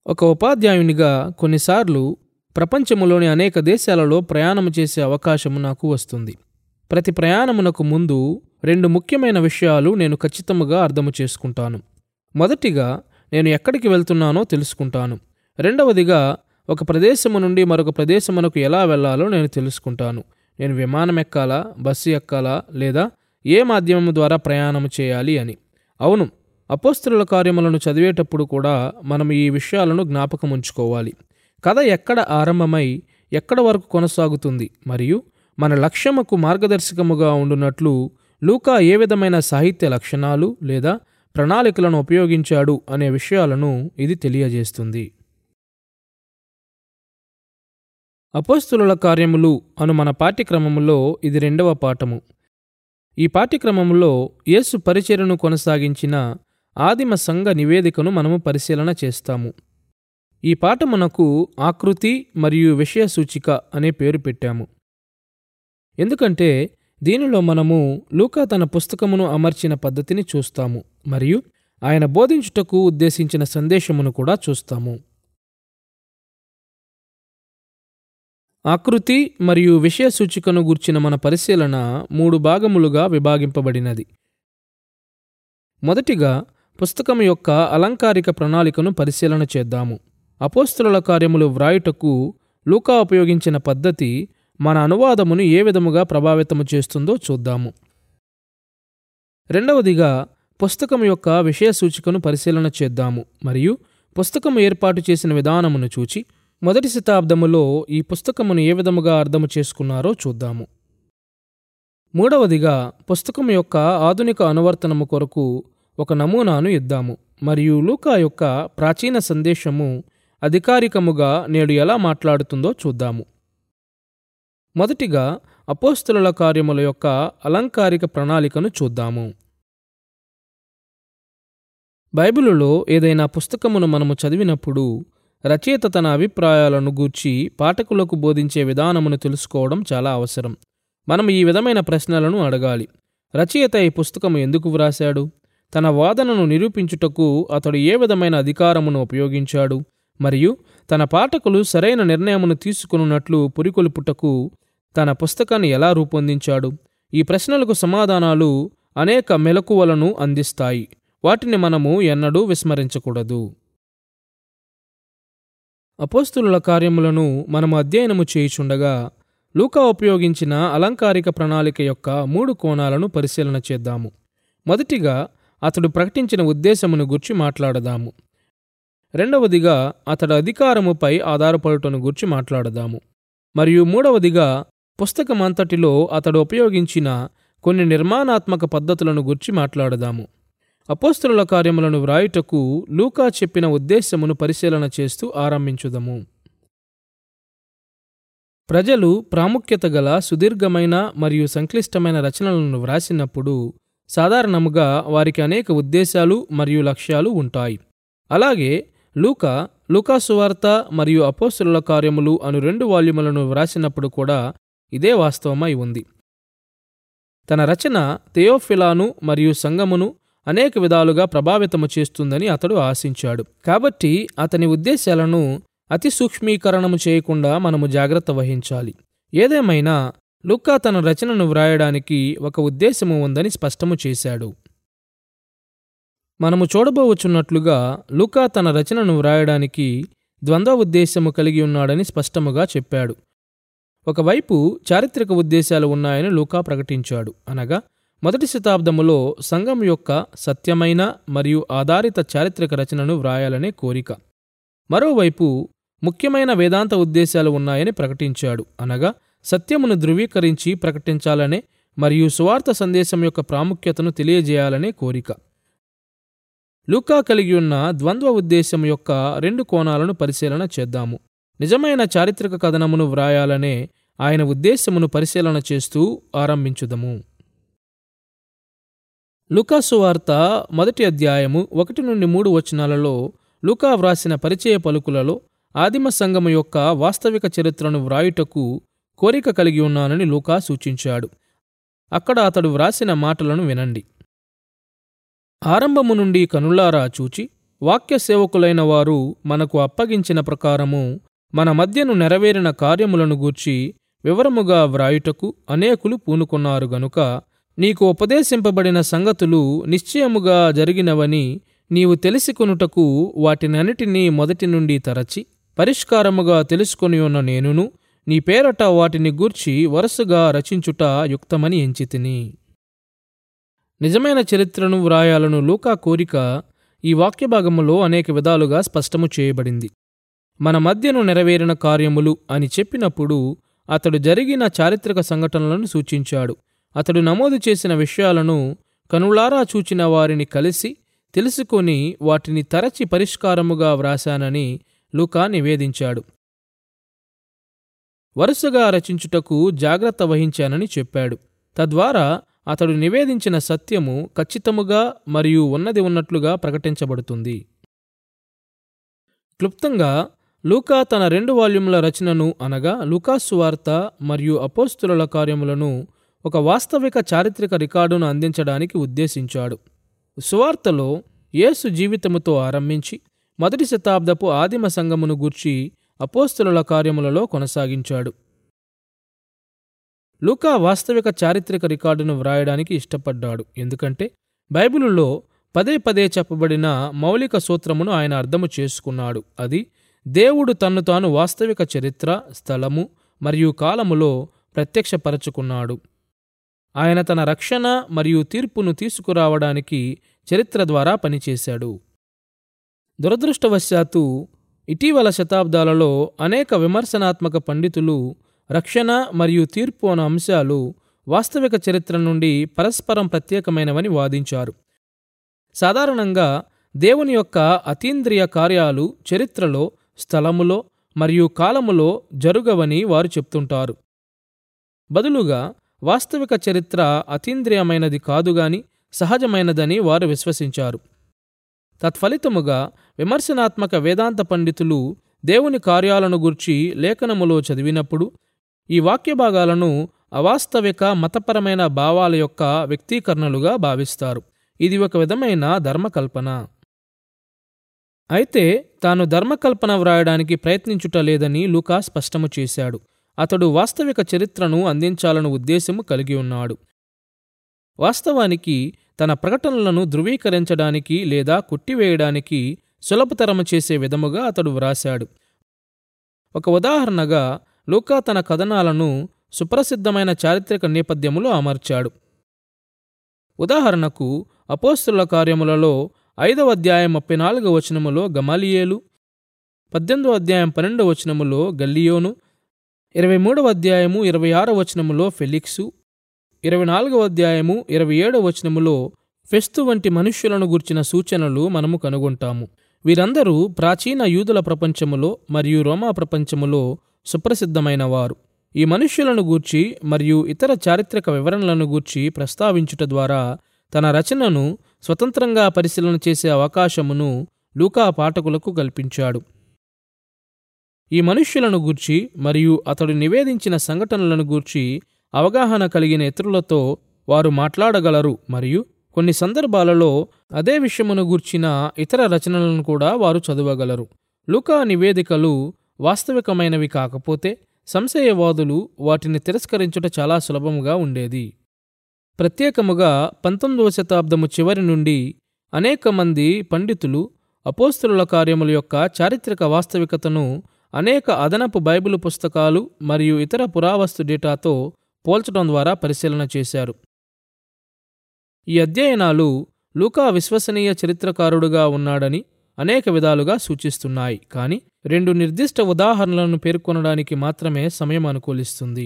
ఒక ఉపాధ్యాయునిగా కొన్నిసార్లు ప్రపంచములోని అనేక దేశాలలో ప్రయాణం చేసే అవకాశం నాకు వస్తుంది ప్రతి ప్రయాణమునకు ముందు రెండు ముఖ్యమైన విషయాలు నేను ఖచ్చితంగా అర్థము చేసుకుంటాను మొదటిగా నేను ఎక్కడికి వెళ్తున్నానో తెలుసుకుంటాను రెండవదిగా ఒక ప్రదేశము నుండి మరొక ప్రదేశమునకు ఎలా వెళ్ళాలో నేను తెలుసుకుంటాను నేను విమానం ఎక్కాలా బస్సు ఎక్కాలా లేదా ఏ మాధ్యమం ద్వారా ప్రయాణం చేయాలి అని అవును అపోస్తుల కార్యములను చదివేటప్పుడు కూడా మనం ఈ విషయాలను జ్ఞాపకం ఉంచుకోవాలి కథ ఎక్కడ ఆరంభమై ఎక్కడ వరకు కొనసాగుతుంది మరియు మన లక్ష్యముకు మార్గదర్శకముగా ఉండునట్లు లూకా ఏ విధమైన సాహిత్య లక్షణాలు లేదా ప్రణాళికలను ఉపయోగించాడు అనే విషయాలను ఇది తెలియజేస్తుంది అపోస్తుల కార్యములు అను మన పాఠ్యక్రమములో ఇది రెండవ పాఠము ఈ పాఠ్యక్రమములో యేసు పరిచర్యను కొనసాగించిన ఆదిమ సంఘ నివేదికను మనము పరిశీలన చేస్తాము ఈ పాఠమునకు ఆకృతి మరియు విషయ సూచిక అనే పేరు పెట్టాము ఎందుకంటే దీనిలో మనము లూకా తన పుస్తకమును అమర్చిన పద్ధతిని చూస్తాము మరియు ఆయన బోధించుటకు ఉద్దేశించిన సందేశమును కూడా చూస్తాము ఆకృతి మరియు విషయ సూచికను గూర్చిన మన పరిశీలన మూడు భాగములుగా విభాగింపబడినది మొదటిగా పుస్తకం యొక్క అలంకారిక ప్రణాళికను పరిశీలన చేద్దాము అపోస్తుల కార్యములు వ్రాయుటకు లూకా ఉపయోగించిన పద్ధతి మన అనువాదమును ఏ విధముగా ప్రభావితము చేస్తుందో చూద్దాము రెండవదిగా పుస్తకం యొక్క విషయ సూచికను పరిశీలన చేద్దాము మరియు పుస్తకం ఏర్పాటు చేసిన విధానమును చూచి మొదటి శతాబ్దములో ఈ పుస్తకమును ఏ విధముగా అర్థము చేసుకున్నారో చూద్దాము మూడవదిగా పుస్తకం యొక్క ఆధునిక అనువర్తనము కొరకు ఒక నమూనాను ఇద్దాము మరియు లూకా యొక్క ప్రాచీన సందేశము అధికారికముగా నేడు ఎలా మాట్లాడుతుందో చూద్దాము మొదటిగా అపోస్తుల కార్యముల యొక్క అలంకారిక ప్రణాళికను చూద్దాము బైబిలులో ఏదైనా పుస్తకమును మనము చదివినప్పుడు రచయిత తన అభిప్రాయాలను గూర్చి పాఠకులకు బోధించే విధానమును తెలుసుకోవడం చాలా అవసరం మనం ఈ విధమైన ప్రశ్నలను అడగాలి రచయిత ఈ పుస్తకము ఎందుకు వ్రాశాడు తన వాదనను నిరూపించుటకు అతడు ఏ విధమైన అధికారమును ఉపయోగించాడు మరియు తన పాఠకులు సరైన నిర్ణయమును తీసుకున్నట్లు పురికొల్పుటకు తన పుస్తకాన్ని ఎలా రూపొందించాడు ఈ ప్రశ్నలకు సమాధానాలు అనేక మెలకువలను అందిస్తాయి వాటిని మనము ఎన్నడూ విస్మరించకూడదు అపోస్తుల కార్యములను మనము అధ్యయనము చేయుచుండగా లూకా ఉపయోగించిన అలంకారిక ప్రణాళిక యొక్క మూడు కోణాలను పరిశీలన చేద్దాము మొదటిగా అతడు ప్రకటించిన ఉద్దేశమును గుర్చి మాట్లాడదాము రెండవదిగా అతడు అధికారముపై ఆధారపడుటను గుర్చి మాట్లాడదాము మరియు మూడవదిగా పుస్తకమంతటిలో అతడు ఉపయోగించిన కొన్ని నిర్మాణాత్మక పద్ధతులను గుర్చి మాట్లాడదాము అపోస్తుల కార్యములను వ్రాయుటకు లూకా చెప్పిన ఉద్దేశమును పరిశీలన చేస్తూ ఆరంభించుదము ప్రజలు ప్రాముఖ్యత గల సుదీర్ఘమైన మరియు సంక్లిష్టమైన రచనలను వ్రాసినప్పుడు సాధారణముగా వారికి అనేక ఉద్దేశాలు మరియు లక్ష్యాలు ఉంటాయి అలాగే లూకా లూకా సువార్త మరియు అపోస్తుల కార్యములు అను రెండు వాల్యూములను వ్రాసినప్పుడు కూడా ఇదే వాస్తవమై ఉంది తన రచన థెయోఫిలాను మరియు సంగమును అనేక విధాలుగా ప్రభావితము చేస్తుందని అతడు ఆశించాడు కాబట్టి అతని ఉద్దేశాలను అతి సూక్ష్మీకరణము చేయకుండా మనము జాగ్రత్త వహించాలి ఏదేమైనా లుక్కా తన రచనను వ్రాయడానికి ఒక ఉద్దేశము ఉందని స్పష్టము చేశాడు మనము చూడబోవచ్చున్నట్లుగా లుకా తన రచనను వ్రాయడానికి ద్వంద్వ ఉద్దేశము కలిగి ఉన్నాడని స్పష్టముగా చెప్పాడు ఒకవైపు చారిత్రక ఉద్దేశాలు ఉన్నాయని లూకా ప్రకటించాడు అనగా మొదటి శతాబ్దములో సంఘం యొక్క సత్యమైన మరియు ఆధారిత చారిత్రక రచనను వ్రాయాలనే కోరిక మరోవైపు ముఖ్యమైన వేదాంత ఉద్దేశాలు ఉన్నాయని ప్రకటించాడు అనగా సత్యమును ధృవీకరించి ప్రకటించాలనే మరియు సువార్త సందేశం యొక్క ప్రాముఖ్యతను తెలియజేయాలనే కోరిక లూకా కలిగి ఉన్న ద్వంద్వ ఉద్దేశం యొక్క రెండు కోణాలను పరిశీలన చేద్దాము నిజమైన చారిత్రక కథనమును వ్రాయాలనే ఆయన ఉద్దేశమును పరిశీలన చేస్తూ ఆరంభించుదము లుకాసు వార్త మొదటి అధ్యాయము ఒకటి నుండి మూడు వచనాలలో లూకా వ్రాసిన పరిచయ పలుకులలో ఆదిమ సంఘము యొక్క వాస్తవిక చరిత్రను వ్రాయుటకు కోరిక కలిగి ఉన్నానని లూకా సూచించాడు అక్కడ అతడు వ్రాసిన మాటలను వినండి ఆరంభము నుండి కనులారా చూచి వాక్య సేవకులైన వారు మనకు అప్పగించిన ప్రకారము మన మధ్యను నెరవేరిన కార్యములను గూర్చి వివరముగా వ్రాయుటకు అనేకులు పూనుకున్నారు గనుక నీకు ఉపదేశింపబడిన సంగతులు నిశ్చయముగా జరిగినవని నీవు తెలిసికొనుటకు వాటినన్నిటినీ మొదటి నుండి తరచి పరిష్కారముగా తెలుసుకొని ఉన్న నేనును నీ పేరట వాటిని గూర్చి వరుసగా రచించుట యుక్తమని ఎంచితిని నిజమైన చరిత్రను వ్రాయాలను లూకా కోరిక ఈ వాక్యభాగములో అనేక విధాలుగా స్పష్టము చేయబడింది మన మధ్యను నెరవేరిన కార్యములు అని చెప్పినప్పుడు అతడు జరిగిన చారిత్రక సంఘటనలను సూచించాడు అతడు నమోదు చేసిన విషయాలను కనులారా చూచిన వారిని కలిసి తెలుసుకొని వాటిని తరచి పరిష్కారముగా వ్రాశానని లూకా నివేదించాడు వరుసగా రచించుటకు జాగ్రత్త వహించానని చెప్పాడు తద్వారా అతడు నివేదించిన సత్యము ఖచ్చితముగా మరియు ఉన్నది ఉన్నట్లుగా ప్రకటించబడుతుంది క్లుప్తంగా లూకా తన రెండు వాల్యూముల రచనను అనగా లూకాసు వార్త మరియు అపోస్తుల కార్యములను ఒక వాస్తవిక చారిత్రక రికార్డును అందించడానికి ఉద్దేశించాడు సువార్తలో యేసు జీవితముతో ఆరంభించి మొదటి శతాబ్దపు ఆదిమ సంఘమును గూర్చి అపోస్తుల కార్యములలో కొనసాగించాడు లూకా వాస్తవిక చారిత్రక రికార్డును వ్రాయడానికి ఇష్టపడ్డాడు ఎందుకంటే బైబిలులో పదే పదే చెప్పబడిన మౌలిక సూత్రమును ఆయన అర్థము చేసుకున్నాడు అది దేవుడు తన్ను తాను వాస్తవిక చరిత్ర స్థలము మరియు కాలములో ప్రత్యక్షపరచుకున్నాడు ఆయన తన రక్షణ మరియు తీర్పును తీసుకురావడానికి చరిత్ర ద్వారా పనిచేశాడు దురదృష్టవశాత్తు ఇటీవల శతాబ్దాలలో అనేక విమర్శనాత్మక పండితులు రక్షణ మరియు తీర్పు అన్న అంశాలు వాస్తవిక చరిత్ర నుండి పరస్పరం ప్రత్యేకమైనవని వాదించారు సాధారణంగా దేవుని యొక్క అతీంద్రియ కార్యాలు చరిత్రలో స్థలములో మరియు కాలములో జరుగవని వారు చెప్తుంటారు బదులుగా వాస్తవిక చరిత్ర అతీంద్రియమైనది కాదుగాని సహజమైనదని వారు విశ్వసించారు తత్ఫలితముగా విమర్శనాత్మక వేదాంత పండితులు దేవుని కార్యాలను గుర్చి లేఖనములో చదివినప్పుడు ఈ వాక్య భాగాలను అవాస్తవిక మతపరమైన భావాల యొక్క వ్యక్తీకరణలుగా భావిస్తారు ఇది ఒక విధమైన ధర్మకల్పన అయితే తాను ధర్మకల్పన వ్రాయడానికి ప్రయత్నించుట లేదని లూకా స్పష్టము చేశాడు అతడు వాస్తవిక చరిత్రను అందించాలను ఉద్దేశము కలిగి ఉన్నాడు వాస్తవానికి తన ప్రకటనలను ధృవీకరించడానికి లేదా కొట్టివేయడానికి సులభతరము చేసే విధముగా అతడు వ్రాశాడు ఒక ఉదాహరణగా లూకా తన కథనాలను సుప్రసిద్ధమైన చారిత్రక నేపథ్యములో అమర్చాడు ఉదాహరణకు అపోస్తుల కార్యములలో ఐదవ అధ్యాయం ముప్పై నాలుగవ వచనములో గమాలియేలు పద్దెనిమిదవ అధ్యాయం పన్నెండవ వచనములో గల్లియోను ఇరవై మూడవ అధ్యాయము ఇరవై ఆరవ వచనములో ఫెలిక్సు ఇరవై నాలుగవ అధ్యాయము ఇరవై ఏడవ వచనములో ఫెస్తు వంటి మనుష్యులను గుర్చిన సూచనలు మనము కనుగొంటాము వీరందరూ ప్రాచీన యూదుల ప్రపంచములో మరియు రోమా ప్రపంచములో సుప్రసిద్ధమైన వారు ఈ మనుష్యులను గూర్చి మరియు ఇతర చారిత్రక వివరణలను గూర్చి ప్రస్తావించుట ద్వారా తన రచనను స్వతంత్రంగా పరిశీలన చేసే అవకాశమును లూకా పాఠకులకు కల్పించాడు ఈ మనుష్యులను గూర్చి మరియు అతడు నివేదించిన సంఘటనలను గూర్చి అవగాహన కలిగిన ఇతరులతో వారు మాట్లాడగలరు మరియు కొన్ని సందర్భాలలో అదే విషయమును గూర్చిన ఇతర రచనలను కూడా వారు చదవగలరు లూకా నివేదికలు వాస్తవికమైనవి కాకపోతే సంశయవాదులు వాటిని తిరస్కరించుట చాలా సులభముగా ఉండేది ప్రత్యేకముగా పంతొమ్మిదవ శతాబ్దము చివరి నుండి అనేక మంది పండితులు అపోస్తుల కార్యముల యొక్క చారిత్రక వాస్తవికతను అనేక అదనపు బైబిలు పుస్తకాలు మరియు ఇతర పురావస్తు డేటాతో పోల్చడం ద్వారా పరిశీలన చేశారు ఈ అధ్యయనాలు లూకా విశ్వసనీయ చరిత్రకారుడుగా ఉన్నాడని అనేక విధాలుగా సూచిస్తున్నాయి కానీ రెండు నిర్దిష్ట ఉదాహరణలను పేర్కొనడానికి మాత్రమే సమయం అనుకూలిస్తుంది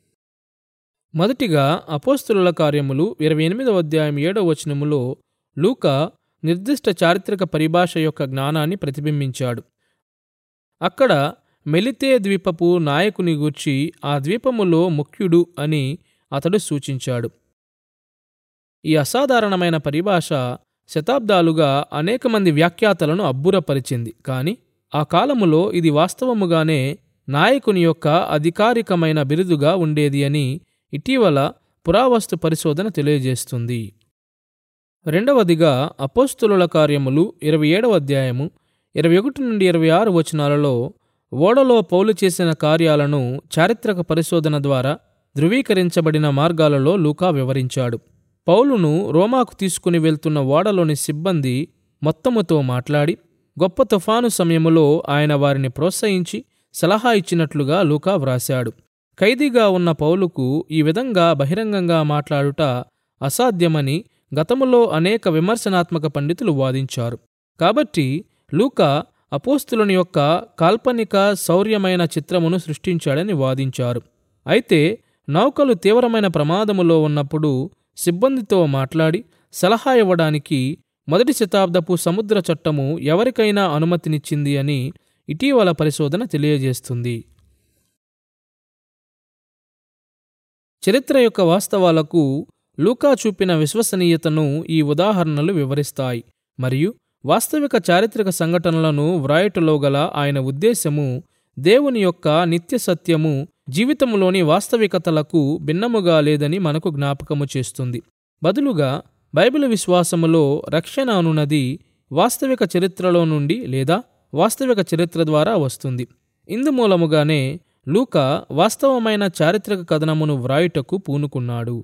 మొదటిగా అపోస్తుల కార్యములు ఇరవై ఎనిమిదవ అధ్యాయం ఏడవ వచనములో లూకా నిర్దిష్ట చారిత్రక పరిభాష యొక్క జ్ఞానాన్ని ప్రతిబింబించాడు అక్కడ మెలితే ద్వీపపు నాయకుని గూర్చి ఆ ద్వీపములో ముఖ్యుడు అని అతడు సూచించాడు ఈ అసాధారణమైన పరిభాష శతాబ్దాలుగా అనేక మంది వ్యాఖ్యాతలను అబ్బురపరిచింది కానీ ఆ కాలములో ఇది వాస్తవముగానే నాయకుని యొక్క అధికారికమైన బిరుదుగా ఉండేది అని ఇటీవల పురావస్తు పరిశోధన తెలియజేస్తుంది రెండవదిగా అపోస్తులుల కార్యములు ఇరవై ఏడవ అధ్యాయము ఇరవై ఒకటి నుండి ఇరవై ఆరు వచనాలలో ఓడలో పౌలు చేసిన కార్యాలను చారిత్రక పరిశోధన ద్వారా ధృవీకరించబడిన మార్గాలలో లూకా వివరించాడు పౌలును రోమాకు తీసుకుని వెళ్తున్న ఓడలోని సిబ్బంది మొత్తముతో మాట్లాడి గొప్ప తుఫాను సమయములో ఆయన వారిని ప్రోత్సహించి సలహా ఇచ్చినట్లుగా లూకా వ్రాశాడు ఖైదీగా ఉన్న పౌలుకు ఈ విధంగా బహిరంగంగా మాట్లాడుట అసాధ్యమని గతములో అనేక విమర్శనాత్మక పండితులు వాదించారు కాబట్టి లూకా అపోస్తులని యొక్క కాల్పనిక శౌర్యమైన చిత్రమును సృష్టించాడని వాదించారు అయితే నౌకలు తీవ్రమైన ప్రమాదములో ఉన్నప్పుడు సిబ్బందితో మాట్లాడి సలహా ఇవ్వడానికి మొదటి శతాబ్దపు సముద్ర చట్టము ఎవరికైనా అనుమతినిచ్చింది అని ఇటీవల పరిశోధన తెలియజేస్తుంది చరిత్ర యొక్క వాస్తవాలకు లూకా చూపిన విశ్వసనీయతను ఈ ఉదాహరణలు వివరిస్తాయి మరియు వాస్తవిక చారిత్రక సంఘటనలను వ్రాయటలో గల ఆయన ఉద్దేశము దేవుని యొక్క నిత్య సత్యము జీవితములోని వాస్తవికతలకు భిన్నముగా లేదని మనకు జ్ఞాపకము చేస్తుంది బదులుగా బైబిల్ విశ్వాసములో రక్షణ అనున్నది వాస్తవిక చరిత్రలో నుండి లేదా వాస్తవిక చరిత్ర ద్వారా వస్తుంది ఇందుమూలముగానే లూకా వాస్తవమైన చారిత్రక కథనమును వ్రాయుటకు పూనుకున్నాడు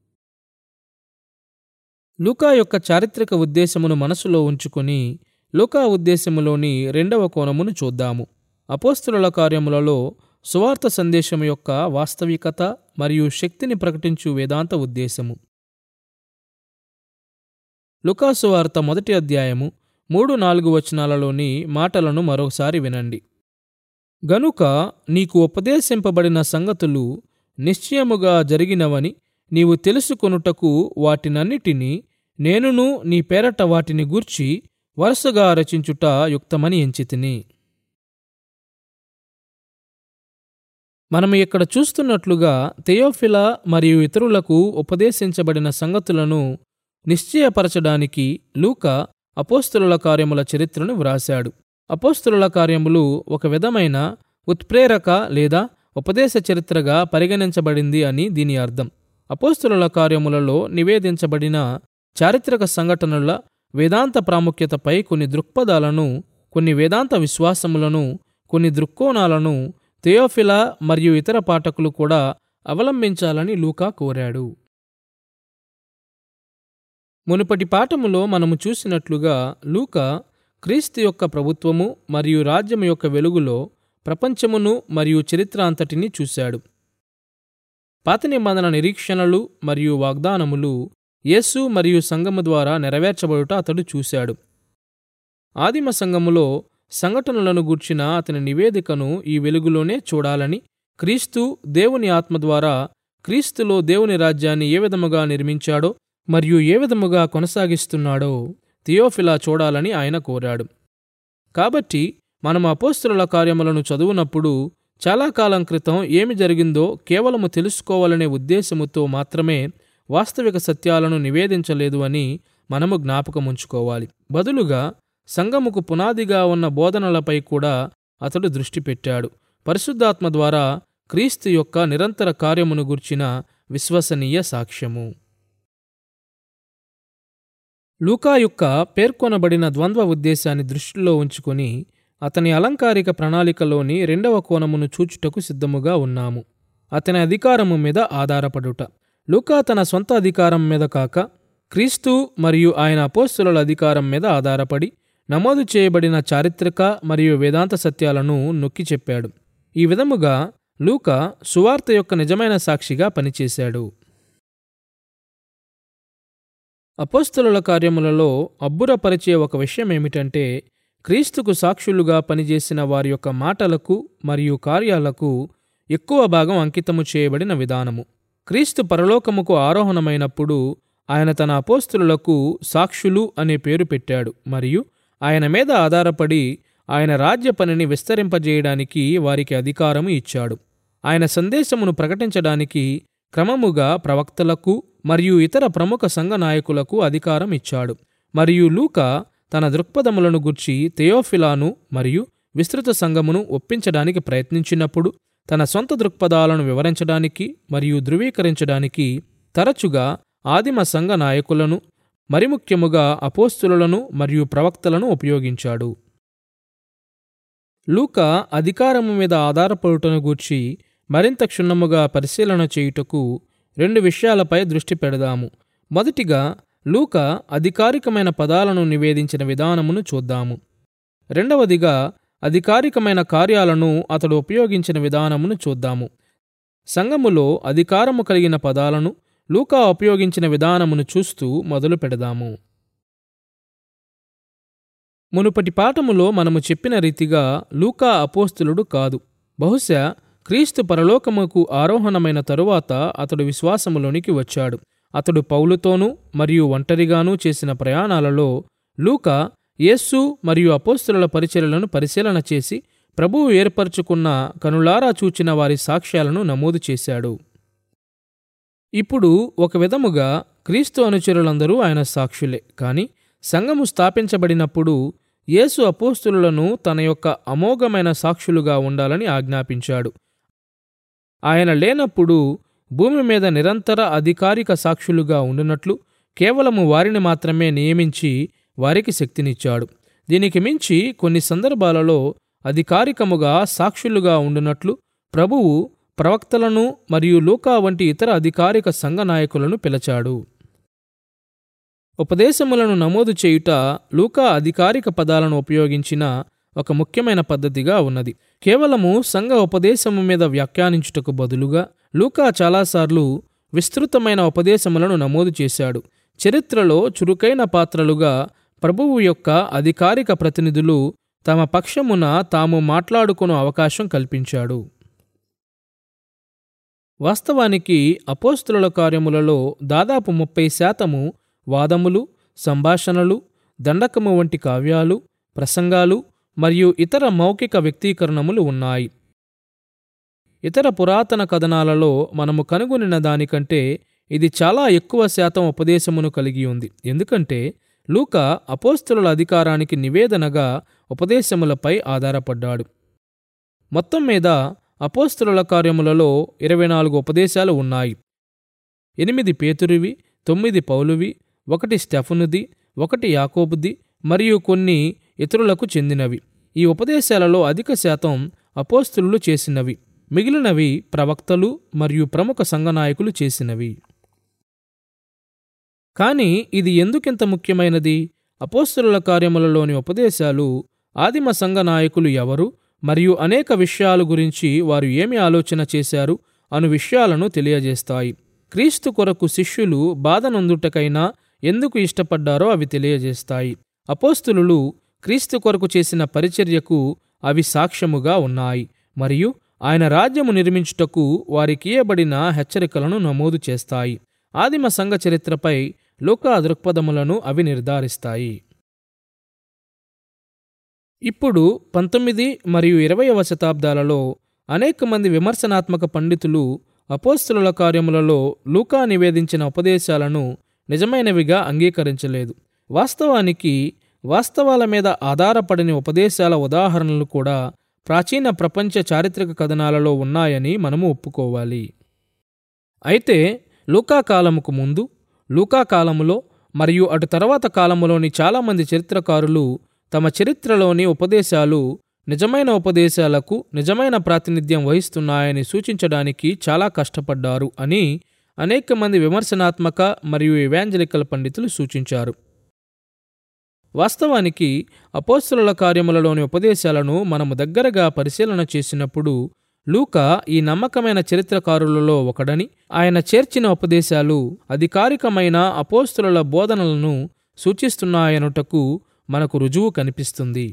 లూకా యొక్క చారిత్రక ఉద్దేశమును మనసులో ఉంచుకొని లూకా ఉద్దేశములోని రెండవ కోణమును చూద్దాము అపోస్తుల కార్యములలో సువార్త సందేశం యొక్క వాస్తవికత మరియు శక్తిని ప్రకటించు వేదాంత ఉద్దేశము లుకాసు వార్త మొదటి అధ్యాయము మూడు నాలుగు వచనాలలోని మాటలను మరోసారి వినండి గనుక నీకు ఉపదేశింపబడిన సంగతులు నిశ్చయముగా జరిగినవని నీవు తెలుసుకొనుటకు వాటినన్నిటినీ నేనును నీ పేరట వాటిని గూర్చి వరుసగా రచించుట యుక్తమని ఎంచితిని మనము ఇక్కడ చూస్తున్నట్లుగా తెయోఫిల మరియు ఇతరులకు ఉపదేశించబడిన సంగతులను నిశ్చయపరచడానికి లూక అపోస్తుల కార్యముల చరిత్రను వ్రాశాడు అపోస్తుల కార్యములు ఒక విధమైన ఉత్ప్రేరక లేదా ఉపదేశ చరిత్రగా పరిగణించబడింది అని దీని అర్థం అపోస్తుల కార్యములలో నివేదించబడిన చారిత్రక సంఘటనల వేదాంత ప్రాముఖ్యతపై కొన్ని దృక్పథాలను కొన్ని వేదాంత విశ్వాసములను కొన్ని దృక్కోణాలను థియోఫిల మరియు ఇతర పాఠకులు కూడా అవలంబించాలని లూకా కోరాడు మునుపటి పాఠములో మనము చూసినట్లుగా లూకా క్రీస్తు యొక్క ప్రభుత్వము మరియు రాజ్యము యొక్క వెలుగులో ప్రపంచమును మరియు చరిత్ర అంతటినీ చూశాడు పాత నిబంధన నిరీక్షణలు మరియు వాగ్దానములు యేసు మరియు సంఘము ద్వారా నెరవేర్చబడుట అతడు చూశాడు ఆదిమ సంఘములో సంఘటనలను గూర్చిన అతని నివేదికను ఈ వెలుగులోనే చూడాలని క్రీస్తు దేవుని ఆత్మ ద్వారా క్రీస్తులో దేవుని రాజ్యాన్ని ఏ విధముగా నిర్మించాడో మరియు ఏ విధముగా కొనసాగిస్తున్నాడో థియోఫిలా చూడాలని ఆయన కోరాడు కాబట్టి మనం అపోస్తుల కార్యములను చదువునప్పుడు చాలా కాలం క్రితం ఏమి జరిగిందో కేవలము తెలుసుకోవాలనే ఉద్దేశముతో మాత్రమే వాస్తవిక సత్యాలను నివేదించలేదు అని మనము జ్ఞాపకముంచుకోవాలి బదులుగా సంఘముకు పునాదిగా ఉన్న బోధనలపై కూడా అతడు దృష్టి పెట్టాడు పరిశుద్ధాత్మ ద్వారా క్రీస్తు యొక్క నిరంతర కార్యమును గుర్చిన విశ్వసనీయ సాక్ష్యము లూకా యొక్క పేర్కొనబడిన ద్వంద్వ ఉద్దేశాన్ని దృష్టిలో ఉంచుకొని అతని అలంకారిక ప్రణాళికలోని రెండవ కోణమును చూచుటకు సిద్ధముగా ఉన్నాము అతని అధికారము మీద ఆధారపడుట లూకా తన సొంత అధికారం మీద కాక క్రీస్తు మరియు ఆయన అపోస్తుల అధికారం మీద ఆధారపడి నమోదు చేయబడిన చారిత్రక మరియు వేదాంత సత్యాలను నొక్కి చెప్పాడు ఈ విధముగా లూకా సువార్త యొక్క నిజమైన సాక్షిగా పనిచేశాడు అపోస్తుల కార్యములలో అబ్బురపరిచే ఒక విషయం ఏమిటంటే క్రీస్తుకు సాక్షులుగా పనిచేసిన వారి యొక్క మాటలకు మరియు కార్యాలకు ఎక్కువ భాగం అంకితము చేయబడిన విధానము క్రీస్తు పరలోకముకు ఆరోహణమైనప్పుడు ఆయన తన అపోస్తులకు సాక్షులు అనే పేరు పెట్టాడు మరియు ఆయన మీద ఆధారపడి ఆయన రాజ్య పనిని విస్తరింపజేయడానికి వారికి అధికారము ఇచ్చాడు ఆయన సందేశమును ప్రకటించడానికి క్రమముగా ప్రవక్తలకు మరియు ఇతర ప్రముఖ సంఘ నాయకులకు అధికారం ఇచ్చాడు మరియు లూకా తన దృక్పథములను గుర్చి థెయోఫిలాను మరియు విస్తృత సంఘమును ఒప్పించడానికి ప్రయత్నించినప్పుడు తన సొంత దృక్పథాలను వివరించడానికి మరియు ధృవీకరించడానికి తరచుగా ఆదిమ సంఘ నాయకులను మరి ముఖ్యముగా అపోస్తులను మరియు ప్రవక్తలను ఉపయోగించాడు లూకా అధికారము మీద ఆధారపడుటను గూర్చి మరింత క్షుణ్ణముగా పరిశీలన చేయుటకు రెండు విషయాలపై దృష్టి పెడదాము మొదటిగా లూకా అధికారికమైన పదాలను నివేదించిన విధానమును చూద్దాము రెండవదిగా అధికారికమైన కార్యాలను అతడు ఉపయోగించిన విధానమును చూద్దాము సంఘములో అధికారము కలిగిన పదాలను లూకా ఉపయోగించిన విధానమును చూస్తూ మొదలు పెడదాము మునుపటి పాఠములో మనము చెప్పిన రీతిగా లూకా అపోస్తులుడు కాదు బహుశా క్రీస్తు పరలోకముకు ఆరోహణమైన తరువాత అతడు విశ్వాసములోనికి వచ్చాడు అతడు పౌలుతోనూ మరియు ఒంటరిగానూ చేసిన ప్రయాణాలలో లూకా యేస్సు మరియు అపోస్తుల పరిచర్యలను పరిశీలన చేసి ప్రభువు ఏర్పరచుకున్న కనులారా చూచిన వారి సాక్ష్యాలను నమోదు చేశాడు ఇప్పుడు ఒక విధముగా క్రీస్తు అనుచరులందరూ ఆయన సాక్షులే కాని సంఘము స్థాపించబడినప్పుడు యేసు అపోస్తులను తన యొక్క అమోఘమైన సాక్షులుగా ఉండాలని ఆజ్ఞాపించాడు ఆయన లేనప్పుడు భూమి మీద నిరంతర అధికారిక సాక్షులుగా ఉండునట్లు కేవలము వారిని మాత్రమే నియమించి వారికి శక్తినిచ్చాడు దీనికి మించి కొన్ని సందర్భాలలో అధికారికముగా సాక్షులుగా ఉండునట్లు ప్రభువు ప్రవక్తలను మరియు లూకా వంటి ఇతర అధికారిక సంఘ నాయకులను పిలిచాడు ఉపదేశములను నమోదు చేయుట లూకా అధికారిక పదాలను ఉపయోగించిన ఒక ముఖ్యమైన పద్ధతిగా ఉన్నది కేవలము సంఘ ఉపదేశము మీద వ్యాఖ్యానించుటకు బదులుగా లూకా చాలాసార్లు విస్తృతమైన ఉపదేశములను నమోదు చేశాడు చరిత్రలో చురుకైన పాత్రలుగా ప్రభువు యొక్క అధికారిక ప్రతినిధులు తమ పక్షమున తాము మాట్లాడుకునే అవకాశం కల్పించాడు వాస్తవానికి అపోస్తుల కార్యములలో దాదాపు ముప్పై శాతము వాదములు సంభాషణలు దండకము వంటి కావ్యాలు ప్రసంగాలు మరియు ఇతర మౌఖిక వ్యక్తీకరణములు ఉన్నాయి ఇతర పురాతన కథనాలలో మనము కనుగొనిన దానికంటే ఇది చాలా ఎక్కువ శాతం ఉపదేశమును కలిగి ఉంది ఎందుకంటే లూకా అపోస్తుల అధికారానికి నివేదనగా ఉపదేశములపై ఆధారపడ్డాడు మొత్తం మీద అపోస్తుల కార్యములలో ఇరవై నాలుగు ఉపదేశాలు ఉన్నాయి ఎనిమిది పేతురివి తొమ్మిది పౌలువి ఒకటి స్టెఫనుది ఒకటి యాకోబుది మరియు కొన్ని ఇతరులకు చెందినవి ఈ ఉపదేశాలలో అధిక శాతం అపోస్తులు చేసినవి మిగిలినవి ప్రవక్తలు మరియు ప్రముఖ సంఘనాయకులు చేసినవి కానీ ఇది ఎందుకింత ముఖ్యమైనది అపోస్తుల కార్యములలోని ఉపదేశాలు ఆదిమ సంఘ నాయకులు ఎవరు మరియు అనేక విషయాల గురించి వారు ఏమి ఆలోచన చేశారు అను విషయాలను తెలియజేస్తాయి క్రీస్తు కొరకు శిష్యులు బాధనొందుటకైనా ఎందుకు ఇష్టపడ్డారో అవి తెలియజేస్తాయి అపోస్తులు క్రీస్తు కొరకు చేసిన పరిచర్యకు అవి సాక్ష్యముగా ఉన్నాయి మరియు ఆయన రాజ్యము నిర్మించుటకు వారికియబడిన హెచ్చరికలను నమోదు చేస్తాయి ఆదిమ సంఘ చరిత్రపై లోకా దృక్పథములను అవి నిర్ధారిస్తాయి ఇప్పుడు పంతొమ్మిది మరియు ఇరవయవ శతాబ్దాలలో అనేక మంది విమర్శనాత్మక పండితులు అపోస్తుల కార్యములలో లూకా నివేదించిన ఉపదేశాలను నిజమైనవిగా అంగీకరించలేదు వాస్తవానికి వాస్తవాల మీద ఆధారపడిన ఉపదేశాల ఉదాహరణలు కూడా ప్రాచీన ప్రపంచ చారిత్రక కథనాలలో ఉన్నాయని మనము ఒప్పుకోవాలి అయితే లూకా కాలముకు ముందు లూకా కాలములో మరియు అటు తర్వాత కాలములోని చాలామంది చరిత్రకారులు తమ చరిత్రలోని ఉపదేశాలు నిజమైన ఉపదేశాలకు నిజమైన ప్రాతినిధ్యం వహిస్తున్నాయని సూచించడానికి చాలా కష్టపడ్డారు అని అనేక మంది విమర్శనాత్మక మరియు ఇవాంజలికల్ పండితులు సూచించారు వాస్తవానికి అపోస్తుల కార్యములలోని ఉపదేశాలను మనము దగ్గరగా పరిశీలన చేసినప్పుడు లూకా ఈ నమ్మకమైన చరిత్రకారులలో ఒకడని ఆయన చేర్చిన ఉపదేశాలు అధికారికమైన అపోస్తుల బోధనలను సూచిస్తున్నాయనుటకు మనకు రుజువు కనిపిస్తుంది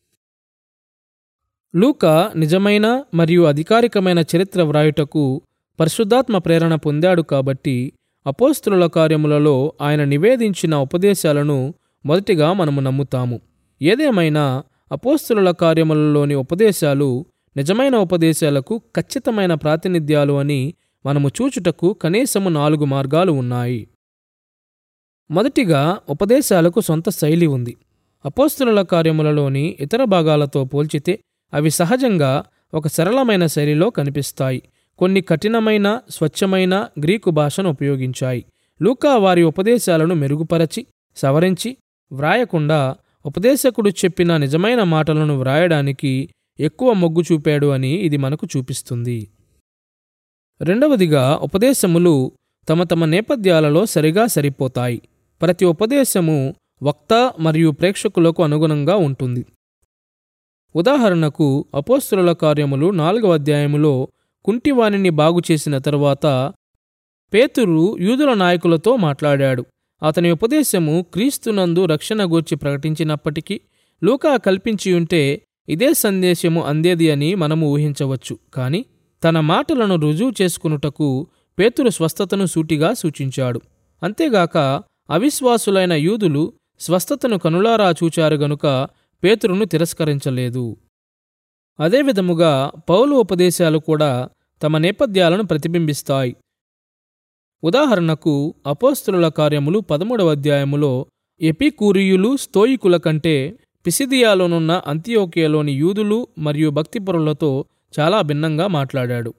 లూకా నిజమైన మరియు అధికారికమైన చరిత్ర వ్రాయుటకు పరిశుద్ధాత్మ ప్రేరణ పొందాడు కాబట్టి అపోస్తుల కార్యములలో ఆయన నివేదించిన ఉపదేశాలను మొదటిగా మనము నమ్ముతాము ఏదేమైనా అపోస్తుల కార్యములలోని ఉపదేశాలు నిజమైన ఉపదేశాలకు ఖచ్చితమైన ప్రాతినిధ్యాలు అని మనము చూచుటకు కనీసము నాలుగు మార్గాలు ఉన్నాయి మొదటిగా ఉపదేశాలకు సొంత శైలి ఉంది అపోస్తుల కార్యములలోని ఇతర భాగాలతో పోల్చితే అవి సహజంగా ఒక సరళమైన శైలిలో కనిపిస్తాయి కొన్ని కఠినమైన స్వచ్ఛమైన గ్రీకు భాషను ఉపయోగించాయి లూకా వారి ఉపదేశాలను మెరుగుపరచి సవరించి వ్రాయకుండా ఉపదేశకుడు చెప్పిన నిజమైన మాటలను వ్రాయడానికి ఎక్కువ మొగ్గు చూపాడు అని ఇది మనకు చూపిస్తుంది రెండవదిగా ఉపదేశములు తమ తమ నేపథ్యాలలో సరిగా సరిపోతాయి ప్రతి ఉపదేశము వక్త మరియు ప్రేక్షకులకు అనుగుణంగా ఉంటుంది ఉదాహరణకు అపోస్తుల కార్యములు నాలుగవ అధ్యాయములో కుంటివాణిని బాగు చేసిన తరువాత పేతురు యూదుల నాయకులతో మాట్లాడాడు అతని ఉపదేశము క్రీస్తునందు రక్షణ గూర్చి ప్రకటించినప్పటికీ లూకా కల్పించి ఉంటే ఇదే సందేశము అందేది అని మనము ఊహించవచ్చు కాని తన మాటలను రుజువు చేసుకునుటకు పేతురు స్వస్థతను సూటిగా సూచించాడు అంతేగాక అవిశ్వాసులైన యూదులు స్వస్థతను కనులారా చూచారు గనుక పేతురును తిరస్కరించలేదు అదేవిధముగా పౌలు ఉపదేశాలు కూడా తమ నేపథ్యాలను ప్రతిబింబిస్తాయి ఉదాహరణకు అపోస్తుల కార్యములు పదమూడవ అధ్యాయములో ఎపికూరియులు స్తోయికుల కంటే పిసిదియాలోనున్న అంత్యోకియలోని యూదులు మరియు భక్తిపరులతో చాలా భిన్నంగా మాట్లాడాడు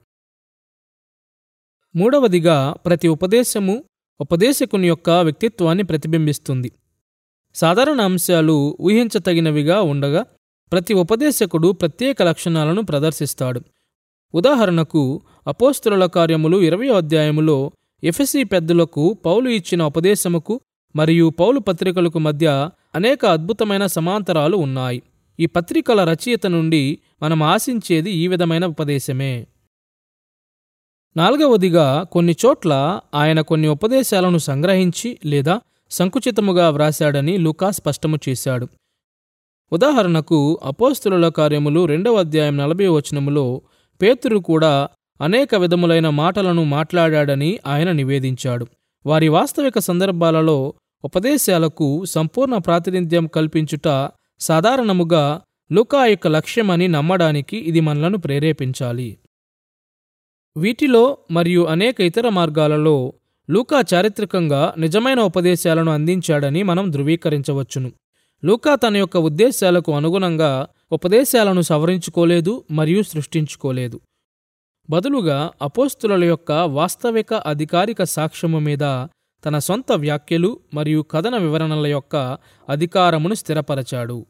మూడవదిగా ప్రతి ఉపదేశము ఉపదేశకుని యొక్క వ్యక్తిత్వాన్ని ప్రతిబింబిస్తుంది సాధారణ అంశాలు ఊహించతగినవిగా ఉండగా ప్రతి ఉపదేశకుడు ప్రత్యేక లక్షణాలను ప్రదర్శిస్తాడు ఉదాహరణకు అపోస్తుల కార్యములు ఇరవై అధ్యాయములో ఎఫెసి పెద్దలకు పౌలు ఇచ్చిన ఉపదేశముకు మరియు పౌలు పత్రికలకు మధ్య అనేక అద్భుతమైన సమాంతరాలు ఉన్నాయి ఈ పత్రికల రచయిత నుండి మనం ఆశించేది ఈ విధమైన ఉపదేశమే నాలుగవదిగా కొన్ని చోట్ల ఆయన కొన్ని ఉపదేశాలను సంగ్రహించి లేదా సంకుచితముగా వ్రాశాడని లూకా స్పష్టము చేశాడు ఉదాహరణకు అపోస్తుల కార్యములు రెండవ అధ్యాయం నలభై వచనములో పేతురు కూడా అనేక విధములైన మాటలను మాట్లాడాడని ఆయన నివేదించాడు వారి వాస్తవిక సందర్భాలలో ఉపదేశాలకు సంపూర్ణ ప్రాతినిధ్యం కల్పించుట సాధారణముగా లుకా యొక్క లక్ష్యమని నమ్మడానికి ఇది మనలను ప్రేరేపించాలి వీటిలో మరియు అనేక ఇతర మార్గాలలో లూకా చారిత్రకంగా నిజమైన ఉపదేశాలను అందించాడని మనం ధృవీకరించవచ్చును లూకా తన యొక్క ఉద్దేశాలకు అనుగుణంగా ఉపదేశాలను సవరించుకోలేదు మరియు సృష్టించుకోలేదు బదులుగా అపోస్తుల యొక్క వాస్తవిక అధికారిక సాక్ష్యము మీద తన సొంత వ్యాఖ్యలు మరియు కథన వివరణల యొక్క అధికారమును స్థిరపరచాడు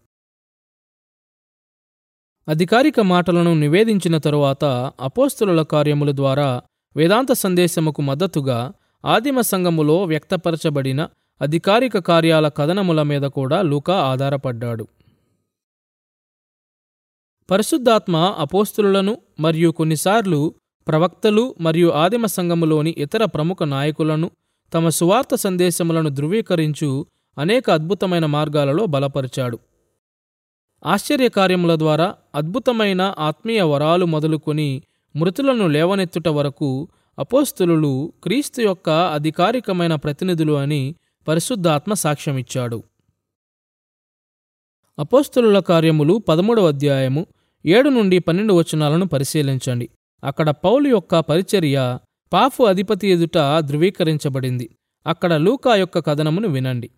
అధికారిక మాటలను నివేదించిన తరువాత అపోస్తుల కార్యముల ద్వారా వేదాంత సందేశముకు మద్దతుగా ఆదిమ సంఘములో వ్యక్తపరచబడిన అధికారిక కార్యాల కథనముల మీద కూడా లూకా ఆధారపడ్డాడు పరిశుద్ధాత్మ అపోస్తులను మరియు కొన్నిసార్లు ప్రవక్తలు మరియు ఆదిమ సంఘములోని ఇతర ప్రముఖ నాయకులను తమ సువార్త సందేశములను ధృవీకరించు అనేక అద్భుతమైన మార్గాలలో బలపరిచాడు ఆశ్చర్యకార్యముల ద్వారా అద్భుతమైన ఆత్మీయ వరాలు మొదలుకొని మృతులను లేవనెత్తుట వరకు అపోస్తులు క్రీస్తు యొక్క అధికారికమైన ప్రతినిధులు అని పరిశుద్ధాత్మ సాక్ష్యమిచ్చాడు అపోస్తుల కార్యములు పదమూడవ అధ్యాయము ఏడు నుండి పన్నెండు వచనాలను పరిశీలించండి అక్కడ పౌలు యొక్క పరిచర్య పాఫు అధిపతి ఎదుట ధృవీకరించబడింది అక్కడ లూకా యొక్క కథనమును వినండి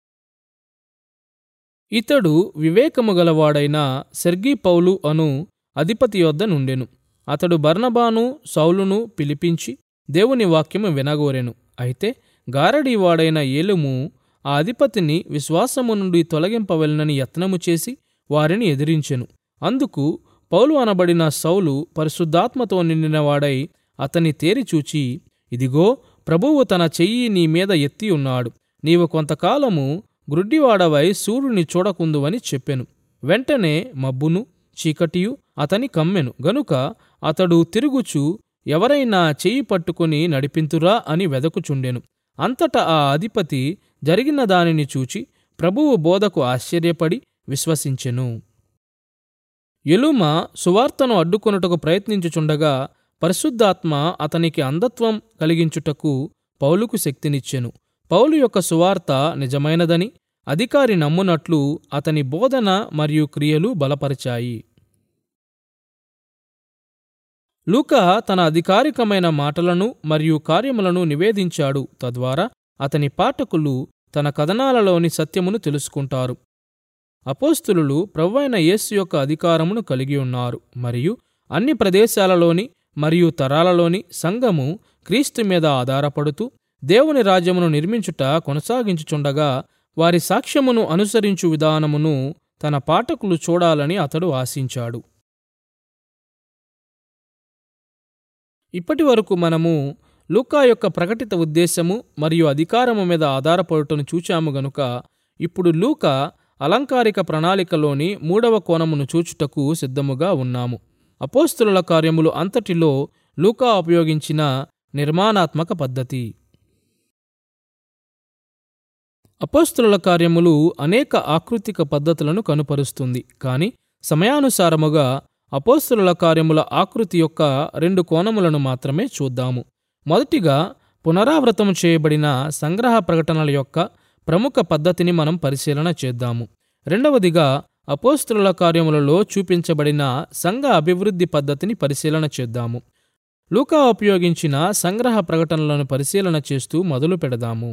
ఇతడు వివేకము గలవాడైన సెర్గీ పౌలు అను అధిపతి యొద్ద నుండెను అతడు బర్నబాను సౌలును పిలిపించి దేవుని వాక్యము వినగోరెను అయితే గారడీవాడైన ఏలుము ఆ అధిపతిని విశ్వాసము నుండి తొలగింపవలనని యత్నము చేసి వారిని ఎదిరించెను అందుకు పౌలు అనబడిన సౌలు పరిశుద్ధాత్మతో నిండినవాడై అతని తేరిచూచి ఇదిగో ప్రభువు తన చెయ్యి నీ మీద ఎత్తి ఉన్నాడు నీవు కొంతకాలము గ్రుడ్డివాడవై సూర్యుని చూడకుందువని చెప్పెను వెంటనే మబ్బును చీకటియు అతని కమ్మెను గనుక అతడు తిరుగుచు ఎవరైనా చెయ్యి పట్టుకుని నడిపింతురా అని వెదకుచుండెను అంతటా ఆ అధిపతి జరిగిన దానిని చూచి ప్రభువు బోధకు ఆశ్చర్యపడి విశ్వసించెను ఎలుమ సువార్తను అడ్డుకొనుటకు ప్రయత్నించుచుండగా పరిశుద్ధాత్మ అతనికి అంధత్వం కలిగించుటకు పౌలుకు శక్తినిచ్చెను పౌలు యొక్క సువార్త నిజమైనదని అధికారి నమ్మునట్లు అతని బోధన మరియు క్రియలు బలపరిచాయి లూకా తన అధికారికమైన మాటలను మరియు కార్యములను నివేదించాడు తద్వారా అతని పాఠకులు తన కథనాలలోని సత్యమును తెలుసుకుంటారు అపోస్తులు ప్రవ్వైన యేసు యొక్క అధికారమును కలిగి ఉన్నారు మరియు అన్ని ప్రదేశాలలోని మరియు తరాలలోని సంఘము క్రీస్తు మీద ఆధారపడుతూ దేవుని రాజ్యమును నిర్మించుట కొనసాగించుచుండగా వారి సాక్ష్యమును అనుసరించు విధానమును తన పాఠకులు చూడాలని అతడు ఆశించాడు ఇప్పటి వరకు మనము లూకా యొక్క ప్రకటిత ఉద్దేశము మరియు అధికారము మీద ఆధారపడుటను చూచాము గనుక ఇప్పుడు లూకా అలంకారిక ప్రణాళికలోని మూడవ కోణమును చూచుటకు సిద్ధముగా ఉన్నాము అపోస్తుల కార్యములు అంతటిలో లూకా ఉపయోగించిన నిర్మాణాత్మక పద్ధతి అపోస్తుల కార్యములు అనేక ఆకృతిక పద్ధతులను కనుపరుస్తుంది కానీ సమయానుసారముగా అపోస్తుల కార్యముల ఆకృతి యొక్క రెండు కోణములను మాత్రమే చూద్దాము మొదటిగా పునరావృతం చేయబడిన సంగ్రహ ప్రకటనల యొక్క ప్రముఖ పద్ధతిని మనం పరిశీలన చేద్దాము రెండవదిగా అపోస్తుల కార్యములలో చూపించబడిన సంఘ అభివృద్ధి పద్ధతిని పరిశీలన చేద్దాము లూకా ఉపయోగించిన సంగ్రహ ప్రకటనలను పరిశీలన చేస్తూ మొదలు పెడదాము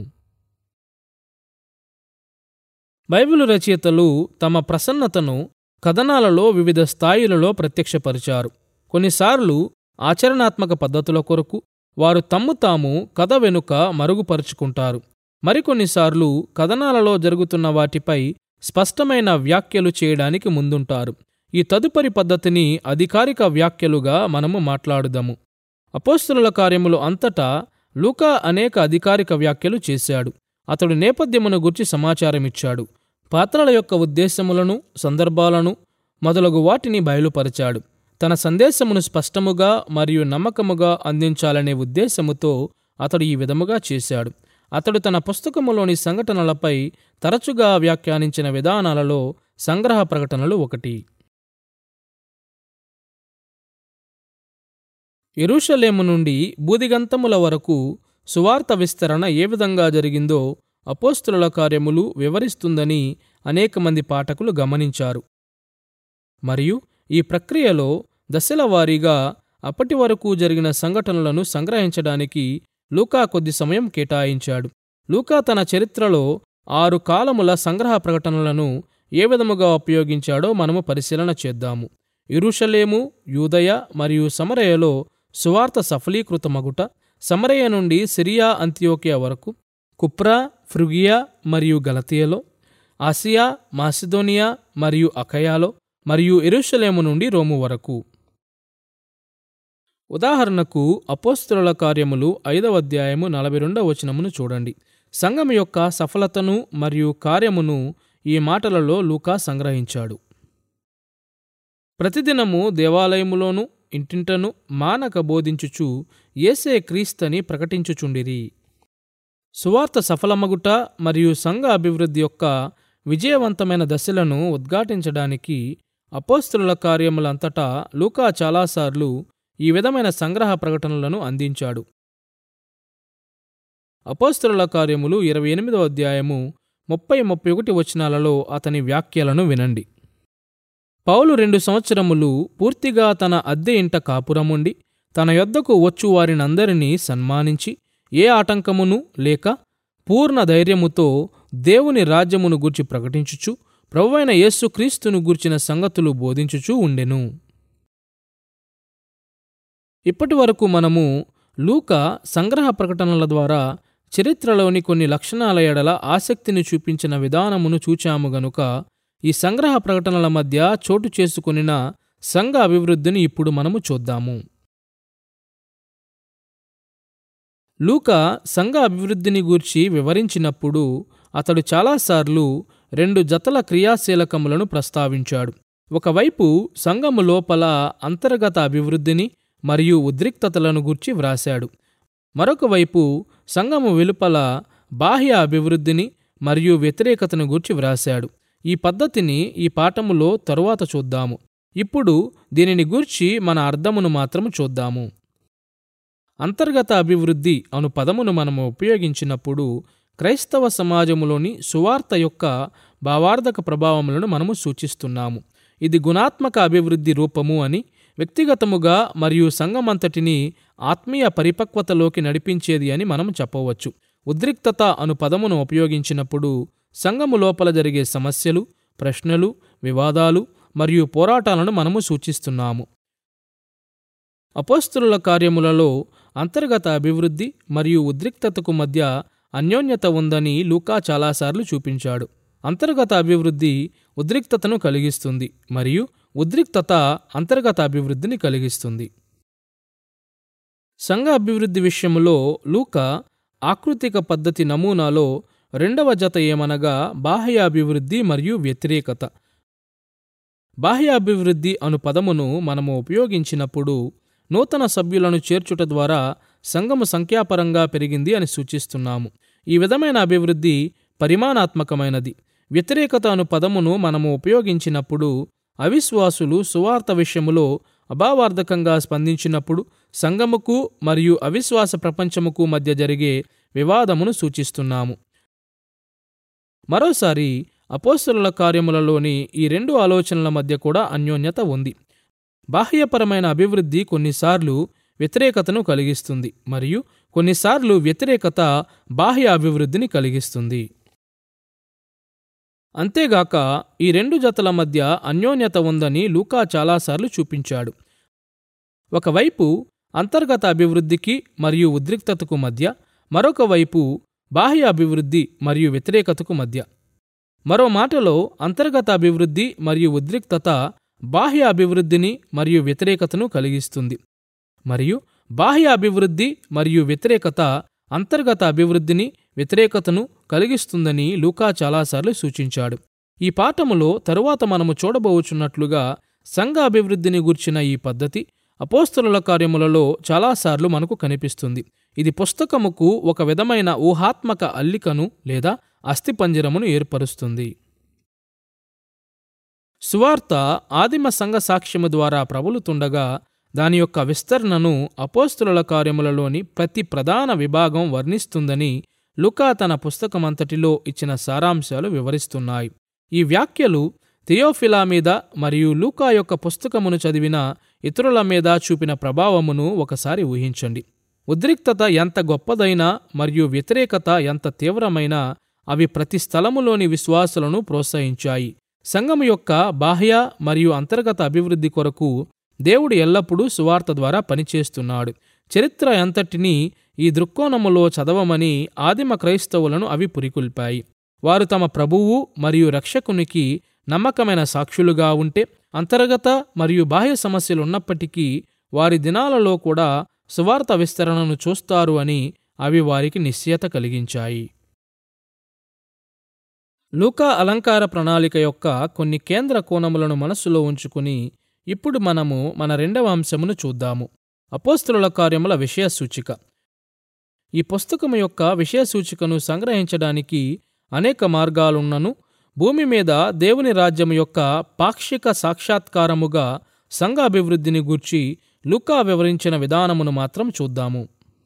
బైబిలు రచయితలు తమ ప్రసన్నతను కథనాలలో వివిధ స్థాయిలలో ప్రత్యక్షపరిచారు కొన్నిసార్లు ఆచరణాత్మక పద్ధతుల కొరకు వారు తమ్ము తాము కథ వెనుక మరుగుపరుచుకుంటారు మరికొన్నిసార్లు కథనాలలో జరుగుతున్న వాటిపై స్పష్టమైన వ్యాఖ్యలు చేయడానికి ముందుంటారు ఈ తదుపరి పద్ధతిని అధికారిక వ్యాఖ్యలుగా మనము మాట్లాడుదాము అపోస్తుల కార్యములు అంతటా లూకా అనేక అధికారిక వ్యాఖ్యలు చేశాడు అతడు నేపథ్యమును గుర్చి సమాచారమిచ్చాడు పాత్రల యొక్క ఉద్దేశములను సందర్భాలను మొదలగు వాటిని బయలుపరిచాడు తన సందేశమును స్పష్టముగా మరియు నమ్మకముగా అందించాలనే ఉద్దేశముతో అతడు ఈ విధముగా చేశాడు అతడు తన పుస్తకములోని సంఘటనలపై తరచుగా వ్యాఖ్యానించిన విధానాలలో సంగ్రహ ప్రకటనలు ఒకటి ఎరుషలేము నుండి బూదిగంతముల వరకు సువార్త విస్తరణ ఏ విధంగా జరిగిందో అపోస్తుల కార్యములు వివరిస్తుందని అనేక మంది పాఠకులు గమనించారు మరియు ఈ ప్రక్రియలో దశల వారీగా అప్పటి వరకు జరిగిన సంఘటనలను సంగ్రహించడానికి లూకా కొద్ది సమయం కేటాయించాడు లూకా తన చరిత్రలో ఆరు కాలముల సంగ్రహ ప్రకటనలను ఏ విధముగా ఉపయోగించాడో మనము పరిశీలన చేద్దాము ఇరుషలేము యూదయ మరియు సమరయలో సువార్త సఫలీకృతమగుట సమరయ నుండి సిరియా అంత్యోకియా వరకు కుప్రా ఫ్రుగియా మరియు గలతియలో ఆసియా మాసిదోనియా మరియు అకయాలో మరియు ఎరుషలేము నుండి రోము వరకు ఉదాహరణకు అపోస్తుల కార్యములు ఐదవ అధ్యాయము నలభై రెండవ వచనమును చూడండి సంఘం యొక్క సఫలతను మరియు కార్యమును ఈ మాటలలో లూకా సంగ్రహించాడు ప్రతిదినము దేవాలయములోను ఇంటింటను మానక బోధించుచు ఏసే క్రీస్తని ప్రకటించుచుండిరి సువార్త సఫలమగుట మరియు సంఘ అభివృద్ధి యొక్క విజయవంతమైన దశలను ఉద్ఘాటించడానికి అపోస్తుల కార్యములంతటా లూకా చాలాసార్లు ఈ విధమైన సంగ్రహ ప్రకటనలను అందించాడు అపోస్తుల కార్యములు ఇరవై ఎనిమిదవ అధ్యాయము ముప్పై ముప్పై ఒకటి వచనాలలో అతని వ్యాఖ్యలను వినండి పౌలు రెండు సంవత్సరములు పూర్తిగా తన అద్దె ఇంట కాపురముండి తన యొద్దకు వచ్చు వారినందరినీ సన్మానించి ఏ ఆటంకమును లేక పూర్ణ ధైర్యముతో దేవుని రాజ్యమును గూర్చి ప్రకటించుచు ప్రభువైన యేసుక్రీస్తును గూర్చిన సంగతులు బోధించుచూ ఉండెను ఇప్పటి వరకు మనము లూక సంగ్రహ ప్రకటనల ద్వారా చరిత్రలోని కొన్ని లక్షణాల ఎడల ఆసక్తిని చూపించిన విధానమును చూచాము గనుక ఈ సంగ్రహ ప్రకటనల మధ్య చోటు చేసుకొనిన సంఘ అభివృద్ధిని ఇప్పుడు మనము చూద్దాము లూక సంఘ అభివృద్ధిని గూర్చి వివరించినప్పుడు అతడు చాలాసార్లు రెండు జతల క్రియాశీలకములను ప్రస్తావించాడు ఒకవైపు సంఘము లోపల అంతర్గత అభివృద్ధిని మరియు ఉద్రిక్తతలను గూర్చి వ్రాశాడు మరొక వైపు సంఘము వెలుపల బాహ్య అభివృద్ధిని మరియు వ్యతిరేకతను గూర్చి వ్రాశాడు ఈ పద్ధతిని ఈ పాఠములో తరువాత చూద్దాము ఇప్పుడు దీనిని గూర్చి మన అర్థమును మాత్రము చూద్దాము అంతర్గత అభివృద్ధి అను పదమును మనము ఉపయోగించినప్పుడు క్రైస్తవ సమాజములోని సువార్త యొక్క భావార్థక ప్రభావములను మనము సూచిస్తున్నాము ఇది గుణాత్మక అభివృద్ధి రూపము అని వ్యక్తిగతముగా మరియు సంఘమంతటిని ఆత్మీయ పరిపక్వతలోకి నడిపించేది అని మనం చెప్పవచ్చు ఉద్రిక్తత అను పదమును ఉపయోగించినప్పుడు సంఘము లోపల జరిగే సమస్యలు ప్రశ్నలు వివాదాలు మరియు పోరాటాలను మనము సూచిస్తున్నాము అపోస్తుల కార్యములలో అంతర్గత అభివృద్ధి మరియు ఉద్రిక్తతకు మధ్య అన్యోన్యత ఉందని లూకా చాలాసార్లు చూపించాడు అంతర్గత అభివృద్ధి ఉద్రిక్తతను కలిగిస్తుంది మరియు ఉద్రిక్తత అంతర్గత అభివృద్ధిని కలిగిస్తుంది సంఘ అభివృద్ధి విషయంలో లూక ఆకృతిక పద్ధతి నమూనాలో రెండవ జత ఏమనగా బాహ్య అభివృద్ధి మరియు వ్యతిరేకత బాహ్య అభివృద్ధి అను పదమును మనము ఉపయోగించినప్పుడు నూతన సభ్యులను చేర్చుట ద్వారా సంఘము సంఖ్యాపరంగా పెరిగింది అని సూచిస్తున్నాము ఈ విధమైన అభివృద్ధి పరిమాణాత్మకమైనది వ్యతిరేకత అను పదమును మనము ఉపయోగించినప్పుడు అవిశ్వాసులు సువార్త విషయములో అభావార్థకంగా స్పందించినప్పుడు సంఘముకు మరియు అవిశ్వాస ప్రపంచముకు మధ్య జరిగే వివాదమును సూచిస్తున్నాము మరోసారి అపోస్తలుల కార్యములలోని ఈ రెండు ఆలోచనల మధ్య కూడా అన్యోన్యత ఉంది బాహ్యపరమైన అభివృద్ధి కొన్నిసార్లు వ్యతిరేకతను కలిగిస్తుంది మరియు కొన్నిసార్లు వ్యతిరేకత బాహ్య అభివృద్ధిని కలిగిస్తుంది అంతేగాక ఈ రెండు జతల మధ్య అన్యోన్యత ఉందని లూకా చాలాసార్లు చూపించాడు ఒకవైపు అంతర్గత అభివృద్ధికి మరియు ఉద్రిక్తతకు మధ్య మరొక వైపు బాహ్య అభివృద్ధి మరియు వ్యతిరేకతకు మధ్య మరో మాటలో అంతర్గత అభివృద్ధి మరియు ఉద్రిక్తత బాహ్య అభివృద్ధిని మరియు వ్యతిరేకతను కలిగిస్తుంది మరియు బాహ్య అభివృద్ధి మరియు వ్యతిరేకత అంతర్గత అభివృద్ధిని వ్యతిరేకతను కలిగిస్తుందని లూకా చాలాసార్లు సూచించాడు ఈ పాఠములో తరువాత మనము చూడబోచున్నట్లుగా సంఘ అభివృద్ధిని గూర్చిన ఈ పద్ధతి అపోస్తలుల కార్యములలో చాలాసార్లు మనకు కనిపిస్తుంది ఇది పుస్తకముకు ఒక విధమైన ఊహాత్మక అల్లికను లేదా అస్థిపంజరమును ఏర్పరుస్తుంది సువార్త ఆదిమ సంఘ సాక్ష్యము ద్వారా ప్రబలుతుండగా దాని యొక్క విస్తరణను అపోస్తుల కార్యములలోని ప్రతి ప్రధాన విభాగం వర్ణిస్తుందని లుకా తన పుస్తకమంతటిలో ఇచ్చిన సారాంశాలు వివరిస్తున్నాయి ఈ వ్యాఖ్యలు థియోఫిలా మీద మరియు లూకా యొక్క పుస్తకమును చదివిన ఇతరుల మీద చూపిన ప్రభావమును ఒకసారి ఊహించండి ఉద్రిక్తత ఎంత గొప్పదైనా మరియు వ్యతిరేకత ఎంత తీవ్రమైనా అవి ప్రతి స్థలములోని విశ్వాసులను ప్రోత్సహించాయి సంఘము యొక్క బాహ్య మరియు అంతర్గత అభివృద్ధి కొరకు దేవుడు ఎల్లప్పుడూ సువార్త ద్వారా పనిచేస్తున్నాడు చరిత్ర అంతటినీ ఈ దృక్కోణములో చదవమని ఆదిమ క్రైస్తవులను అవి పురికొల్పాయి వారు తమ ప్రభువు మరియు రక్షకునికి నమ్మకమైన సాక్షులుగా ఉంటే అంతర్గత మరియు బాహ్య సమస్యలు ఉన్నప్పటికీ వారి దినాలలో కూడా సువార్త విస్తరణను చూస్తారు అని అవి వారికి నిశ్చయత కలిగించాయి లూకా అలంకార ప్రణాళిక యొక్క కొన్ని కేంద్ర కోణములను మనస్సులో ఉంచుకుని ఇప్పుడు మనము మన రెండవ అంశమును చూద్దాము అపోస్తుల కార్యముల విషయ సూచిక ఈ పుస్తకము యొక్క విషయ సూచికను సంగ్రహించడానికి అనేక మార్గాలున్నను భూమి మీద దేవుని రాజ్యం యొక్క పాక్షిక సాక్షాత్కారముగా సంఘ అభివృద్ధిని గూర్చి లూకా వివరించిన విధానమును మాత్రం చూద్దాము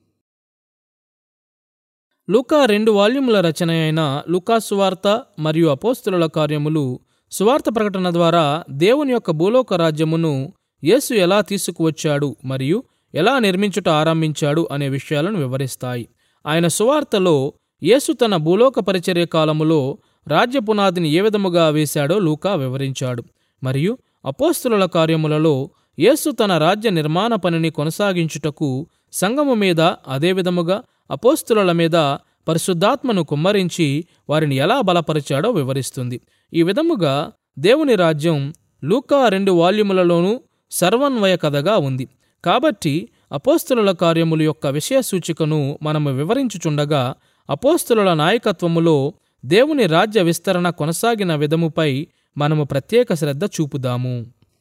లూకా రెండు వాల్యూముల రచన అయిన లూకా సువార్త మరియు అపోస్తుల కార్యములు సువార్త ప్రకటన ద్వారా దేవుని యొక్క భూలోక రాజ్యమును యేసు ఎలా తీసుకువచ్చాడు మరియు ఎలా నిర్మించుట ఆరంభించాడు అనే విషయాలను వివరిస్తాయి ఆయన సువార్తలో యేసు తన భూలోక పరిచర్య కాలములో రాజ్య పునాదిని ఏ విధముగా వేశాడో లూకా వివరించాడు మరియు అపోస్తుల కార్యములలో యేసు తన రాజ్య నిర్మాణ పనిని కొనసాగించుటకు సంఘము మీద అదేవిధముగా అపోస్తుల మీద పరిశుద్ధాత్మను కుమ్మరించి వారిని ఎలా బలపరిచాడో వివరిస్తుంది ఈ విధముగా దేవుని రాజ్యం లూకా రెండు వాల్యూములలోనూ సర్వన్వయ కథగా ఉంది కాబట్టి అపోస్తుల కార్యముల యొక్క విషయ సూచికను మనము వివరించుచుండగా అపోస్తుల నాయకత్వములో దేవుని రాజ్య విస్తరణ కొనసాగిన విధముపై మనము ప్రత్యేక శ్రద్ధ చూపుదాము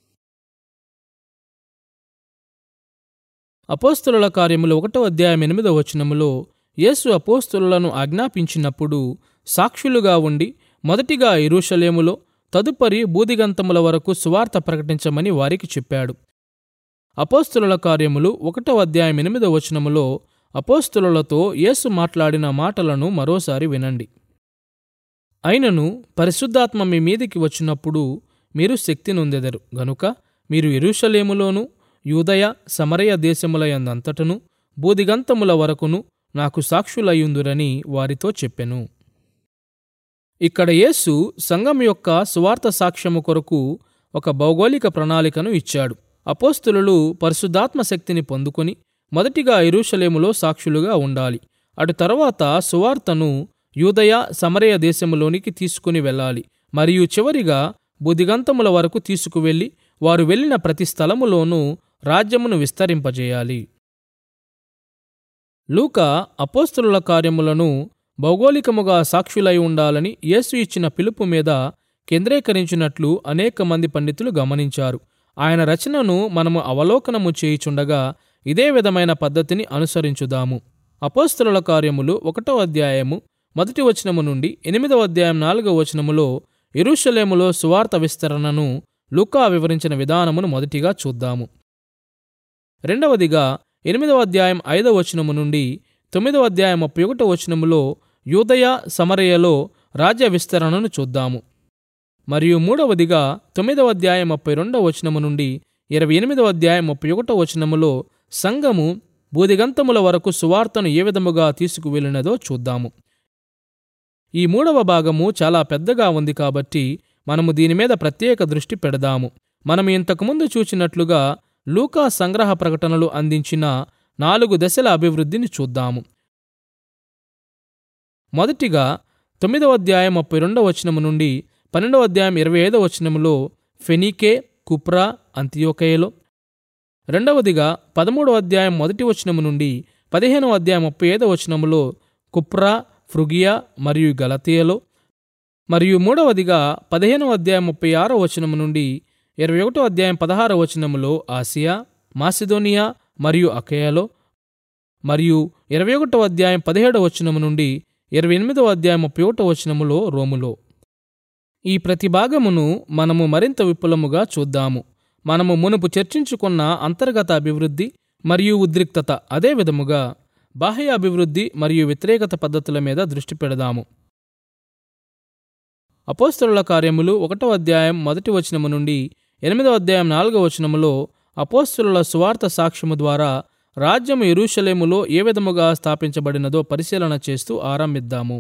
అపోస్తుల కార్యములు ఒకటో అధ్యాయం ఎనిమిదో వచనములో యేసు అపోస్తులను ఆజ్ఞాపించినప్పుడు సాక్షులుగా ఉండి మొదటిగా ఇరుషలేములో తదుపరి బూదిగంతముల వరకు సువార్త ప్రకటించమని వారికి చెప్పాడు అపోస్తుల కార్యములు ఒకటో అధ్యాయం ఎనిమిదో వచనములో అపోస్తులతో యేసు మాట్లాడిన మాటలను మరోసారి వినండి అయినను పరిశుద్ధాత్మ మీ మీదికి వచ్చినప్పుడు మీరు శక్తి నొందెదరు గనుక మీరు ఎరుషలేములోను యూదయ సమరయ దేశములయందంతటను బూదిగంతముల వరకును నాకు సాక్షులయ్యుందురని వారితో చెప్పెను ఇక్కడ యేసు సంఘం యొక్క సువార్త సాక్ష్యము కొరకు ఒక భౌగోళిక ప్రణాళికను ఇచ్చాడు అపోస్తులు పరిశుద్ధాత్మ శక్తిని పొందుకొని మొదటిగా ఎరుషలేములో సాక్షులుగా ఉండాలి అటు తరువాత సువార్తను యూదయ సమరయ దేశములోనికి తీసుకుని వెళ్ళాలి మరియు చివరిగా బుదిగంతముల వరకు తీసుకువెళ్ళి వారు వెళ్ళిన ప్రతి స్థలములోనూ రాజ్యమును విస్తరింపజేయాలి లూక అపోస్తుల కార్యములను భౌగోళికముగా సాక్షులై ఉండాలని యేసు ఇచ్చిన పిలుపు మీద కేంద్రీకరించినట్లు అనేక మంది పండితులు గమనించారు ఆయన రచనను మనము అవలోకనము చేయుచుండగా ఇదే విధమైన పద్ధతిని అనుసరించుదాము అపోస్తుల కార్యములు ఒకటో అధ్యాయము మొదటి వచనము నుండి ఎనిమిదవ అధ్యాయం నాలుగవ వచనములో ఎరుషలేములో సువార్త విస్తరణను లూకా వివరించిన విధానమును మొదటిగా చూద్దాము రెండవదిగా ఎనిమిదవ అధ్యాయం ఐదవ వచనము నుండి తొమ్మిదవ అధ్యాయం ముప్పై ఒకటో వచనములో యూదయ సమరయలో రాజ్య విస్తరణను చూద్దాము మరియు మూడవదిగా తొమ్మిదవ అధ్యాయం ముప్పై రెండవ వచనము నుండి ఇరవై ఎనిమిదవ అధ్యాయం ముప్పై ఒకటో వచనములో సంఘము బూదిగంతముల వరకు సువార్తను ఏ విధముగా తీసుకువెళ్ళినదో చూద్దాము ఈ మూడవ భాగము చాలా పెద్దగా ఉంది కాబట్టి మనము దీని మీద ప్రత్యేక దృష్టి పెడదాము మనం ఇంతకుముందు చూచినట్లుగా లూకా సంగ్రహ ప్రకటనలు అందించిన నాలుగు దశల అభివృద్ధిని చూద్దాము మొదటిగా తొమ్మిదవ అధ్యాయం ముప్పై రెండవ వచనము నుండి పన్నెండవ అధ్యాయం ఇరవై ఐదవ వచనములో ఫెనీకే కుప్రా అంత్యోకయలో రెండవదిగా పదమూడవ అధ్యాయం మొదటి వచనము నుండి పదిహేనవ అధ్యాయం ముప్పై ఐదవ వచనములో కుప్రా ఫ్రుగియా మరియు గలతీయలో మరియు మూడవదిగా పదిహేనవ అధ్యాయం ముప్పై ఆరో వచనము నుండి ఇరవై ఒకటో అధ్యాయం పదహారవ వచనములో ఆసియా మాసిదోనియా మరియు అకయలో మరియు ఇరవై ఒకటవ అధ్యాయం పదిహేడవ వచనము నుండి ఇరవై ఎనిమిదవ అధ్యాయం ముప్పై ఒకటో వచనములో రోములో ఈ ప్రతి భాగమును మనము మరింత విపులముగా చూద్దాము మనము మునుపు చర్చించుకున్న అంతర్గత అభివృద్ధి మరియు ఉద్రిక్తత అదే విధముగా బాహ్య అభివృద్ధి మరియు వ్యతిరేకత పద్ధతుల మీద దృష్టి పెడదాము అపోస్తలుల కార్యములు ఒకటో అధ్యాయం మొదటి వచనము నుండి ఎనిమిదవ అధ్యాయం నాలుగవ వచనములో అపోస్తలుల సువార్త సాక్ష్యము ద్వారా రాజ్యము ఎరుషలేములో ఏ విధముగా స్థాపించబడినదో పరిశీలన చేస్తూ ఆరంభిద్దాము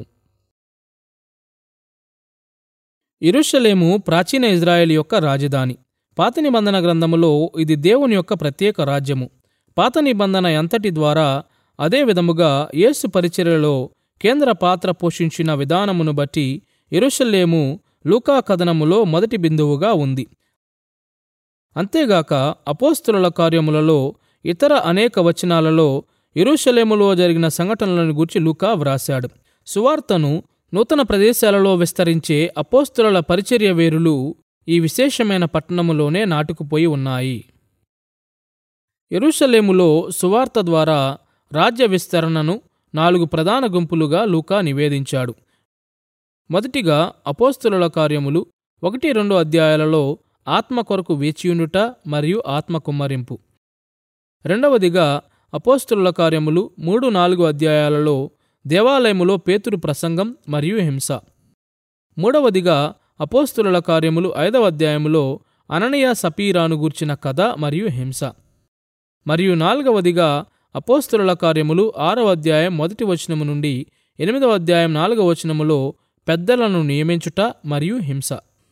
ఇరుషలేము ప్రాచీన ఇజ్రాయెల్ యొక్క రాజధాని పాత నిబంధన గ్రంథములో ఇది దేవుని యొక్క ప్రత్యేక రాజ్యము పాత నిబంధన ఎంతటి ద్వారా అదే విధముగా యేసు పరిచర్యలో కేంద్ర పాత్ర పోషించిన విధానమును బట్టి ఎరుషలేము లూకా కథనములో మొదటి బిందువుగా ఉంది అంతేగాక అపోస్తుల కార్యములలో ఇతర అనేక వచనాలలో ఎరుషలేములో జరిగిన సంఘటనలను గురించి లూకా వ్రాశాడు సువార్తను నూతన ప్రదేశాలలో విస్తరించే అపోస్తుల పరిచర్య వేరులు ఈ విశేషమైన పట్టణములోనే నాటుకుపోయి ఉన్నాయి ఎరుషలేములో సువార్త ద్వారా రాజ్య విస్తరణను నాలుగు ప్రధాన గుంపులుగా లూకా నివేదించాడు మొదటిగా అపోస్తుల కార్యములు ఒకటి రెండు అధ్యాయాలలో ఆత్మ కొరకు వేచియుండుట మరియు ఆత్మ కుమ్మరింపు రెండవదిగా అపోస్తుల కార్యములు మూడు నాలుగు అధ్యాయాలలో దేవాలయములో పేతురు ప్రసంగం మరియు హింస మూడవదిగా అపోస్తుల కార్యములు ఐదవ అధ్యాయములో అననయ సపీరాను గూర్చిన కథ మరియు హింస మరియు నాలుగవదిగా అపోస్తుల కార్యములు ఆరవ అధ్యాయం మొదటి వచనము నుండి ఎనిమిదవ అధ్యాయం నాలుగవ వచనములో పెద్దలను నియమించుట మరియు హింస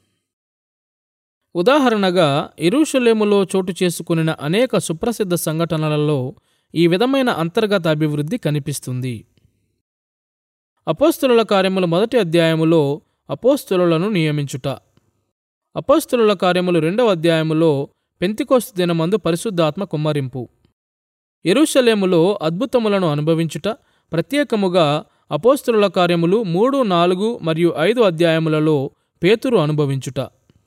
ఉదాహరణగా ఎరుషలేములో చోటు చేసుకునిన అనేక సుప్రసిద్ధ సంఘటనలలో ఈ విధమైన అంతర్గత అభివృద్ధి కనిపిస్తుంది అపోస్తుల కార్యముల మొదటి అధ్యాయములో అపోస్తులను నియమించుట అపోస్తుల కార్యములు రెండవ అధ్యాయములో పెంతికోస్తు దినమందు పరిశుద్ధాత్మ కుమ్మరింపు ఎరుషలేములో అద్భుతములను అనుభవించుట ప్రత్యేకముగా అపోస్తుల కార్యములు మూడు నాలుగు మరియు ఐదు అధ్యాయములలో పేతురు అనుభవించుట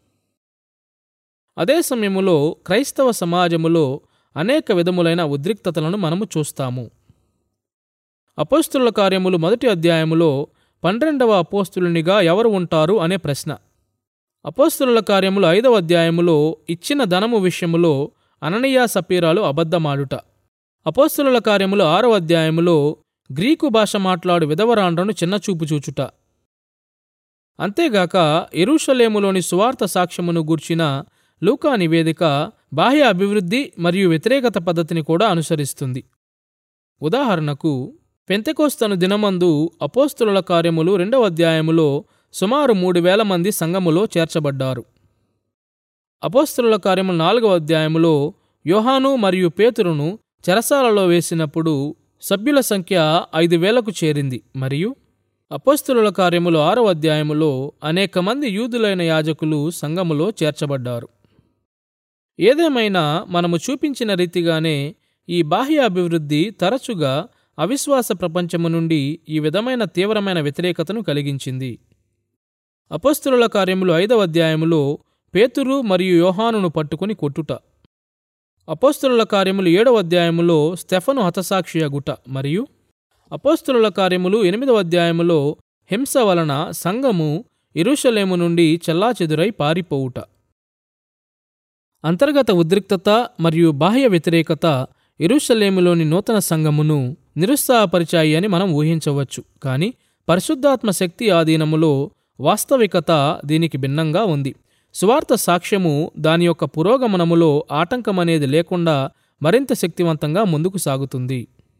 అదే సమయములో క్రైస్తవ సమాజములో అనేక విధములైన ఉద్రిక్తతలను మనము చూస్తాము అపోస్తుల కార్యములు మొదటి అధ్యాయములో పన్నెండవ అపోస్తులునిగా ఎవరు ఉంటారు అనే ప్రశ్న అపోస్తుల కార్యములు ఐదవ అధ్యాయములో ఇచ్చిన ధనము విషయములో అననీయ సపీరాలు అబద్ధమాడుట అపోస్తుల కార్యములు ఆరవ అధ్యాయములో గ్రీకు భాష మాట్లాడు విధవరాండ్రను చిన్నచూపు చూచుట అంతేగాక ఎరుషలేములోని సువార్త సాక్ష్యమును గూర్చిన లూకా నివేదిక బాహ్య అభివృద్ధి మరియు వ్యతిరేకత పద్ధతిని కూడా అనుసరిస్తుంది ఉదాహరణకు పెంతెకోస్తను దినమందు అపోస్తుల కార్యములు రెండవ అధ్యాయములో సుమారు మూడు వేల మంది సంఘములో చేర్చబడ్డారు అపోస్తుల కార్యములు నాలుగవ అధ్యాయములో యోహాను మరియు పేతురును చెరసాలలో వేసినప్పుడు సభ్యుల సంఖ్య ఐదు వేలకు చేరింది మరియు అపోస్తుల కార్యములు ఆరవ అధ్యాయములో అనేక మంది యూదులైన యాజకులు సంఘములో చేర్చబడ్డారు ఏదేమైనా మనము చూపించిన రీతిగానే ఈ బాహ్య అభివృద్ధి తరచుగా అవిశ్వాస ప్రపంచము నుండి ఈ విధమైన తీవ్రమైన వ్యతిరేకతను కలిగించింది అపస్తుల కార్యములు ఐదవ అధ్యాయములో పేతురు మరియు యోహానును పట్టుకుని కొట్టుట అపోస్తుల కార్యములు ఏడవ అధ్యాయములో స్టెఫను హతసాక్షి అగుట మరియు అపోస్తుల కార్యములు ఎనిమిదవ అధ్యాయములో హింస వలన సంఘము ఇరుషలేము నుండి చెల్లాచెదురై పారిపోవుట అంతర్గత ఉద్రిక్తత మరియు బాహ్య వ్యతిరేకత ఇరుషలేములోని నూతన సంఘమును నిరుత్సాహపరిచాయి అని మనం ఊహించవచ్చు కానీ పరిశుద్ధాత్మ శక్తి ఆధీనములో వాస్తవికత దీనికి భిన్నంగా ఉంది సువార్త సాక్ష్యము దాని యొక్క పురోగమనములో ఆటంకమనేది లేకుండా మరింత శక్తివంతంగా ముందుకు సాగుతుంది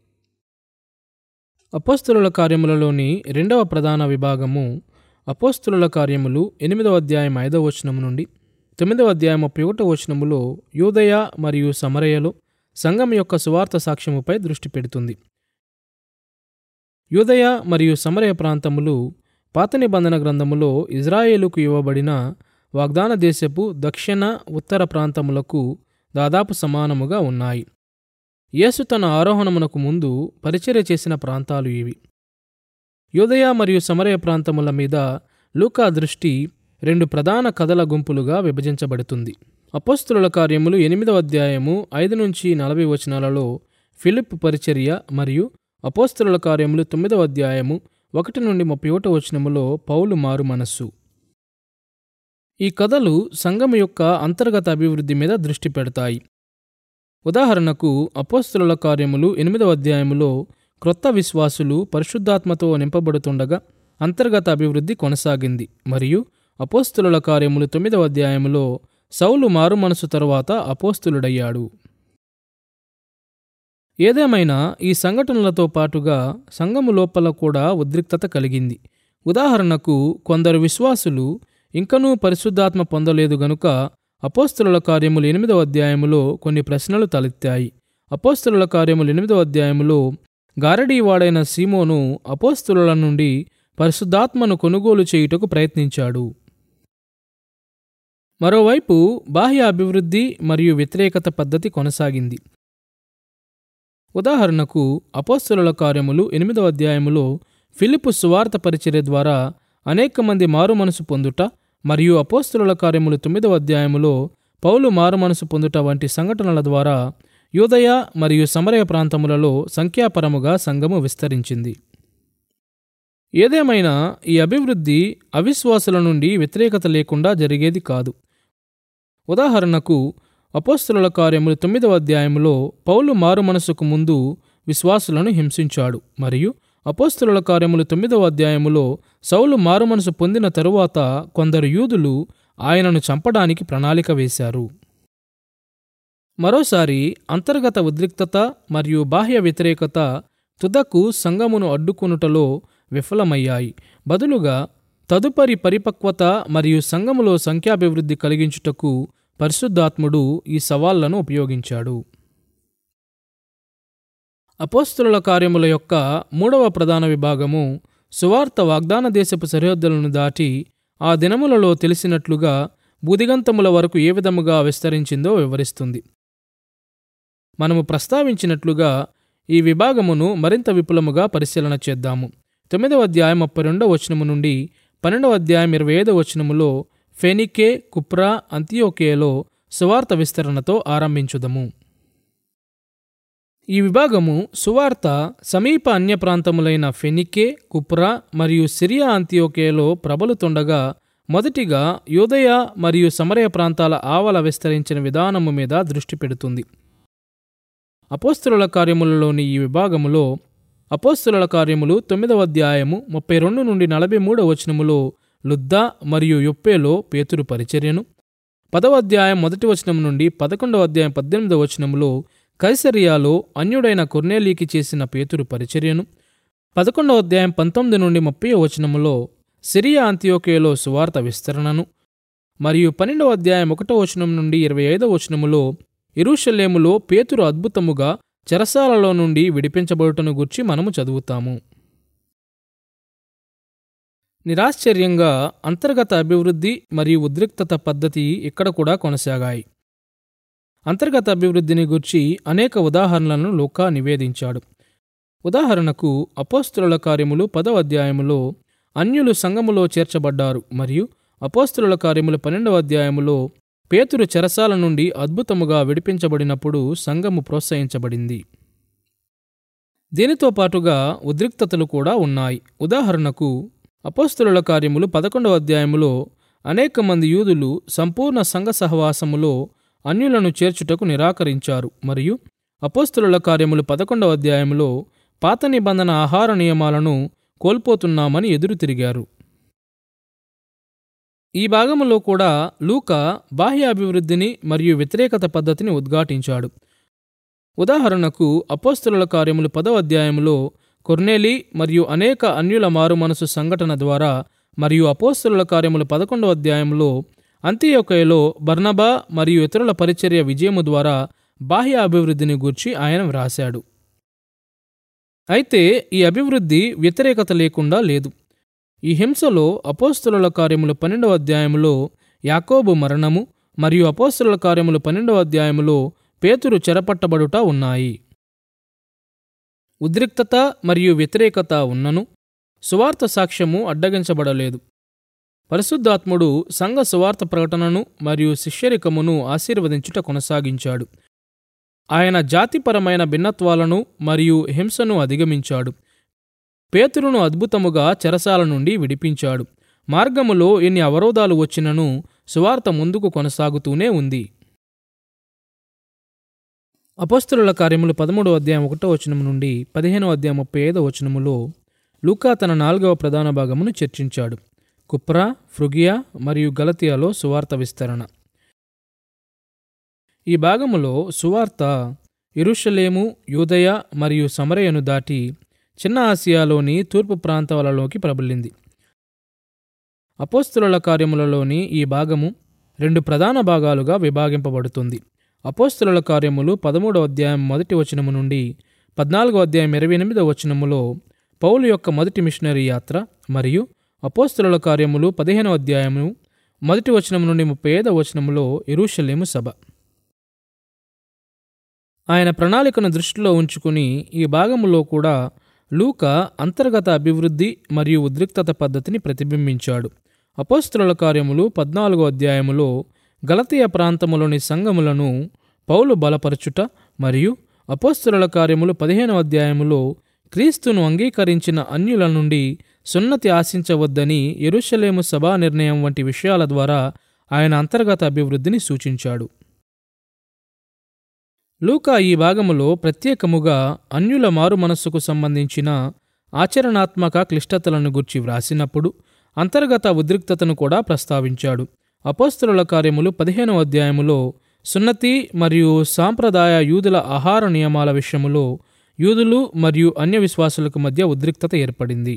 అపోస్తుల కార్యములలోని రెండవ ప్రధాన విభాగము అపోస్తుల కార్యములు ఎనిమిదవ అధ్యాయం ఐదవ వచనము నుండి తొమ్మిదవ అధ్యాయం ముప్పై ఒకటో వచనములో యూదయ మరియు సమరయలో సంఘం యొక్క సువార్త సాక్ష్యముపై దృష్టి పెడుతుంది యూదయ మరియు సమరయ ప్రాంతములు పాత నిబంధన గ్రంథములో ఇజ్రాయేలుకు ఇవ్వబడిన వాగ్దాన దేశపు దక్షిణ ఉత్తర ప్రాంతములకు దాదాపు సమానముగా ఉన్నాయి యేసు తన ఆరోహణమునకు ముందు పరిచర్య చేసిన ప్రాంతాలు ఇవి యోదయ మరియు సమరయ ప్రాంతముల మీద లూకా దృష్టి రెండు ప్రధాన కథల గుంపులుగా విభజించబడుతుంది అపోస్తుల కార్యములు ఎనిమిదవ అధ్యాయము ఐదు నుంచి నలభై వచనాలలో ఫిలిప్ పరిచర్య మరియు అపోస్తుల కార్యములు తొమ్మిదవ అధ్యాయము ఒకటి నుండి ముప్పై ఒకటో వచనములో పౌలు మారు మనస్సు ఈ కథలు సంఘము యొక్క అంతర్గత అభివృద్ధి మీద దృష్టి పెడతాయి ఉదాహరణకు అపోస్తుల కార్యములు ఎనిమిదవ అధ్యాయములో క్రొత్త విశ్వాసులు పరిశుద్ధాత్మతో నింపబడుతుండగా అంతర్గత అభివృద్ధి కొనసాగింది మరియు అపోస్తుల కార్యములు తొమ్మిదవ అధ్యాయములో సౌలు మారు మనసు తరువాత అపోస్తులుడయ్యాడు ఏదేమైనా ఈ సంఘటనలతో పాటుగా సంఘము లోపల కూడా ఉద్రిక్తత కలిగింది ఉదాహరణకు కొందరు విశ్వాసులు ఇంకనూ పరిశుద్ధాత్మ పొందలేదు గనుక అపోస్తుల కార్యములు ఎనిమిదవ అధ్యాయములో కొన్ని ప్రశ్నలు తలెత్తాయి అపోస్తుల కార్యములు ఎనిమిదవ అధ్యాయములో గారడీవాడైన సీమోను అపోస్తుల నుండి పరిశుద్ధాత్మను కొనుగోలు చేయుటకు ప్రయత్నించాడు మరోవైపు బాహ్య అభివృద్ధి మరియు వ్యతిరేకత పద్ధతి కొనసాగింది ఉదాహరణకు అపోస్తుల కార్యములు ఎనిమిదవ అధ్యాయములో ఫిలిపు సువార్త పరిచర్య ద్వారా అనేక మంది మారు మనసు పొందుట మరియు అపోస్తుల కార్యములు తొమ్మిదవ అధ్యాయములో పౌలు మారు మనసు పొందుట వంటి సంఘటనల ద్వారా యూదయ మరియు సమరయ ప్రాంతములలో సంఖ్యాపరముగా సంఘము విస్తరించింది ఏదేమైనా ఈ అభివృద్ధి అవిశ్వాసుల నుండి వ్యతిరేకత లేకుండా జరిగేది కాదు ఉదాహరణకు అపోస్తుల కార్యములు తొమ్మిదవ అధ్యాయములో పౌలు మారు మనసుకు ముందు విశ్వాసులను హింసించాడు మరియు అపోస్తుల కార్యములు తొమ్మిదవ అధ్యాయములో సౌలు మారుమనసు పొందిన తరువాత కొందరు యూదులు ఆయనను చంపడానికి ప్రణాళిక వేశారు మరోసారి అంతర్గత ఉద్రిక్తత మరియు బాహ్య వ్యతిరేకత తుదకు సంఘమును అడ్డుకొనుటలో విఫలమయ్యాయి బదులుగా తదుపరి పరిపక్వత మరియు సంఘములో సంఖ్యాభివృద్ధి కలిగించుటకు పరిశుద్ధాత్ముడు ఈ సవాళ్లను ఉపయోగించాడు అపోస్తుల కార్యముల యొక్క మూడవ ప్రధాన విభాగము సువార్త వాగ్దాన దేశపు సరిహద్దులను దాటి ఆ దినములలో తెలిసినట్లుగా బుదిగంతముల వరకు ఏ విధముగా విస్తరించిందో వివరిస్తుంది మనము ప్రస్తావించినట్లుగా ఈ విభాగమును మరింత విపులముగా పరిశీలన చేద్దాము తొమ్మిదవ అధ్యాయం ముప్పై రెండవ వచనము నుండి పన్నెండవ అధ్యాయం ఇరవై ఐదవ వచనములో ఫెనికే కుప్రా అంతియోకేలో సువార్త విస్తరణతో ఆరంభించుదము ఈ విభాగము సువార్త సమీప అన్య ప్రాంతములైన ఫెనికే కుప్రా మరియు సిరియా అంత్యోకేలో ప్రబలుతుండగా మొదటిగా యోదయ మరియు సమరయ ప్రాంతాల ఆవల విస్తరించిన విధానము మీద దృష్టి పెడుతుంది అపోస్తుల కార్యములలోని ఈ విభాగములో అపోస్తుల కార్యములు తొమ్మిదవ అధ్యాయము ముప్పై రెండు నుండి నలభై మూడవ వచనములో లుద్దా మరియు యొప్పేలో పేతురు పరిచర్యను పదవ అధ్యాయం మొదటి వచనం నుండి పదకొండవ అధ్యాయం పద్దెనిమిదవ వచనములో కైసరియాలో అన్యుడైన కొర్నేలీకి చేసిన పేతురు పరిచర్యను పదకొండవ అధ్యాయం పంతొమ్మిది నుండి ముప్పై వచనములో సిరియా అంత్యోకేలో సువార్త విస్తరణను మరియు పన్నెండవ అధ్యాయం ఒకటో వచనం నుండి ఇరవై ఐదవ వచనములో ఇరుషలేములో పేతురు అద్భుతముగా చెరసాలలో నుండి విడిపించబడుటను గుర్చి మనము చదువుతాము నిరాశ్చర్యంగా అంతర్గత అభివృద్ధి మరియు ఉద్రిక్తత పద్ధతి ఇక్కడ కూడా కొనసాగాయి అంతర్గత అభివృద్ధిని గుర్చి అనేక ఉదాహరణలను లూకా నివేదించాడు ఉదాహరణకు అపోస్తుల కార్యములు పదవ అధ్యాయములో అన్యులు సంఘములో చేర్చబడ్డారు మరియు అపోస్తుల కార్యములు పన్నెండవ అధ్యాయములో పేతురు చెరసాల నుండి అద్భుతముగా విడిపించబడినప్పుడు సంఘము ప్రోత్సహించబడింది దీనితో పాటుగా ఉద్రిక్తతలు కూడా ఉన్నాయి ఉదాహరణకు అపోస్తుల కార్యములు పదకొండవ అధ్యాయములో అనేక మంది యూదులు సంపూర్ణ సంఘ సహవాసములో అన్యులను చేర్చుటకు నిరాకరించారు మరియు అపోస్తుల కార్యములు పదకొండవ అధ్యాయములో పాత నిబంధన ఆహార నియమాలను కోల్పోతున్నామని ఎదురు తిరిగారు ఈ భాగములో కూడా లూక బాహ్య అభివృద్ధిని మరియు వ్యతిరేకత పద్ధతిని ఉద్ఘాటించాడు ఉదాహరణకు అపోస్తుల కార్యములు పదవ అధ్యాయములో కొర్నేలి మరియు అనేక అన్యుల మారు మనసు సంఘటన ద్వారా మరియు అపోస్తుల కార్యములు పదకొండవ అధ్యాయంలో అంత్యొకయలో బర్నబా మరియు ఇతరుల పరిచర్య విజయము ద్వారా బాహ్య అభివృద్ధిని గూర్చి ఆయన వ్రాశాడు అయితే ఈ అభివృద్ధి వ్యతిరేకత లేకుండా లేదు ఈ హింసలో అపోస్తుల కార్యములు పన్నెండవ అధ్యాయములో యాకోబు మరణము మరియు అపోస్తుల కార్యములు పన్నెండవ అధ్యాయములో పేతురు చెరపట్టబడుట ఉన్నాయి ఉద్రిక్తత మరియు వ్యతిరేకత ఉన్నను సువార్త సాక్ష్యము అడ్డగించబడలేదు పరిశుద్ధాత్ముడు సంఘ సువార్త ప్రకటనను మరియు శిష్యరికమును ఆశీర్వదించుట కొనసాగించాడు ఆయన జాతిపరమైన భిన్నత్వాలను మరియు హింసను అధిగమించాడు పేతురును అద్భుతముగా చెరసాల నుండి విడిపించాడు మార్గములో ఎన్ని అవరోధాలు వచ్చినను సువార్త ముందుకు కొనసాగుతూనే ఉంది అపస్తుల కార్యములు పదమూడో అధ్యాయం ఒకటో వచనం నుండి పదిహేనో అధ్యాయం ముప్పై ఐదో వచనములో లూకా తన నాలుగవ ప్రధాన భాగమును చర్చించాడు కుప్రా ఫ్రుగియా మరియు గలతియాలో సువార్త విస్తరణ ఈ భాగములో సువార్త ఇరుషలేము యూదయ మరియు సమరయను దాటి చిన్న ఆసియాలోని తూర్పు ప్రాంతాలలోకి ప్రబలింది అపోస్తుల కార్యములలోని ఈ భాగము రెండు ప్రధాన భాగాలుగా విభాగింపబడుతుంది అపోస్తుల కార్యములు పదమూడవ అధ్యాయం మొదటి వచనము నుండి పద్నాలుగో అధ్యాయం ఇరవై ఎనిమిదవ వచనములో పౌలు యొక్క మొదటి మిషనరీ యాత్ర మరియు అపోస్తుల కార్యములు పదిహేనవ అధ్యాయము మొదటి వచనం నుండి ముప్పై ఐదవ వచనములో ఎరుషలేము సభ ఆయన ప్రణాళికను దృష్టిలో ఉంచుకుని ఈ భాగములో కూడా లూక అంతర్గత అభివృద్ధి మరియు ఉద్రిక్తత పద్ధతిని ప్రతిబింబించాడు అపోస్తుల కార్యములు పద్నాలుగో అధ్యాయములో గలతీయ ప్రాంతములోని సంఘములను పౌలు బలపరచుట మరియు అపోస్తుల కార్యములు పదిహేనవ అధ్యాయములో క్రీస్తును అంగీకరించిన అన్యుల నుండి సున్నతి ఆశించవద్దని ఎరుషలేము సభా నిర్ణయం వంటి విషయాల ద్వారా ఆయన అంతర్గత అభివృద్ధిని సూచించాడు లూకా ఈ భాగములో ప్రత్యేకముగా అన్యుల మారు మనస్సుకు సంబంధించిన ఆచరణాత్మక క్లిష్టతలను గుర్చి వ్రాసినప్పుడు అంతర్గత ఉద్రిక్తతను కూడా ప్రస్తావించాడు అపోస్తుల కార్యములు పదిహేనవ అధ్యాయములో సున్నతి మరియు సాంప్రదాయ యూదుల ఆహార నియమాల విషయములో యూదులు మరియు అన్య విశ్వాసులకు మధ్య ఉద్రిక్తత ఏర్పడింది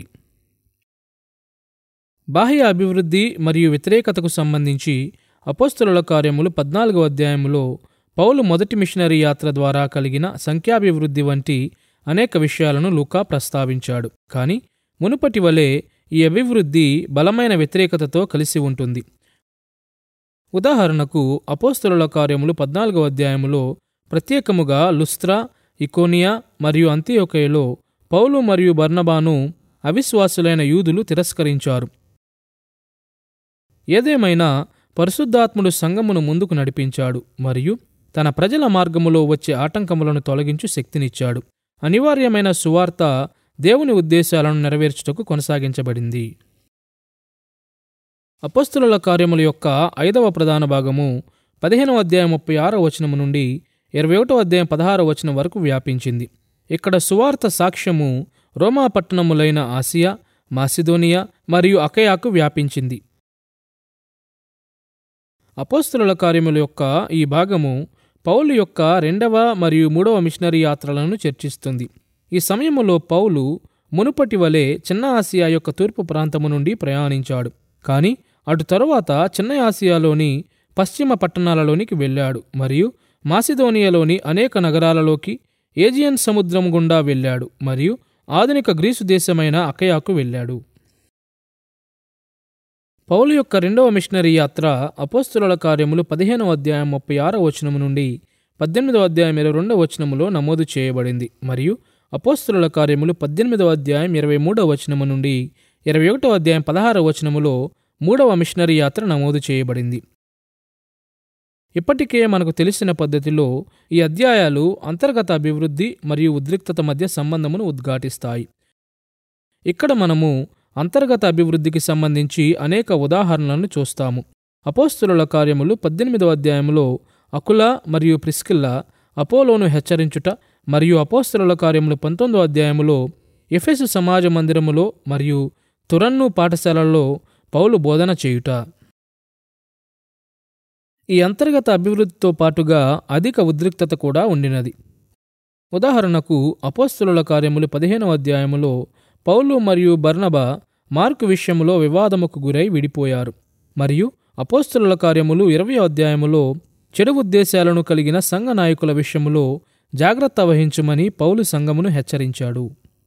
బాహ్య అభివృద్ధి మరియు వ్యతిరేకతకు సంబంధించి అపోస్తుల కార్యములు పద్నాలుగవ అధ్యాయములో పౌలు మొదటి మిషనరీ యాత్ర ద్వారా కలిగిన సంఖ్యాభివృద్ధి వంటి అనేక విషయాలను లూకా ప్రస్తావించాడు కానీ మునుపటి వలె ఈ అభివృద్ధి బలమైన వ్యతిరేకతతో కలిసి ఉంటుంది ఉదాహరణకు అపోస్తుల కార్యములు పద్నాలుగవ అధ్యాయములో ప్రత్యేకముగా లుస్త్రా ఇకోనియా మరియు అంత్యోకయలో పౌలు మరియు బర్నబాను అవిశ్వాసులైన యూదులు తిరస్కరించారు ఏదేమైనా పరిశుద్ధాత్ముడు సంఘమును ముందుకు నడిపించాడు మరియు తన ప్రజల మార్గములో వచ్చే ఆటంకములను తొలగించు శక్తినిచ్చాడు అనివార్యమైన సువార్త దేవుని ఉద్దేశాలను నెరవేర్చుటకు కొనసాగించబడింది అపస్తుల కార్యముల యొక్క ఐదవ ప్రధాన భాగము పదిహేనవ అధ్యాయం ముప్పై ఆరో వచనము నుండి ఇరవై ఒకటో అధ్యాయం పదహారో వచనం వరకు వ్యాపించింది ఇక్కడ సువార్త సాక్ష్యము రోమా పట్టణములైన ఆసియా మాసిదోనియా మరియు అకయాకు వ్యాపించింది అపోస్తుల కార్యముల యొక్క ఈ భాగము పౌలు యొక్క రెండవ మరియు మూడవ మిషనరీ యాత్రలను చర్చిస్తుంది ఈ సమయములో పౌలు మునుపటి వలె చిన్న ఆసియా యొక్క తూర్పు ప్రాంతము నుండి ప్రయాణించాడు కానీ అటు తరువాత చిన్న ఆసియాలోని పశ్చిమ పట్టణాలలోనికి వెళ్ళాడు మరియు మాసిదోనియాలోని అనేక నగరాలలోకి ఏజియన్ సముద్రం గుండా వెళ్ళాడు మరియు ఆధునిక గ్రీసు దేశమైన అకయాకు వెళ్ళాడు పౌలు యొక్క రెండవ మిషనరీ యాత్ర అపోస్తుల కార్యములు పదిహేనవ అధ్యాయం ముప్పై ఆరవ వచనము నుండి పద్దెనిమిదవ అధ్యాయం ఇరవై రెండవ వచనములో నమోదు చేయబడింది మరియు అపోస్తుల కార్యములు పద్దెనిమిదవ అధ్యాయం ఇరవై మూడవ వచనము నుండి ఇరవై ఒకటవ అధ్యాయం పదహారవ వచనములో మూడవ మిషనరీ యాత్ర నమోదు చేయబడింది ఇప్పటికే మనకు తెలిసిన పద్ధతిలో ఈ అధ్యాయాలు అంతర్గత అభివృద్ధి మరియు ఉద్రిక్తత మధ్య సంబంధమును ఉద్ఘాటిస్తాయి ఇక్కడ మనము అంతర్గత అభివృద్ధికి సంబంధించి అనేక ఉదాహరణలను చూస్తాము అపోస్తుల కార్యములు పద్దెనిమిదవ అధ్యాయంలో అకుల మరియు ప్రిస్కిల్ల అపోలోను హెచ్చరించుట మరియు అపోస్తుల కార్యములు పంతొమ్మిదవ అధ్యాయములో ఎఫెసు సమాజ మందిరములో మరియు తురన్ను పాఠశాలల్లో పౌలు బోధన చేయుట ఈ అంతర్గత అభివృద్ధితో పాటుగా అధిక ఉద్రిక్తత కూడా ఉండినది ఉదాహరణకు అపోస్తుల కార్యములు పదిహేనవ అధ్యాయములో పౌలు మరియు బర్నబా మార్కు విషయములో వివాదముకు గురై విడిపోయారు మరియు అపోస్తుల కార్యములు ఇరవై అధ్యాయములో చెడు ఉద్దేశాలను కలిగిన సంఘ నాయకుల విషయములో జాగ్రత్త వహించుమని పౌలు సంఘమును హెచ్చరించాడు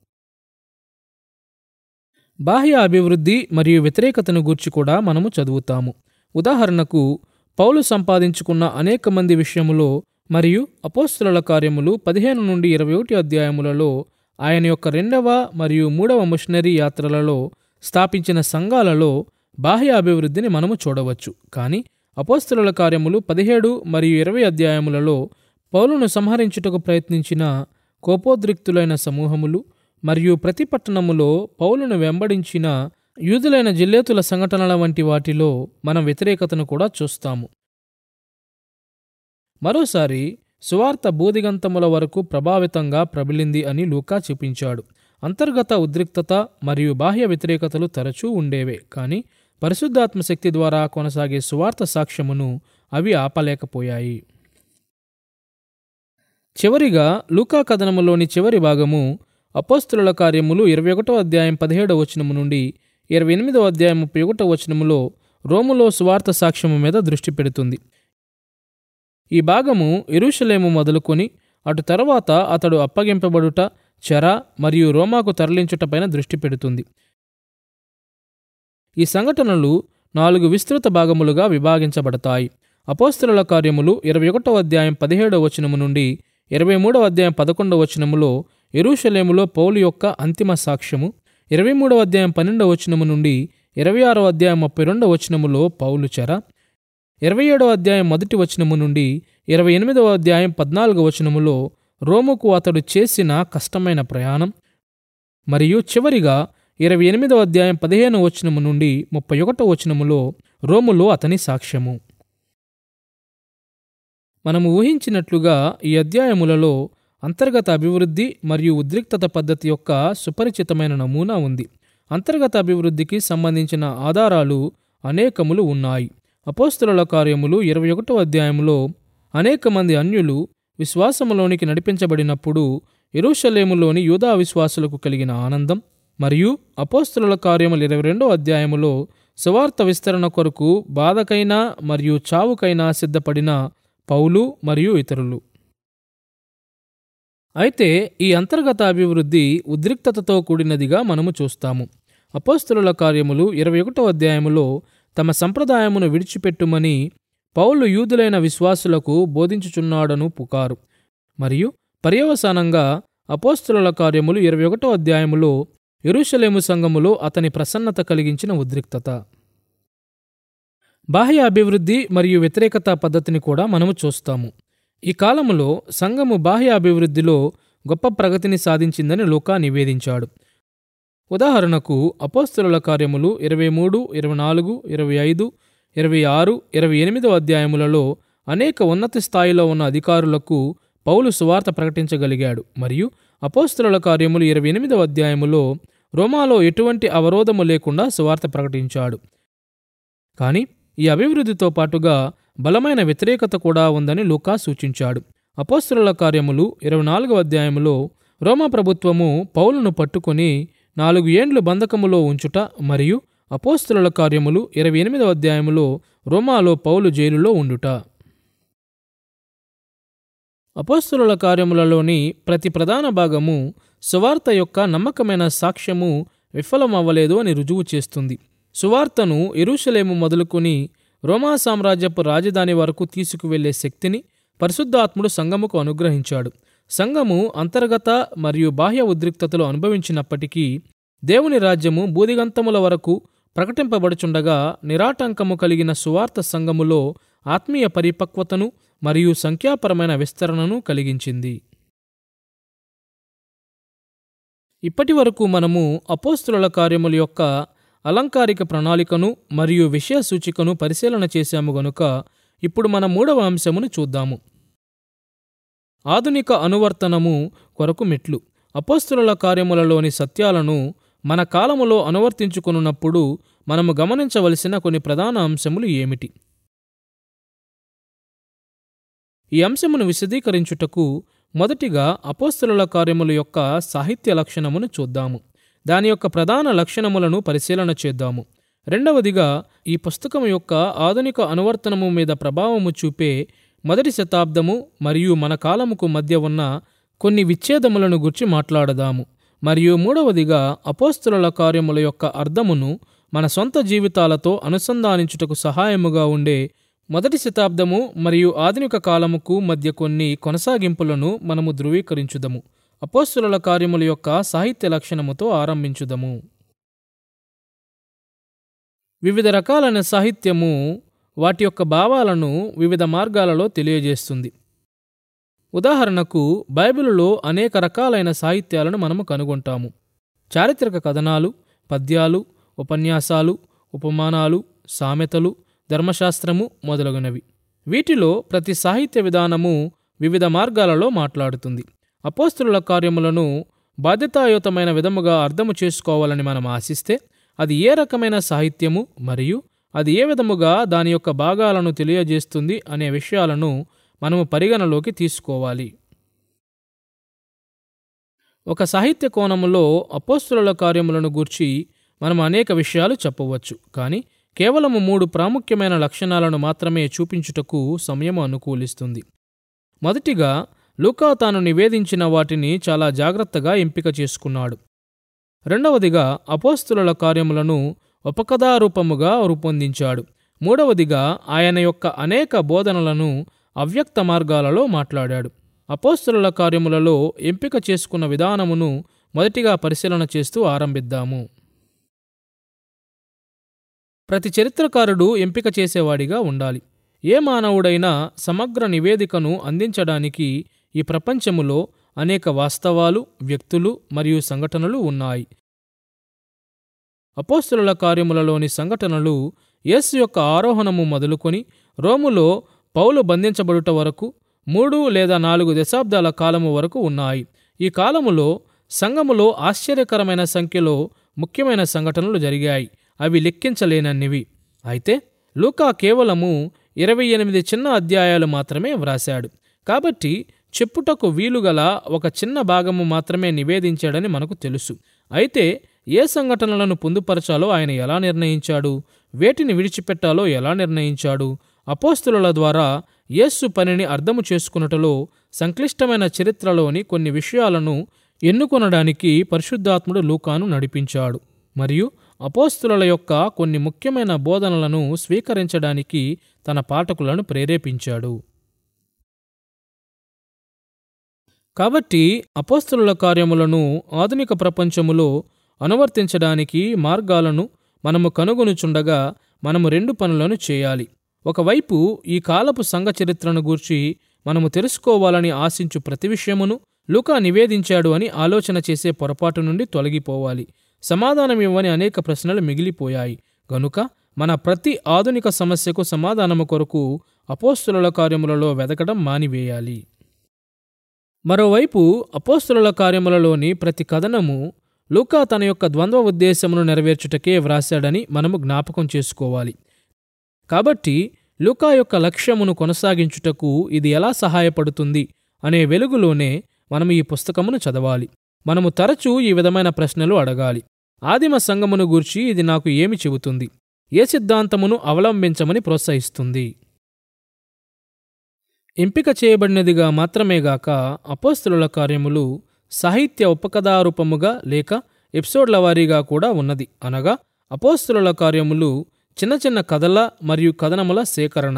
బాహ్య అభివృద్ధి మరియు వ్యతిరేకతను గూర్చి కూడా మనము చదువుతాము ఉదాహరణకు పౌలు సంపాదించుకున్న అనేక మంది విషయములో మరియు అపోస్తుల కార్యములు పదిహేను నుండి ఇరవై ఒకటి అధ్యాయములలో ఆయన యొక్క రెండవ మరియు మూడవ మిషనరీ యాత్రలలో స్థాపించిన సంఘాలలో బాహ్య అభివృద్ధిని మనము చూడవచ్చు కానీ అపోస్తుల కార్యములు పదిహేడు మరియు ఇరవై అధ్యాయములలో పౌలును సంహరించుటకు ప్రయత్నించిన కోపోద్రిక్తులైన సమూహములు మరియు ప్రతి పట్టణములో పౌలును వెంబడించిన యూదులైన జిల్లేతుల సంఘటనల వంటి వాటిలో మనం వ్యతిరేకతను కూడా చూస్తాము మరోసారి సువార్త బోధిగంతముల వరకు ప్రభావితంగా ప్రబలింది అని లూకా చూపించాడు అంతర్గత ఉద్రిక్తత మరియు బాహ్య వ్యతిరేకతలు తరచూ ఉండేవే కానీ పరిశుద్ధాత్మ శక్తి ద్వారా కొనసాగే సువార్త సాక్ష్యమును అవి ఆపలేకపోయాయి చివరిగా లూకా కథనములోని చివరి భాగము అపోస్తుల కార్యములు ఇరవై ఒకటో అధ్యాయం పదిహేడవ వచనము నుండి ఇరవై ఎనిమిదవ అధ్యాయం ముప్పై ఒకటో వచనములో రోములో సువార్త సాక్ష్యము మీద దృష్టి పెడుతుంది ఈ భాగము ఎరుషలేము మొదలుకొని అటు తర్వాత అతడు అప్పగింపబడుట చెర మరియు రోమాకు తరలించుటపైన దృష్టి పెడుతుంది ఈ సంఘటనలు నాలుగు విస్తృత భాగములుగా విభాగించబడతాయి అపోస్తుల కార్యములు ఇరవై ఒకటో అధ్యాయం పదిహేడవ వచనము నుండి ఇరవై మూడవ అధ్యాయం పదకొండవ వచనములో ఎరుషలేములో పౌలు యొక్క అంతిమ సాక్ష్యము ఇరవై మూడవ అధ్యాయం పన్నెండవ వచనము నుండి ఇరవై ఆరవ అధ్యాయం ముప్పై రెండవ వచనములో పౌలు చెర ఇరవై ఏడవ అధ్యాయం మొదటి వచనము నుండి ఇరవై ఎనిమిదవ అధ్యాయం పద్నాలుగవ వచనములో రోముకు అతడు చేసిన కష్టమైన ప్రయాణం మరియు చివరిగా ఇరవై ఎనిమిదవ అధ్యాయం పదిహేను వచనము నుండి ముప్పై ఒకటో వచనములో రోములో అతని సాక్ష్యము మనము ఊహించినట్లుగా ఈ అధ్యాయములలో అంతర్గత అభివృద్ధి మరియు ఉద్రిక్తత పద్ధతి యొక్క సుపరిచితమైన నమూనా ఉంది అంతర్గత అభివృద్ధికి సంబంధించిన ఆధారాలు అనేకములు ఉన్నాయి అపోస్తుల కార్యములు ఇరవై ఒకటో అధ్యాయంలో అనేక మంది అన్యులు విశ్వాసములోనికి నడిపించబడినప్పుడు ఎరుషలేములోని యూదా విశ్వాసులకు కలిగిన ఆనందం మరియు అపోస్తుల కార్యములు ఇరవై రెండో అధ్యాయములో సువార్త విస్తరణ కొరకు బాధకైనా మరియు చావుకైనా సిద్ధపడిన పౌలు మరియు ఇతరులు అయితే ఈ అంతర్గత అభివృద్ధి ఉద్రిక్తతతో కూడినదిగా మనము చూస్తాము అపోస్తుల కార్యములు ఇరవై ఒకటో అధ్యాయములో తమ సంప్రదాయమును విడిచిపెట్టుమని పౌలు యూదులైన విశ్వాసులకు బోధించుచున్నాడను పుకారు మరియు పర్యవసానంగా అపోస్తుల కార్యములు ఇరవై ఒకటో అధ్యాయములో ఎరుషలేము సంఘములో అతని ప్రసన్నత కలిగించిన ఉద్రిక్తత బాహ్య అభివృద్ధి మరియు వ్యతిరేకత పద్ధతిని కూడా మనము చూస్తాము ఈ కాలములో సంఘము బాహ్య అభివృద్ధిలో గొప్ప ప్రగతిని సాధించిందని లూకా నివేదించాడు ఉదాహరణకు అపోస్తుల కార్యములు ఇరవై మూడు ఇరవై నాలుగు ఇరవై ఐదు ఇరవై ఆరు ఇరవై ఎనిమిదవ అధ్యాయములలో అనేక ఉన్నత స్థాయిలో ఉన్న అధికారులకు పౌలు సువార్త ప్రకటించగలిగాడు మరియు అపోస్తుల కార్యములు ఇరవై ఎనిమిదవ అధ్యాయములో రోమాలో ఎటువంటి అవరోధము లేకుండా సువార్త ప్రకటించాడు కానీ ఈ అభివృద్ధితో పాటుగా బలమైన వ్యతిరేకత కూడా ఉందని లూకా సూచించాడు అపోస్తుల కార్యములు ఇరవై నాలుగవ అధ్యాయములో రోమా ప్రభుత్వము పౌలును పట్టుకొని నాలుగు ఏండ్లు బంధకములో ఉంచుట మరియు అపోస్తుల కార్యములు ఇరవై ఎనిమిదవ అధ్యాయములో రోమాలో పౌలు జైలులో ఉండుట అపోస్తుల కార్యములలోని ప్రతి ప్రధాన భాగము సువార్త యొక్క నమ్మకమైన సాక్ష్యము విఫలమవ్వలేదు అని రుజువు చేస్తుంది సువార్తను ఎరుషలేము మొదలుకొని రోమా సామ్రాజ్యపు రాజధాని వరకు తీసుకువెళ్లే శక్తిని పరిశుద్ధాత్ముడు సంఘముకు అనుగ్రహించాడు సంఘము అంతర్గత మరియు బాహ్య ఉద్రిక్తతలు అనుభవించినప్పటికీ దేవుని రాజ్యము బూదిగంతముల వరకు ప్రకటింపబడుచుండగా నిరాటంకము కలిగిన సువార్త సంఘములో ఆత్మీయ పరిపక్వతను మరియు సంఖ్యాపరమైన విస్తరణను కలిగించింది ఇప్పటి వరకు మనము అపోస్తుల కార్యముల యొక్క అలంకారిక ప్రణాళికను మరియు విషయ సూచికను పరిశీలన చేశాము గనుక ఇప్పుడు మన మూడవ అంశమును చూద్దాము ఆధునిక అనువర్తనము కొరకు మెట్లు అపోస్తుల కార్యములలోని సత్యాలను మన కాలములో అనువర్తించుకున్నప్పుడు మనము గమనించవలసిన కొన్ని ప్రధాన అంశములు ఏమిటి ఈ అంశమును విశదీకరించుటకు మొదటిగా అపోస్తుల కార్యముల యొక్క సాహిత్య లక్షణమును చూద్దాము దాని యొక్క ప్రధాన లక్షణములను పరిశీలన చేద్దాము రెండవదిగా ఈ పుస్తకం యొక్క ఆధునిక అనువర్తనము మీద ప్రభావము చూపే మొదటి శతాబ్దము మరియు మన కాలముకు మధ్య ఉన్న కొన్ని విచ్ఛేదములను గురించి మాట్లాడదాము మరియు మూడవదిగా అపోస్తుల కార్యముల యొక్క అర్థమును మన సొంత జీవితాలతో అనుసంధానించుటకు సహాయముగా ఉండే మొదటి శతాబ్దము మరియు ఆధునిక కాలముకు మధ్య కొన్ని కొనసాగింపులను మనము ధృవీకరించుదము అపోస్తుల కార్యముల యొక్క సాహిత్య లక్షణముతో ఆరంభించుదము వివిధ రకాలైన సాహిత్యము వాటి యొక్క భావాలను వివిధ మార్గాలలో తెలియజేస్తుంది ఉదాహరణకు బైబిలులో అనేక రకాలైన సాహిత్యాలను మనము కనుగొంటాము చారిత్రక కథనాలు పద్యాలు ఉపన్యాసాలు ఉపమానాలు సామెతలు ధర్మశాస్త్రము మొదలగునవి వీటిలో ప్రతి సాహిత్య విధానము వివిధ మార్గాలలో మాట్లాడుతుంది అపోస్తుల కార్యములను బాధ్యతాయుతమైన విధముగా అర్థము చేసుకోవాలని మనం ఆశిస్తే అది ఏ రకమైన సాహిత్యము మరియు అది ఏ విధముగా దాని యొక్క భాగాలను తెలియజేస్తుంది అనే విషయాలను మనము పరిగణలోకి తీసుకోవాలి ఒక సాహిత్య కోణములో అపోస్తుల కార్యములను గూర్చి మనం అనేక విషయాలు చెప్పవచ్చు కానీ కేవలము మూడు ప్రాముఖ్యమైన లక్షణాలను మాత్రమే చూపించుటకు సమయం అనుకూలిస్తుంది మొదటిగా లూకా తాను నివేదించిన వాటిని చాలా జాగ్రత్తగా ఎంపిక చేసుకున్నాడు రెండవదిగా అపోస్తుల కార్యములను ఉపకథారూపముగా రూపొందించాడు మూడవదిగా ఆయన యొక్క అనేక బోధనలను అవ్యక్త మార్గాలలో మాట్లాడాడు అపోస్తుల కార్యములలో ఎంపిక చేసుకున్న విధానమును మొదటిగా పరిశీలన చేస్తూ ఆరంభిద్దాము ప్రతి చరిత్రకారుడు ఎంపిక చేసేవాడిగా ఉండాలి ఏ మానవుడైనా సమగ్ర నివేదికను అందించడానికి ఈ ప్రపంచములో అనేక వాస్తవాలు వ్యక్తులు మరియు సంఘటనలు ఉన్నాయి అపోస్తుల కార్యములలోని సంఘటనలు యేసు యొక్క ఆరోహణము మొదలుకొని రోములో పౌలు బంధించబడుట వరకు మూడు లేదా నాలుగు దశాబ్దాల కాలము వరకు ఉన్నాయి ఈ కాలములో సంఘములో ఆశ్చర్యకరమైన సంఖ్యలో ముఖ్యమైన సంఘటనలు జరిగాయి అవి లెక్కించలేనన్నివి అయితే లూకా కేవలము ఇరవై ఎనిమిది చిన్న అధ్యాయాలు మాత్రమే వ్రాశాడు కాబట్టి చెప్పుటకు వీలుగల ఒక చిన్న భాగము మాత్రమే నివేదించాడని మనకు తెలుసు అయితే ఏ సంఘటనలను పొందుపరచాలో ఆయన ఎలా నిర్ణయించాడు వేటిని విడిచిపెట్టాలో ఎలా నిర్ణయించాడు అపోస్తుల ద్వారా యేస్సు పనిని అర్థము చేసుకున్నటలో సంక్లిష్టమైన చరిత్రలోని కొన్ని విషయాలను ఎన్నుకొనడానికి పరిశుద్ధాత్ముడు లూకాను నడిపించాడు మరియు అపోస్తుల యొక్క కొన్ని ముఖ్యమైన బోధనలను స్వీకరించడానికి తన పాఠకులను ప్రేరేపించాడు కాబట్టి అపోస్తుల కార్యములను ఆధునిక ప్రపంచములో అనువర్తించడానికి మార్గాలను మనము కనుగొనుచుండగా మనము రెండు పనులను చేయాలి ఒకవైపు ఈ కాలపు సంఘ చరిత్రను గూర్చి మనము తెలుసుకోవాలని ఆశించు ప్రతి విషయమును లూకా నివేదించాడు అని ఆలోచన చేసే పొరపాటు నుండి తొలగిపోవాలి సమాధానమివ్వని అనేక ప్రశ్నలు మిగిలిపోయాయి గనుక మన ప్రతి ఆధునిక సమస్యకు సమాధానము కొరకు అపోస్తుల కార్యములలో వెదకడం మానివేయాలి మరోవైపు అపోస్తుల కార్యములలోని ప్రతి కథనము లూకా తన యొక్క ద్వంద్వ ఉద్దేశమును నెరవేర్చుటకే వ్రాశాడని మనము జ్ఞాపకం చేసుకోవాలి కాబట్టి లూకా యొక్క లక్ష్యమును కొనసాగించుటకు ఇది ఎలా సహాయపడుతుంది అనే వెలుగులోనే మనం ఈ పుస్తకమును చదవాలి మనము తరచూ ఈ విధమైన ప్రశ్నలు అడగాలి ఆదిమ సంఘమును గూర్చి ఇది నాకు ఏమి చెబుతుంది ఏ సిద్ధాంతమును అవలంబించమని ప్రోత్సహిస్తుంది ఎంపిక చేయబడినదిగా మాత్రమే గాక అపోస్తుల కార్యములు సాహిత్య ఉపకథారూపముగా లేక ఎపిసోడ్ల వారీగా కూడా ఉన్నది అనగా అపోస్తుల కార్యములు చిన్న చిన్న కథల మరియు కథనముల సేకరణ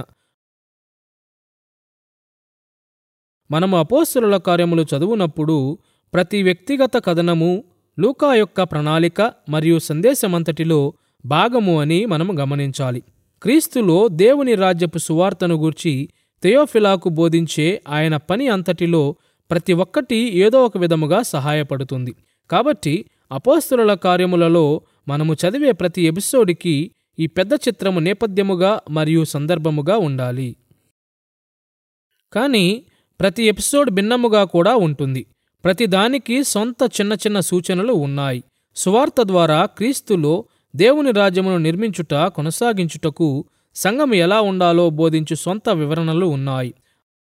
మనము అపోస్తుల కార్యములు చదువునప్పుడు ప్రతి వ్యక్తిగత కథనము లూకా యొక్క ప్రణాళిక మరియు సందేశమంతటిలో భాగము అని మనము గమనించాలి క్రీస్తులో దేవుని రాజ్యపు సువార్తను గూర్చి తెయోఫిలాకు బోధించే ఆయన పని అంతటిలో ప్రతి ఒక్కటి ఏదో ఒక విధముగా సహాయపడుతుంది కాబట్టి అపోస్తుల కార్యములలో మనము చదివే ప్రతి ఎపిసోడ్కి ఈ పెద్ద చిత్రము నేపథ్యముగా మరియు సందర్భముగా ఉండాలి కానీ ప్రతి ఎపిసోడ్ భిన్నముగా కూడా ఉంటుంది ప్రతి దానికి సొంత చిన్న చిన్న సూచనలు ఉన్నాయి సువార్త ద్వారా క్రీస్తులో దేవుని రాజ్యమును నిర్మించుట కొనసాగించుటకు సంఘం ఎలా ఉండాలో బోధించు సొంత వివరణలు ఉన్నాయి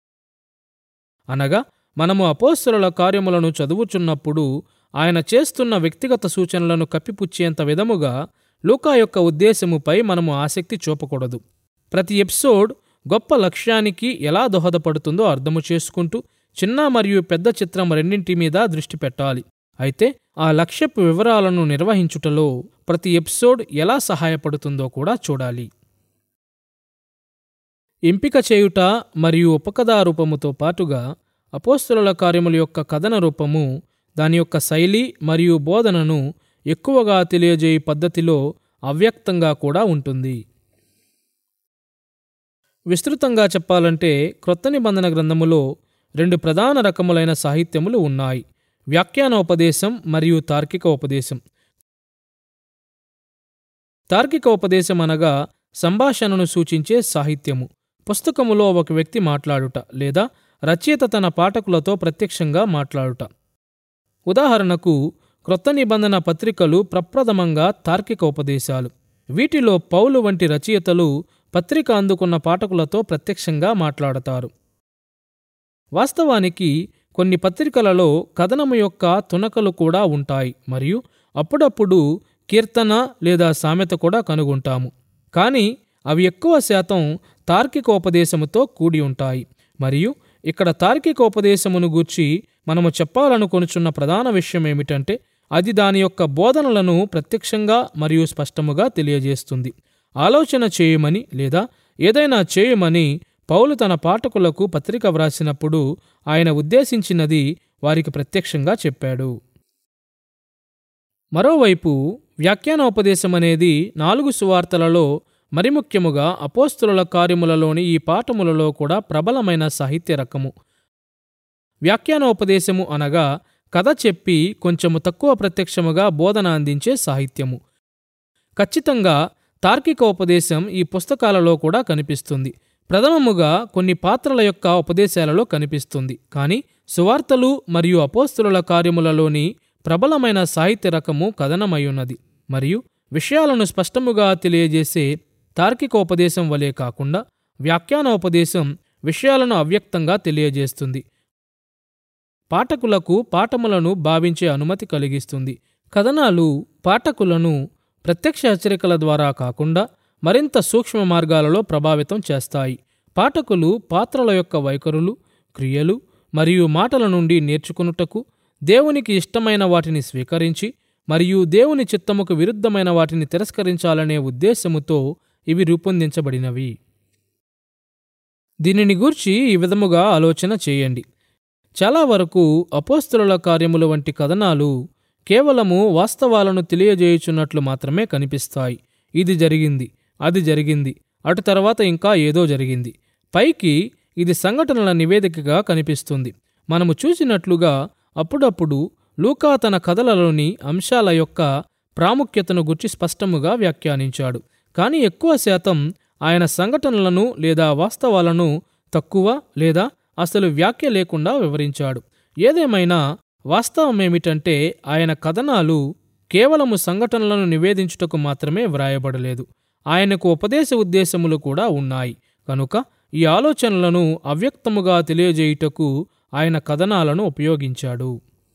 అనగా మనము అపోస్తుల కార్యములను చదువుచున్నప్పుడు ఆయన చేస్తున్న వ్యక్తిగత సూచనలను కప్పిపుచ్చేంత విధముగా లూకా యొక్క ఉద్దేశముపై మనము ఆసక్తి చూపకూడదు ప్రతి ఎపిసోడ్ గొప్ప లక్ష్యానికి ఎలా దోహదపడుతుందో అర్థము చేసుకుంటూ చిన్న మరియు పెద్ద చిత్రం రెండింటి మీద దృష్టి పెట్టాలి అయితే ఆ లక్ష్యపు వివరాలను నిర్వహించుటలో ప్రతి ఎపిసోడ్ ఎలా సహాయపడుతుందో కూడా చూడాలి ఎంపిక చేయుట మరియు ఉపకథా రూపముతో పాటుగా అపోస్తుల కార్యముల యొక్క కథన రూపము దాని యొక్క శైలి మరియు బోధనను ఎక్కువగా తెలియజేయ పద్ధతిలో అవ్యక్తంగా కూడా ఉంటుంది విస్తృతంగా చెప్పాలంటే క్రొత్త నిబంధన గ్రంథములో రెండు ప్రధాన రకములైన సాహిత్యములు ఉన్నాయి వ్యాఖ్యానోపదేశం మరియు తార్కిక ఉపదేశం తార్కిక ఉపదేశం అనగా సంభాషణను సూచించే సాహిత్యము పుస్తకములో ఒక వ్యక్తి మాట్లాడుట లేదా రచయిత తన పాఠకులతో ప్రత్యక్షంగా మాట్లాడుట ఉదాహరణకు క్రొత్త నిబంధన పత్రికలు ప్రప్రథమంగా తార్కిక ఉపదేశాలు వీటిలో పౌలు వంటి రచయితలు పత్రిక అందుకున్న పాఠకులతో ప్రత్యక్షంగా మాట్లాడతారు వాస్తవానికి కొన్ని పత్రికలలో కథనము యొక్క తునకలు కూడా ఉంటాయి మరియు అప్పుడప్పుడు కీర్తన లేదా సామెత కూడా కనుగొంటాము కానీ అవి ఎక్కువ శాతం తార్కికోపదేశముతో కూడి ఉంటాయి మరియు ఇక్కడ తార్కికోపదేశమును గూర్చి మనము చెప్పాలనుకొనుచున్న ప్రధాన విషయం ఏమిటంటే అది దాని యొక్క బోధనలను ప్రత్యక్షంగా మరియు స్పష్టముగా తెలియజేస్తుంది ఆలోచన చేయమని లేదా ఏదైనా చేయమని పౌలు తన పాఠకులకు పత్రిక వ్రాసినప్పుడు ఆయన ఉద్దేశించినది వారికి ప్రత్యక్షంగా చెప్పాడు మరోవైపు వ్యాఖ్యానోపదేశం అనేది నాలుగు సువార్తలలో మరి ముఖ్యముగా అపోస్తుల కార్యములలోని ఈ పాఠములలో కూడా ప్రబలమైన సాహిత్య రకము వ్యాఖ్యానోపదేశము అనగా కథ చెప్పి కొంచెము తక్కువ ప్రత్యక్షముగా బోధన అందించే సాహిత్యము ఖచ్చితంగా తార్కిక ఉపదేశం ఈ పుస్తకాలలో కూడా కనిపిస్తుంది ప్రథమముగా కొన్ని పాత్రల యొక్క ఉపదేశాలలో కనిపిస్తుంది కానీ సువార్తలు మరియు అపోస్తుల కార్యములలోని ప్రబలమైన సాహిత్య రకము కథనమయ్యున్నది మరియు విషయాలను స్పష్టముగా తెలియజేసే తార్కికోపదేశం వలె కాకుండా వ్యాఖ్యానోపదేశం విషయాలను అవ్యక్తంగా తెలియజేస్తుంది పాఠకులకు పాఠములను భావించే అనుమతి కలిగిస్తుంది కథనాలు పాఠకులను ప్రత్యక్ష హెచ్చరికల ద్వారా కాకుండా మరింత సూక్ష్మ మార్గాలలో ప్రభావితం చేస్తాయి పాఠకులు పాత్రల యొక్క వైఖరులు క్రియలు మరియు మాటల నుండి నేర్చుకునుటకు దేవునికి ఇష్టమైన వాటిని స్వీకరించి మరియు దేవుని చిత్తముకు విరుద్ధమైన వాటిని తిరస్కరించాలనే ఉద్దేశముతో ఇవి రూపొందించబడినవి దీనిని గూర్చి ఈ విధముగా ఆలోచన చేయండి చాలా వరకు అపోస్తుల కార్యములు వంటి కథనాలు కేవలము వాస్తవాలను తెలియజేయుచున్నట్లు మాత్రమే కనిపిస్తాయి ఇది జరిగింది అది జరిగింది అటు తర్వాత ఇంకా ఏదో జరిగింది పైకి ఇది సంఘటనల నివేదికగా కనిపిస్తుంది మనము చూసినట్లుగా అప్పుడప్పుడు లూకా తన కథలలోని అంశాల యొక్క ప్రాముఖ్యతను గుర్చి స్పష్టముగా వ్యాఖ్యానించాడు కానీ ఎక్కువ శాతం ఆయన సంఘటనలను లేదా వాస్తవాలను తక్కువ లేదా అసలు వ్యాఖ్య లేకుండా వివరించాడు ఏదేమైనా వాస్తవమేమిటంటే ఆయన కథనాలు కేవలము సంఘటనలను నివేదించుటకు మాత్రమే వ్రాయబడలేదు ఆయనకు ఉపదేశ ఉద్దేశములు కూడా ఉన్నాయి కనుక ఈ ఆలోచనలను అవ్యక్తముగా తెలియజేయుటకు ఆయన కథనాలను ఉపయోగించాడు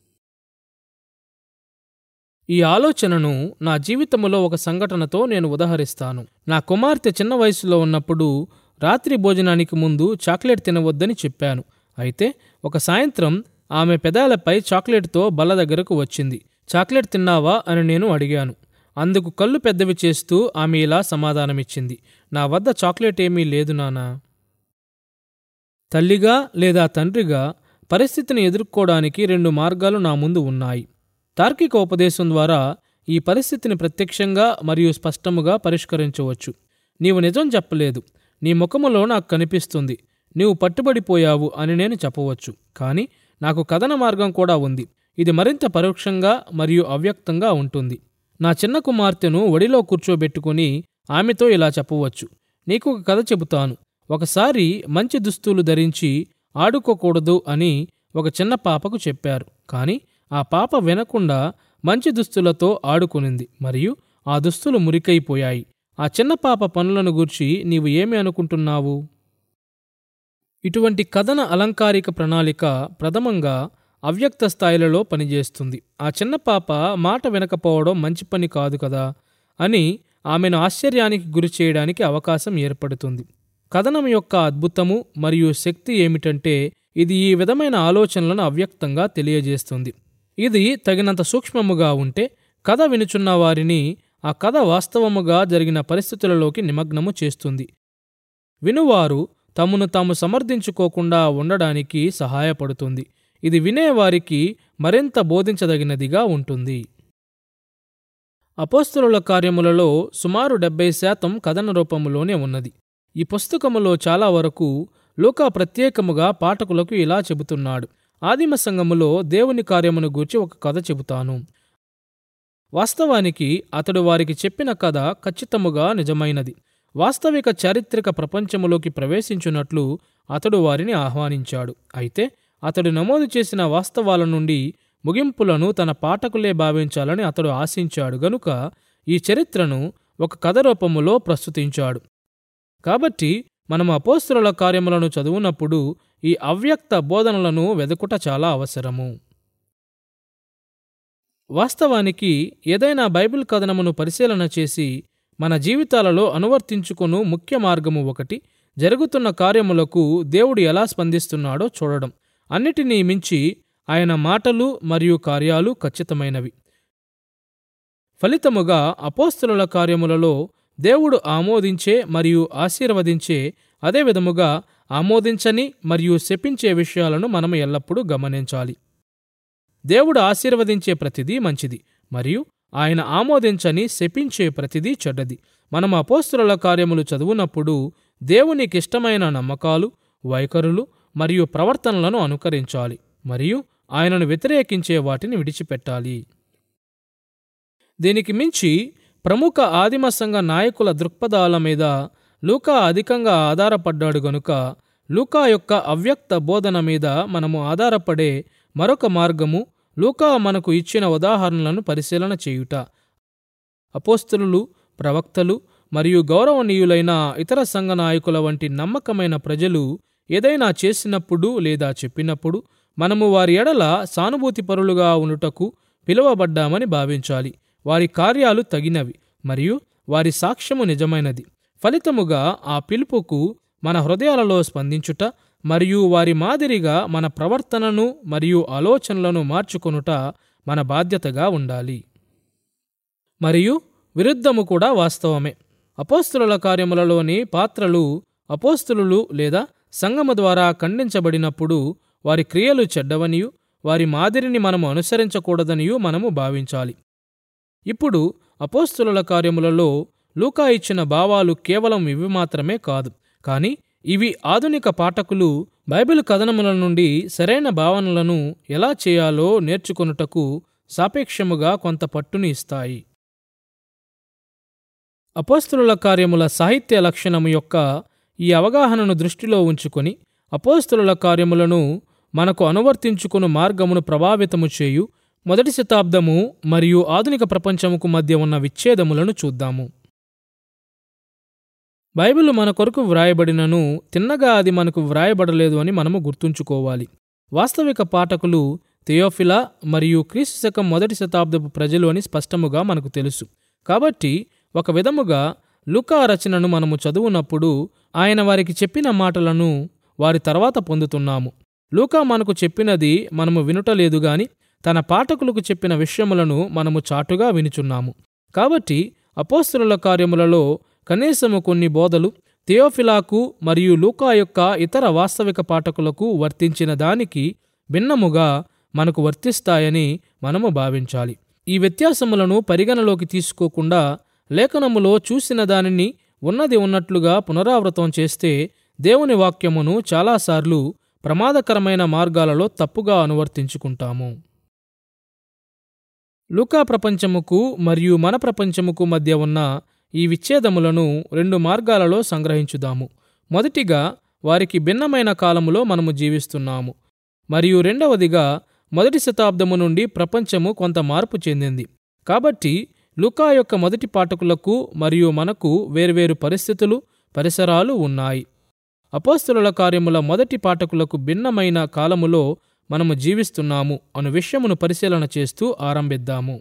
ఈ ఆలోచనను నా జీవితములో ఒక సంఘటనతో నేను ఉదహరిస్తాను నా కుమార్తె చిన్న వయసులో ఉన్నప్పుడు రాత్రి భోజనానికి ముందు చాక్లెట్ తినవద్దని చెప్పాను అయితే ఒక సాయంత్రం ఆమె పెదాలపై చాక్లెట్తో బల్ల దగ్గరకు వచ్చింది చాక్లెట్ తిన్నావా అని నేను అడిగాను అందుకు కళ్ళు పెద్దవి చేస్తూ ఆమె ఇలా సమాధానమిచ్చింది నా వద్ద చాక్లెట్ ఏమీ లేదు నానా తల్లిగా లేదా తండ్రిగా పరిస్థితిని ఎదుర్కోవడానికి రెండు మార్గాలు నా ముందు ఉన్నాయి తార్కిక ఉపదేశం ద్వారా ఈ పరిస్థితిని ప్రత్యక్షంగా మరియు స్పష్టముగా పరిష్కరించవచ్చు నీవు నిజం చెప్పలేదు నీ ముఖములో నాకు కనిపిస్తుంది నీవు పట్టుబడిపోయావు అని నేను చెప్పవచ్చు కానీ నాకు కథన మార్గం కూడా ఉంది ఇది మరింత పరోక్షంగా మరియు అవ్యక్తంగా ఉంటుంది నా చిన్న కుమార్తెను ఒడిలో కూర్చోబెట్టుకుని ఆమెతో ఇలా చెప్పవచ్చు నీకు ఒక కథ చెబుతాను ఒకసారి మంచి దుస్తులు ధరించి ఆడుకోకూడదు అని ఒక చిన్న పాపకు చెప్పారు కానీ ఆ పాప వినకుండా మంచి దుస్తులతో ఆడుకునింది మరియు ఆ దుస్తులు మురికైపోయాయి ఆ చిన్న పాప పనులను గూర్చి నీవు ఏమి అనుకుంటున్నావు ఇటువంటి కథన అలంకారిక ప్రణాళిక ప్రథమంగా అవ్యక్త స్థాయిలలో పనిచేస్తుంది ఆ చిన్న పాప మాట వినకపోవడం మంచి పని కాదు కదా అని ఆమెను ఆశ్చర్యానికి గురి చేయడానికి అవకాశం ఏర్పడుతుంది కథనం యొక్క అద్భుతము మరియు శక్తి ఏమిటంటే ఇది ఈ విధమైన ఆలోచనలను అవ్యక్తంగా తెలియజేస్తుంది ఇది తగినంత సూక్ష్మముగా ఉంటే కథ వినుచున్న వారిని ఆ కథ వాస్తవముగా జరిగిన పరిస్థితులలోకి నిమగ్నము చేస్తుంది వినువారు తమను తాము సమర్థించుకోకుండా ఉండడానికి సహాయపడుతుంది ఇది వినేవారికి మరింత బోధించదగినదిగా ఉంటుంది అపోస్తుల కార్యములలో సుమారు డెబ్బై శాతం కథన రూపములోనే ఉన్నది ఈ పుస్తకములో చాలా వరకు లూకా ప్రత్యేకముగా పాఠకులకు ఇలా చెబుతున్నాడు ఆదిమ సంఘములో దేవుని కార్యమును గూర్చి ఒక కథ చెబుతాను వాస్తవానికి అతడు వారికి చెప్పిన కథ ఖచ్చితముగా నిజమైనది వాస్తవిక చారిత్రక ప్రపంచములోకి ప్రవేశించున్నట్లు అతడు వారిని ఆహ్వానించాడు అయితే అతడు నమోదు చేసిన వాస్తవాల నుండి ముగింపులను తన పాఠకులే భావించాలని అతడు ఆశించాడు గనుక ఈ చరిత్రను ఒక కథ రూపములో ప్రస్తుతించాడు కాబట్టి మనము అపోస్తుల కార్యములను చదువునప్పుడు ఈ అవ్యక్త బోధనలను వెదుకుట చాలా అవసరము వాస్తవానికి ఏదైనా బైబిల్ కథనమును పరిశీలన చేసి మన జీవితాలలో అనువర్తించుకొను ముఖ్య మార్గము ఒకటి జరుగుతున్న కార్యములకు దేవుడు ఎలా స్పందిస్తున్నాడో చూడడం అన్నిటినీ మించి ఆయన మాటలు మరియు కార్యాలు ఖచ్చితమైనవి ఫలితముగా అపోస్తుల కార్యములలో దేవుడు ఆమోదించే మరియు ఆశీర్వదించే అదే విధముగా ఆమోదించని మరియు శపించే విషయాలను మనం ఎల్లప్పుడూ గమనించాలి దేవుడు ఆశీర్వదించే ప్రతిదీ మంచిది మరియు ఆయన ఆమోదించని శపించే ప్రతిదీ చెడ్డది మనం అపోస్తుల కార్యములు చదువునప్పుడు దేవునికిష్టమైన నమ్మకాలు వైఖరులు మరియు ప్రవర్తనలను అనుకరించాలి మరియు ఆయనను వ్యతిరేకించే వాటిని విడిచిపెట్టాలి దీనికి మించి ప్రముఖ ఆదిమ సంఘ నాయకుల దృక్పథాల మీద లూకా అధికంగా ఆధారపడ్డాడు గనుక లూకా యొక్క అవ్యక్త బోధన మీద మనము ఆధారపడే మరొక మార్గము లూకా మనకు ఇచ్చిన ఉదాహరణలను పరిశీలన చేయుట అపోస్తులు ప్రవక్తలు మరియు గౌరవనీయులైన ఇతర సంఘ నాయకుల వంటి నమ్మకమైన ప్రజలు ఏదైనా చేసినప్పుడు లేదా చెప్పినప్పుడు మనము వారి ఎడల సానుభూతిపరులుగా ఉండుటకు పిలువబడ్డామని భావించాలి వారి కార్యాలు తగినవి మరియు వారి సాక్ష్యము నిజమైనది ఫలితముగా ఆ పిలుపుకు మన హృదయాలలో స్పందించుట మరియు వారి మాదిరిగా మన ప్రవర్తనను మరియు ఆలోచనలను మార్చుకొనుట మన బాధ్యతగా ఉండాలి మరియు విరుద్ధము కూడా వాస్తవమే అపోస్తుల కార్యములలోని పాత్రలు అపోస్తులు లేదా సంగము ద్వారా ఖండించబడినప్పుడు వారి క్రియలు చెడ్డవనియు వారి మాదిరిని మనము అనుసరించకూడదనియు మనము భావించాలి ఇప్పుడు అపోస్తుల కార్యములలో లూకా ఇచ్చిన భావాలు కేవలం ఇవి మాత్రమే కాదు కానీ ఇవి ఆధునిక పాఠకులు బైబిల్ కథనముల నుండి సరైన భావనలను ఎలా చేయాలో నేర్చుకొనుటకు సాపేక్షముగా కొంత పట్టుని ఇస్తాయి అపోస్తుల కార్యముల సాహిత్య లక్షణము యొక్క ఈ అవగాహనను దృష్టిలో ఉంచుకొని అపోస్తుల కార్యములను మనకు అనువర్తించుకుని మార్గమును ప్రభావితము చేయు మొదటి శతాబ్దము మరియు ఆధునిక ప్రపంచముకు మధ్య ఉన్న విచ్ఛేదములను చూద్దాము బైబిల్ మన కొరకు వ్రాయబడినను తిన్నగా అది మనకు వ్రాయబడలేదు అని మనము గుర్తుంచుకోవాలి వాస్తవిక పాఠకులు థియోఫిలా మరియు క్రీస్తు శకం మొదటి శతాబ్దపు ప్రజలు అని స్పష్టముగా మనకు తెలుసు కాబట్టి ఒక విధముగా లూకా రచనను మనము చదువునప్పుడు ఆయన వారికి చెప్పిన మాటలను వారి తర్వాత పొందుతున్నాము లూకా మనకు చెప్పినది మనము వినుటలేదు గాని తన పాఠకులకు చెప్పిన విషయములను మనము చాటుగా వినుచున్నాము కాబట్టి అపోస్తుల కార్యములలో కనీసము కొన్ని బోధలు థియోఫిలాకు మరియు లూకా యొక్క ఇతర వాస్తవిక పాఠకులకు వర్తించిన దానికి భిన్నముగా మనకు వర్తిస్తాయని మనము భావించాలి ఈ వ్యత్యాసములను పరిగణలోకి తీసుకోకుండా లేఖనములో చూసిన దానిని ఉన్నది ఉన్నట్లుగా పునరావృతం చేస్తే దేవుని వాక్యమును చాలాసార్లు ప్రమాదకరమైన మార్గాలలో తప్పుగా అనువర్తించుకుంటాము లూకా ప్రపంచముకు మరియు మన ప్రపంచముకు మధ్య ఉన్న ఈ విచ్ఛేదములను రెండు మార్గాలలో సంగ్రహించుదాము మొదటిగా వారికి భిన్నమైన కాలములో మనము జీవిస్తున్నాము మరియు రెండవదిగా మొదటి శతాబ్దము నుండి ప్రపంచము కొంత మార్పు చెందింది కాబట్టి లుకా యొక్క మొదటి పాఠకులకు మరియు మనకు వేర్వేరు పరిస్థితులు పరిసరాలు ఉన్నాయి అపోస్తుల కార్యముల మొదటి పాఠకులకు భిన్నమైన కాలములో మనము జీవిస్తున్నాము అను విషయమును పరిశీలన చేస్తూ ఆరంభిద్దాము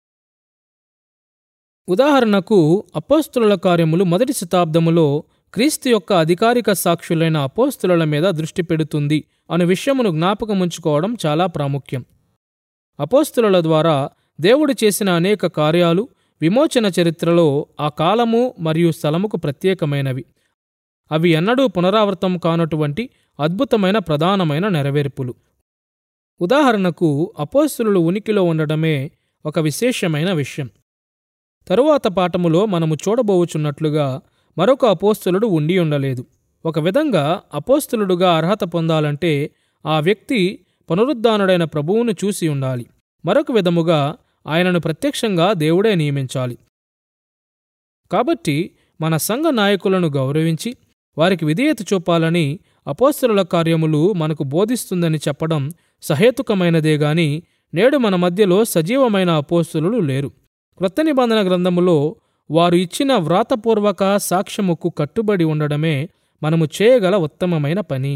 ఉదాహరణకు అపోస్తుల కార్యములు మొదటి శతాబ్దములో క్రీస్తు యొక్క అధికారిక సాక్షులైన అపోస్తుల మీద దృష్టి పెడుతుంది అను విషయమును జ్ఞాపకముంచుకోవడం చాలా ప్రాముఖ్యం అపోస్తుల ద్వారా దేవుడు చేసిన అనేక కార్యాలు విమోచన చరిత్రలో ఆ కాలము మరియు స్థలముకు ప్రత్యేకమైనవి అవి ఎన్నడూ పునరావృతం కానటువంటి అద్భుతమైన ప్రధానమైన నెరవేర్పులు ఉదాహరణకు అపోస్తులు ఉనికిలో ఉండడమే ఒక విశేషమైన విషయం తరువాత పాఠములో మనము చూడబోవుచున్నట్లుగా మరొక అపోస్తులుడు ఉండి ఉండలేదు ఒక విధంగా అపోస్తులుడుగా అర్హత పొందాలంటే ఆ వ్యక్తి పునరుద్ధానుడైన ప్రభువును చూసి ఉండాలి మరొక విధముగా ఆయనను ప్రత్యక్షంగా దేవుడే నియమించాలి కాబట్టి మన సంఘ నాయకులను గౌరవించి వారికి విధేయత చూపాలని అపోస్తుల కార్యములు మనకు బోధిస్తుందని చెప్పడం సహేతుకమైనదే గాని నేడు మన మధ్యలో సజీవమైన అపోస్తులు లేరు క్రొత్త నిబంధన గ్రంథములో వారు ఇచ్చిన వ్రాతపూర్వక సాక్ష్యముకు కట్టుబడి ఉండడమే మనము చేయగల ఉత్తమమైన పని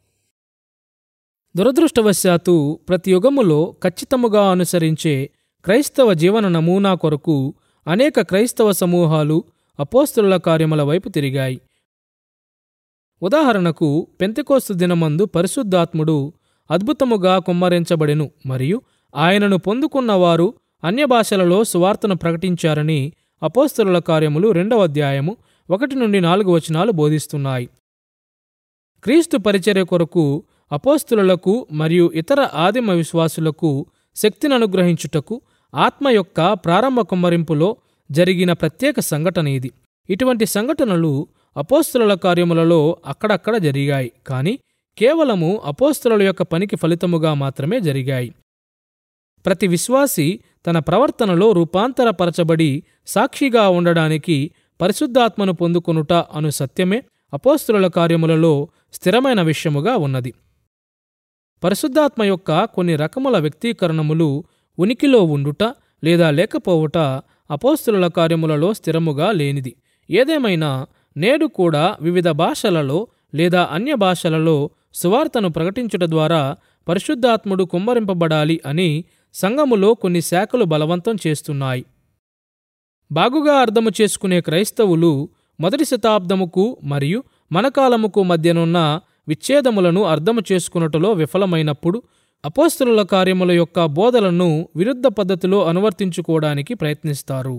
దురదృష్టవశాత్తు ప్రతి యుగములో ఖచ్చితముగా అనుసరించే క్రైస్తవ జీవన నమూనా కొరకు అనేక క్రైస్తవ సమూహాలు అపోస్తుల కార్యముల వైపు తిరిగాయి ఉదాహరణకు పెంతెకోస్తు దినమందు పరిశుద్ధాత్ముడు అద్భుతముగా కుమ్మరించబడెను మరియు ఆయనను పొందుకున్నవారు అన్యభాషలలో సువార్తను ప్రకటించారని అపోస్తలుల కార్యములు రెండవ అధ్యాయము ఒకటి నుండి నాలుగు వచనాలు బోధిస్తున్నాయి క్రీస్తు పరిచర్య కొరకు అపోస్తులకు మరియు ఇతర ఆదిమ విశ్వాసులకు శక్తిని అనుగ్రహించుటకు ఆత్మ యొక్క ప్రారంభ కుమ్మరింపులో జరిగిన ప్రత్యేక సంఘటన ఇది ఇటువంటి సంఘటనలు అపోస్తుల కార్యములలో అక్కడక్కడ జరిగాయి కానీ కేవలము అపోస్తుల యొక్క పనికి ఫలితముగా మాత్రమే జరిగాయి ప్రతి విశ్వాసి తన ప్రవర్తనలో రూపాంతరపరచబడి సాక్షిగా ఉండడానికి పరిశుద్ధాత్మను పొందుకొనుట అను సత్యమే అపోస్తుల కార్యములలో స్థిరమైన విషయముగా ఉన్నది పరిశుద్ధాత్మ యొక్క కొన్ని రకముల వ్యక్తీకరణములు ఉనికిలో ఉండుట లేదా లేకపోవుట అపోస్తుల కార్యములలో స్థిరముగా లేనిది ఏదేమైనా నేడు కూడా వివిధ భాషలలో లేదా అన్య భాషలలో సువార్తను ప్రకటించుట ద్వారా పరిశుద్ధాత్ముడు కుమ్మరింపబడాలి అని సంఘములో కొన్ని శాఖలు బలవంతం చేస్తున్నాయి బాగుగా అర్థము చేసుకునే క్రైస్తవులు మొదటి శతాబ్దముకు మరియు మన కాలముకు మధ్యనున్న విచ్ఛేదములను అర్థము చేసుకున్నటలో విఫలమైనప్పుడు అపోస్తుల కార్యముల యొక్క బోధలను విరుద్ధ పద్ధతిలో అనువర్తించుకోవడానికి ప్రయత్నిస్తారు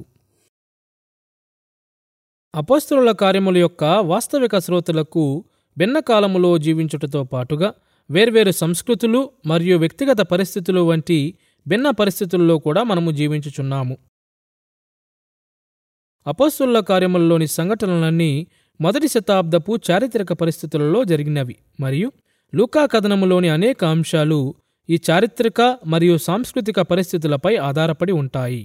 అపోస్తుల కార్యముల యొక్క వాస్తవిక శ్రోతలకు భిన్న కాలములో జీవించుటతో పాటుగా వేర్వేరు సంస్కృతులు మరియు వ్యక్తిగత పరిస్థితులు వంటి భిన్న పరిస్థితుల్లో కూడా మనము జీవించుచున్నాము అపోస్తుల కార్యములలోని సంఘటనలన్నీ మొదటి శతాబ్దపు చారిత్రక పరిస్థితులలో జరిగినవి మరియు లూకా కథనములోని అనేక అంశాలు ఈ చారిత్రక మరియు సాంస్కృతిక పరిస్థితులపై ఆధారపడి ఉంటాయి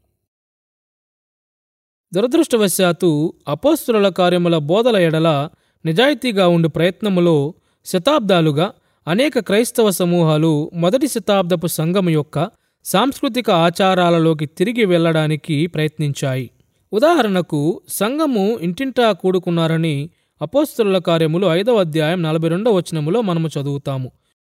దురదృష్టవశాత్తు అపోస్తుల కార్యముల బోధల ఎడల నిజాయితీగా ఉండు ప్రయత్నములో శతాబ్దాలుగా అనేక క్రైస్తవ సమూహాలు మొదటి శతాబ్దపు సంఘము యొక్క సాంస్కృతిక ఆచారాలలోకి తిరిగి వెళ్ళడానికి ప్రయత్నించాయి ఉదాహరణకు సంఘము ఇంటింటా కూడుకున్నారని అపోస్తుల కార్యములు ఐదవ అధ్యాయం నలభై రెండవ వచనములో మనము చదువుతాము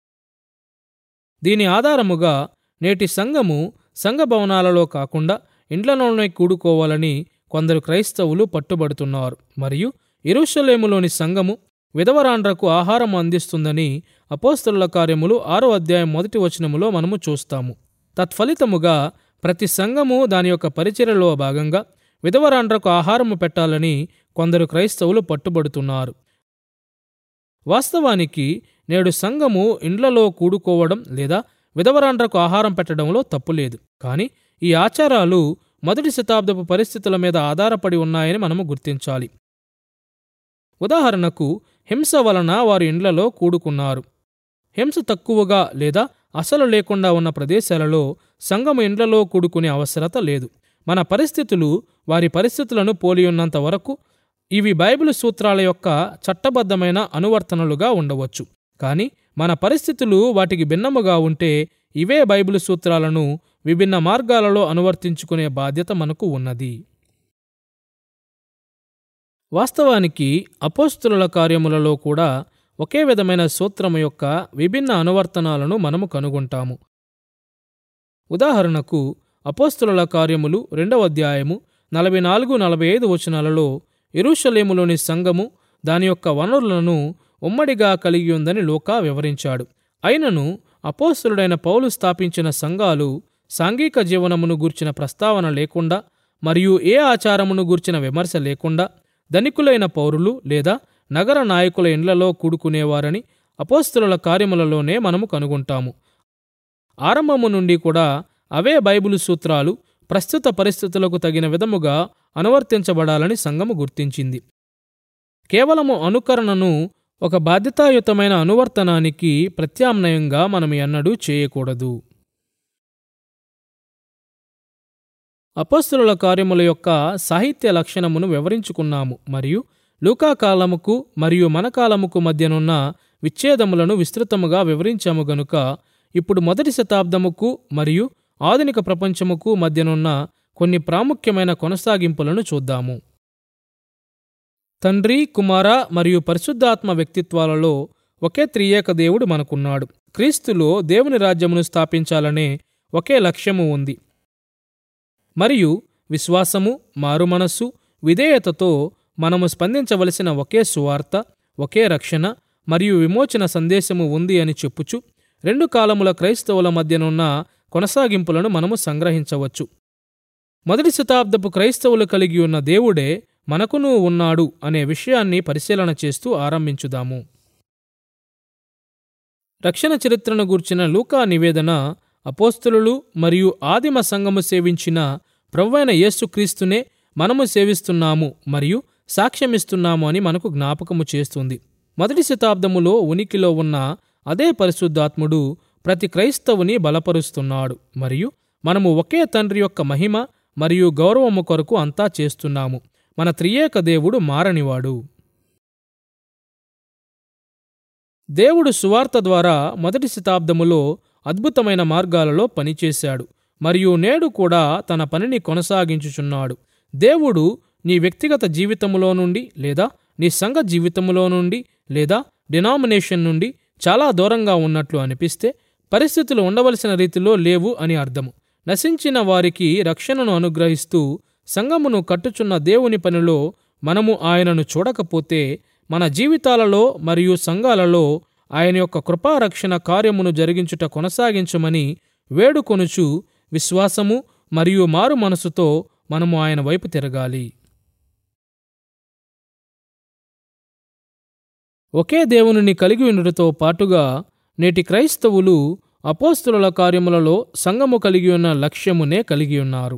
దీని ఆధారముగా నేటి సంఘము సంఘ భవనాలలో కాకుండా ఇండ్లలోనే కూడుకోవాలని కొందరు క్రైస్తవులు పట్టుబడుతున్నారు మరియు ఎరుషలేములోని సంఘము విధవరాండ్రకు ఆహారం అందిస్తుందని అపోస్తలుల కార్యములు ఆరో అధ్యాయం మొదటి వచనములో మనము చూస్తాము తత్ఫలితముగా ప్రతి సంఘము దాని యొక్క పరిచర్యలో భాగంగా విధవరాండ్రకు ఆహారము పెట్టాలని కొందరు క్రైస్తవులు పట్టుబడుతున్నారు వాస్తవానికి నేడు సంఘము ఇండ్లలో కూడుకోవడం లేదా విధవరాండ్రకు ఆహారం పెట్టడంలో తప్పులేదు కానీ ఈ ఆచారాలు మొదటి శతాబ్దపు పరిస్థితుల మీద ఆధారపడి ఉన్నాయని మనము గుర్తించాలి ఉదాహరణకు హింస వలన వారు ఇండ్లలో కూడుకున్నారు హింస తక్కువగా లేదా అసలు లేకుండా ఉన్న ప్రదేశాలలో సంఘము ఇండ్లలో కూడుకునే అవసరత లేదు మన పరిస్థితులు వారి పరిస్థితులను పోలియున్నంత వరకు ఇవి బైబిల్ సూత్రాల యొక్క చట్టబద్ధమైన అనువర్తనలుగా ఉండవచ్చు కానీ మన పరిస్థితులు వాటికి భిన్నముగా ఉంటే ఇవే బైబిల్ సూత్రాలను విభిన్న మార్గాలలో అనువర్తించుకునే బాధ్యత మనకు ఉన్నది వాస్తవానికి అపోస్తుల కార్యములలో కూడా ఒకే విధమైన సూత్రము యొక్క విభిన్న అనువర్తనాలను మనము కనుగొంటాము ఉదాహరణకు అపోస్తుల కార్యములు రెండవ అధ్యాయము నలభై నాలుగు నలభై ఐదు వచనాలలో ఎరుషలేములోని సంఘము దాని యొక్క వనరులను ఉమ్మడిగా కలిగి ఉందని లోకా వివరించాడు అయినను అపోస్తులుడైన పౌలు స్థాపించిన సంఘాలు సాంఘిక జీవనమును గూర్చిన ప్రస్తావన లేకుండా మరియు ఏ ఆచారమును గూర్చిన విమర్శ లేకుండా ధనికులైన పౌరులు లేదా నగర నాయకుల ఇండ్లలో కూడుకునేవారని అపోస్తుల కార్యములలోనే మనము కనుగొంటాము ఆరంభము నుండి కూడా అవే బైబిలు సూత్రాలు ప్రస్తుత పరిస్థితులకు తగిన విధముగా అనువర్తించబడాలని సంఘము గుర్తించింది కేవలము అనుకరణను ఒక బాధ్యతాయుతమైన అనువర్తనానికి ప్రత్యామ్నాయంగా మనం ఎన్నడూ చేయకూడదు అపస్తుల కార్యముల యొక్క సాహిత్య లక్షణమును వివరించుకున్నాము మరియు లూకా కాలముకు మరియు మన కాలముకు మధ్యనున్న విచ్ఛేదములను విస్తృతముగా వివరించాము గనుక ఇప్పుడు మొదటి శతాబ్దముకు మరియు ఆధునిక ప్రపంచముకు మధ్యనున్న కొన్ని ప్రాముఖ్యమైన కొనసాగింపులను చూద్దాము తండ్రి కుమార మరియు పరిశుద్ధాత్మ వ్యక్తిత్వాలలో ఒకే త్రియేక దేవుడు మనకున్నాడు క్రీస్తులో దేవుని రాజ్యమును స్థాపించాలనే ఒకే లక్ష్యము ఉంది మరియు విశ్వాసము మారుమనస్సు విధేయతతో మనము స్పందించవలసిన ఒకే సువార్త ఒకే రక్షణ మరియు విమోచన సందేశము ఉంది అని చెప్పుచు రెండు కాలముల క్రైస్తవుల మధ్యనున్న కొనసాగింపులను మనము సంగ్రహించవచ్చు మొదటి శతాబ్దపు క్రైస్తవులు కలిగి ఉన్న దేవుడే మనకును ఉన్నాడు అనే విషయాన్ని పరిశీలన చేస్తూ ఆరంభించుదాము రక్షణ చరిత్రను గూర్చిన లూకా నివేదన అపోస్తులు మరియు ఆదిమ సంఘము సేవించిన ప్రవ్వైన యేసుక్రీస్తునే మనము సేవిస్తున్నాము మరియు సాక్ష్యమిస్తున్నాము అని మనకు జ్ఞాపకము చేస్తుంది మొదటి శతాబ్దములో ఉనికిలో ఉన్న అదే పరిశుద్ధాత్ముడు ప్రతి క్రైస్తవుని బలపరుస్తున్నాడు మరియు మనము ఒకే తండ్రి యొక్క మహిమ మరియు గౌరవము కొరకు అంతా చేస్తున్నాము మన త్రియేక దేవుడు మారనివాడు దేవుడు సువార్త ద్వారా మొదటి శతాబ్దములో అద్భుతమైన మార్గాలలో పనిచేశాడు మరియు నేడు కూడా తన పనిని కొనసాగించుచున్నాడు దేవుడు నీ వ్యక్తిగత జీవితములో నుండి లేదా నీ సంఘ జీవితములో నుండి లేదా డినామినేషన్ నుండి చాలా దూరంగా ఉన్నట్లు అనిపిస్తే పరిస్థితులు ఉండవలసిన రీతిలో లేవు అని అర్థము నశించిన వారికి రక్షణను అనుగ్రహిస్తూ సంఘమును కట్టుచున్న దేవుని పనిలో మనము ఆయనను చూడకపోతే మన జీవితాలలో మరియు సంఘాలలో ఆయన యొక్క కృపారక్షణ కార్యమును జరిగించుట కొనసాగించమని వేడుకొనుచు విశ్వాసము మరియు మారు మనసుతో మనము ఆయన వైపు తిరగాలి ఒకే దేవునిని కలిగి ఉండటంతో పాటుగా నేటి క్రైస్తవులు అపోస్తుల కార్యములలో సంఘము కలిగి ఉన్న లక్ష్యమునే కలిగి ఉన్నారు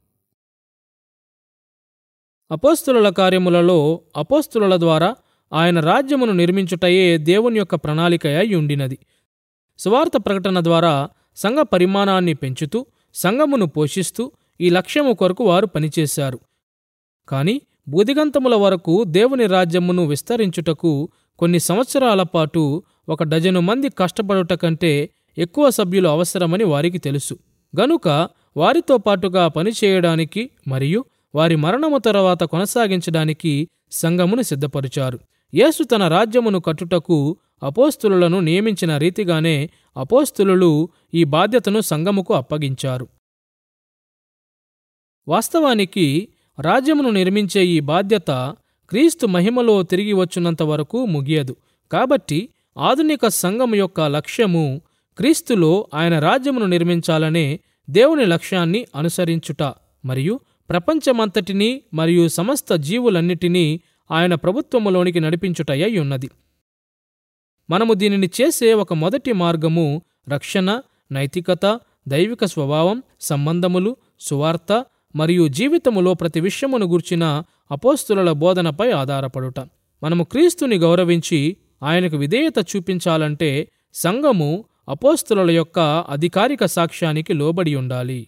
అపోస్తుల కార్యములలో అపోస్తుల ద్వారా ఆయన రాజ్యమును నిర్మించుటయే దేవుని యొక్క ప్రణాళిక అయి ఉండినది సువార్త ప్రకటన ద్వారా సంఘ పరిమాణాన్ని పెంచుతూ సంఘమును పోషిస్తూ ఈ లక్ష్యము కొరకు వారు పనిచేశారు కాని బూదిగంతముల వరకు దేవుని రాజ్యమును విస్తరించుటకు కొన్ని సంవత్సరాల పాటు ఒక డజను మంది కష్టపడుట కంటే ఎక్కువ సభ్యులు అవసరమని వారికి తెలుసు గనుక వారితో పాటుగా పనిచేయడానికి మరియు వారి మరణము తర్వాత కొనసాగించడానికి సంఘమును సిద్ధపరిచారు యేసు తన రాజ్యమును కట్టుటకు అపోస్తులను నియమించిన రీతిగానే అపోస్తులు ఈ బాధ్యతను సంఘముకు అప్పగించారు వాస్తవానికి రాజ్యమును నిర్మించే ఈ బాధ్యత క్రీస్తు మహిమలో తిరిగి వచ్చున్నంత వరకు ముగియదు కాబట్టి ఆధునిక సంఘం యొక్క లక్ష్యము క్రీస్తులో ఆయన రాజ్యమును నిర్మించాలనే దేవుని లక్ష్యాన్ని అనుసరించుట మరియు ప్రపంచమంతటినీ మరియు సమస్త జీవులన్నిటినీ ఆయన ప్రభుత్వములోనికి నడిపించుటయ్యై ఉన్నది మనము దీనిని చేసే ఒక మొదటి మార్గము రక్షణ నైతికత దైవిక స్వభావం సంబంధములు సువార్త మరియు జీవితములో ప్రతి విషయమును గూర్చిన అపోస్తుల బోధనపై ఆధారపడుట మనము క్రీస్తుని గౌరవించి ఆయనకు విధేయత చూపించాలంటే సంఘము అపోస్తుల యొక్క అధికారిక సాక్ష్యానికి లోబడి ఉండాలి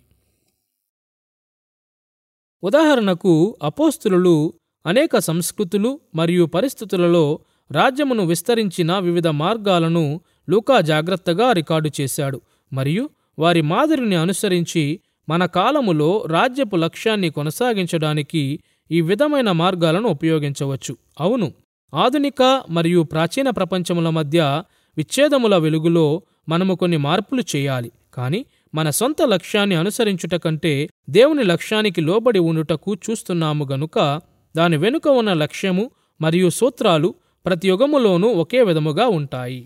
ఉదాహరణకు అపోస్తులు అనేక సంస్కృతులు మరియు పరిస్థితులలో రాజ్యమును విస్తరించిన వివిధ మార్గాలను లూకా జాగ్రత్తగా రికార్డు చేశాడు మరియు వారి మాదిరిని అనుసరించి మన కాలములో రాజ్యపు లక్ష్యాన్ని కొనసాగించడానికి ఈ విధమైన మార్గాలను ఉపయోగించవచ్చు అవును ఆధునిక మరియు ప్రాచీన ప్రపంచముల మధ్య విచ్ఛేదముల వెలుగులో మనము కొన్ని మార్పులు చేయాలి కానీ మన సొంత లక్ష్యాన్ని అనుసరించుట కంటే దేవుని లక్ష్యానికి లోబడి ఉండుటకు చూస్తున్నాము గనుక దాని వెనుక ఉన్న లక్ష్యము మరియు సూత్రాలు ప్రతి యుగములోనూ ఒకే విధముగా ఉంటాయి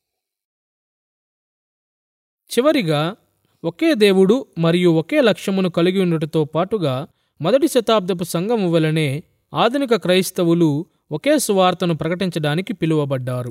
చివరిగా ఒకే దేవుడు మరియు ఒకే లక్ష్యమును కలిగి ఉండటంతో పాటుగా మొదటి శతాబ్దపు సంఘము వలనే ఆధునిక క్రైస్తవులు ఒకే సువార్తను ప్రకటించడానికి పిలువబడ్డారు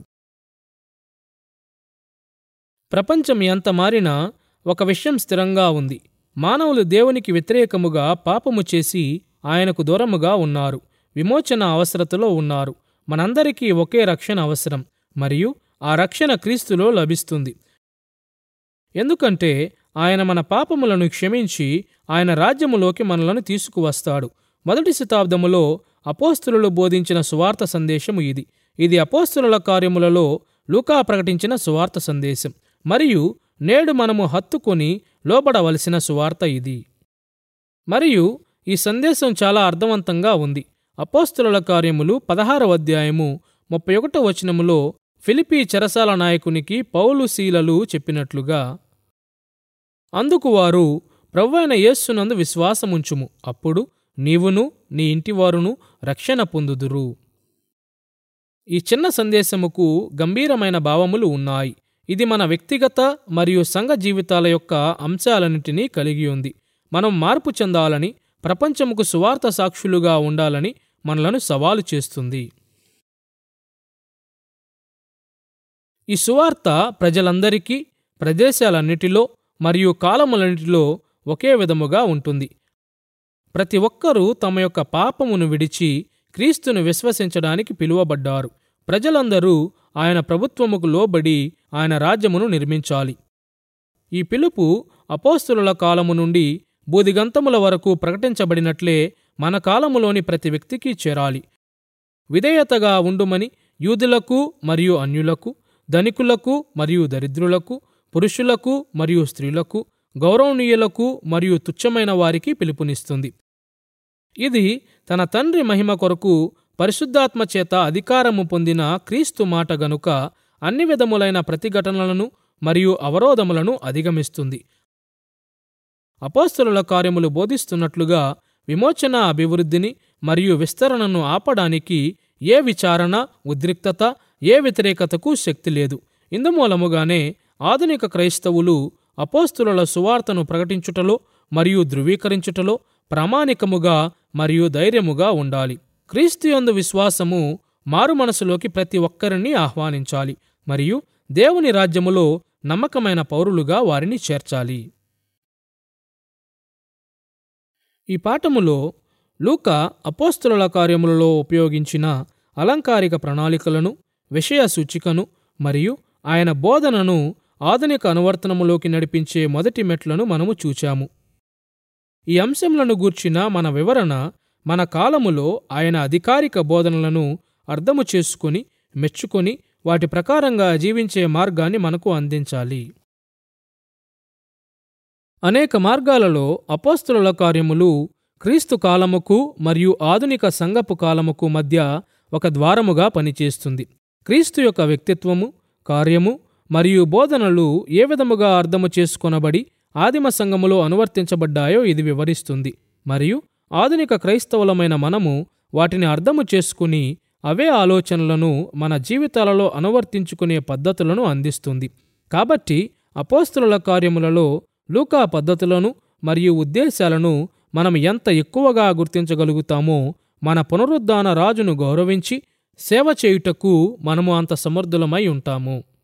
ప్రపంచం ఎంత మారినా ఒక విషయం స్థిరంగా ఉంది మానవులు దేవునికి వ్యతిరేకముగా పాపము చేసి ఆయనకు దూరముగా ఉన్నారు విమోచన అవసరతలో ఉన్నారు మనందరికీ ఒకే రక్షణ అవసరం మరియు ఆ రక్షణ క్రీస్తులో లభిస్తుంది ఎందుకంటే ఆయన మన పాపములను క్షమించి ఆయన రాజ్యములోకి మనలను తీసుకువస్తాడు మొదటి శతాబ్దములో అపోస్తులు బోధించిన సువార్త సందేశము ఇది ఇది అపోస్తుల కార్యములలో లూకా ప్రకటించిన సువార్త సందేశం మరియు నేడు మనము హత్తుకొని లోబడవలసిన సువార్త ఇది మరియు ఈ సందేశం చాలా అర్థవంతంగా ఉంది అపోస్తుల కార్యములు పదహారవ అధ్యాయము ముప్పై ఒకటో వచనములో ఫిలిపీ చెరసాల నాయకునికి పౌలు శీలలు చెప్పినట్లుగా అందుకు వారు ప్రవ్వైన యేస్సునందు విశ్వాసముంచుము అప్పుడు నీవును నీ ఇంటివారును రక్షణ పొందుదురు ఈ చిన్న సందేశముకు గంభీరమైన భావములు ఉన్నాయి ఇది మన వ్యక్తిగత మరియు సంఘ జీవితాల యొక్క అంశాలన్నింటినీ కలిగి ఉంది మనం మార్పు చెందాలని ప్రపంచముకు సువార్త సాక్షులుగా ఉండాలని మనలను సవాలు చేస్తుంది ఈ సువార్త ప్రజలందరికీ ప్రదేశాలన్నిటిలో మరియు కాలములన్నిటిలో ఒకే విధముగా ఉంటుంది ప్రతి ఒక్కరూ తమ యొక్క పాపమును విడిచి క్రీస్తును విశ్వసించడానికి పిలువబడ్డారు ప్రజలందరూ ఆయన ప్రభుత్వముకు లోబడి ఆయన రాజ్యమును నిర్మించాలి ఈ పిలుపు అపోస్తుల కాలము నుండి బూదిగంతముల వరకు ప్రకటించబడినట్లే మన కాలములోని ప్రతి వ్యక్తికి చేరాలి విధేయతగా ఉండుమని యూదులకు మరియు అన్యులకు ధనికులకు మరియు దరిద్రులకు పురుషులకు మరియు స్త్రీలకు గౌరవనీయులకు మరియు తుచ్చమైన వారికి పిలుపునిస్తుంది ఇది తన తండ్రి మహిమ కొరకు పరిశుద్ధాత్మ చేత అధికారము పొందిన క్రీస్తు మాట గనుక అన్ని విధములైన ప్రతిఘటనలను మరియు అవరోధములను అధిగమిస్తుంది అపోస్తలుల కార్యములు బోధిస్తున్నట్లుగా విమోచన అభివృద్ధిని మరియు విస్తరణను ఆపడానికి ఏ విచారణ ఉద్రిక్తత ఏ వ్యతిరేకతకు శక్తి లేదు ఇందుమూలముగానే ఆధునిక క్రైస్తవులు అపోస్తుల సువార్తను ప్రకటించుటలో మరియు ధృవీకరించుటలో ప్రామాణికముగా మరియు ధైర్యముగా ఉండాలి క్రీస్తుయందు విశ్వాసము మారు మనసులోకి ప్రతి ఒక్కరిని ఆహ్వానించాలి మరియు దేవుని రాజ్యములో నమ్మకమైన పౌరులుగా వారిని చేర్చాలి ఈ పాఠములో లూక అపోస్తుల కార్యములలో ఉపయోగించిన అలంకారిక ప్రణాళికలను విషయ సూచికను మరియు ఆయన బోధనను ఆధునిక అనువర్తనములోకి నడిపించే మొదటి మెట్లను మనము చూచాము ఈ అంశములను గూర్చిన మన వివరణ మన కాలములో ఆయన అధికారిక బోధనలను అర్థము చేసుకుని మెచ్చుకొని వాటి ప్రకారంగా జీవించే మార్గాన్ని మనకు అందించాలి అనేక మార్గాలలో అపోస్తుల కార్యములు క్రీస్తు కాలముకు మరియు ఆధునిక సంఘపు కాలముకు మధ్య ఒక ద్వారముగా పనిచేస్తుంది క్రీస్తు యొక్క వ్యక్తిత్వము కార్యము మరియు బోధనలు ఏ విధముగా అర్థము చేసుకొనబడి ఆదిమ సంఘములో అనువర్తించబడ్డాయో ఇది వివరిస్తుంది మరియు ఆధునిక క్రైస్తవులమైన మనము వాటిని అర్థము చేసుకుని అవే ఆలోచనలను మన జీవితాలలో అనువర్తించుకునే పద్ధతులను అందిస్తుంది కాబట్టి అపోస్తుల కార్యములలో లూకా పద్ధతులను మరియు ఉద్దేశాలను మనం ఎంత ఎక్కువగా గుర్తించగలుగుతామో మన పునరుద్ధాన రాజును గౌరవించి సేవ చేయుటకు మనము అంత సమర్థులమై ఉంటాము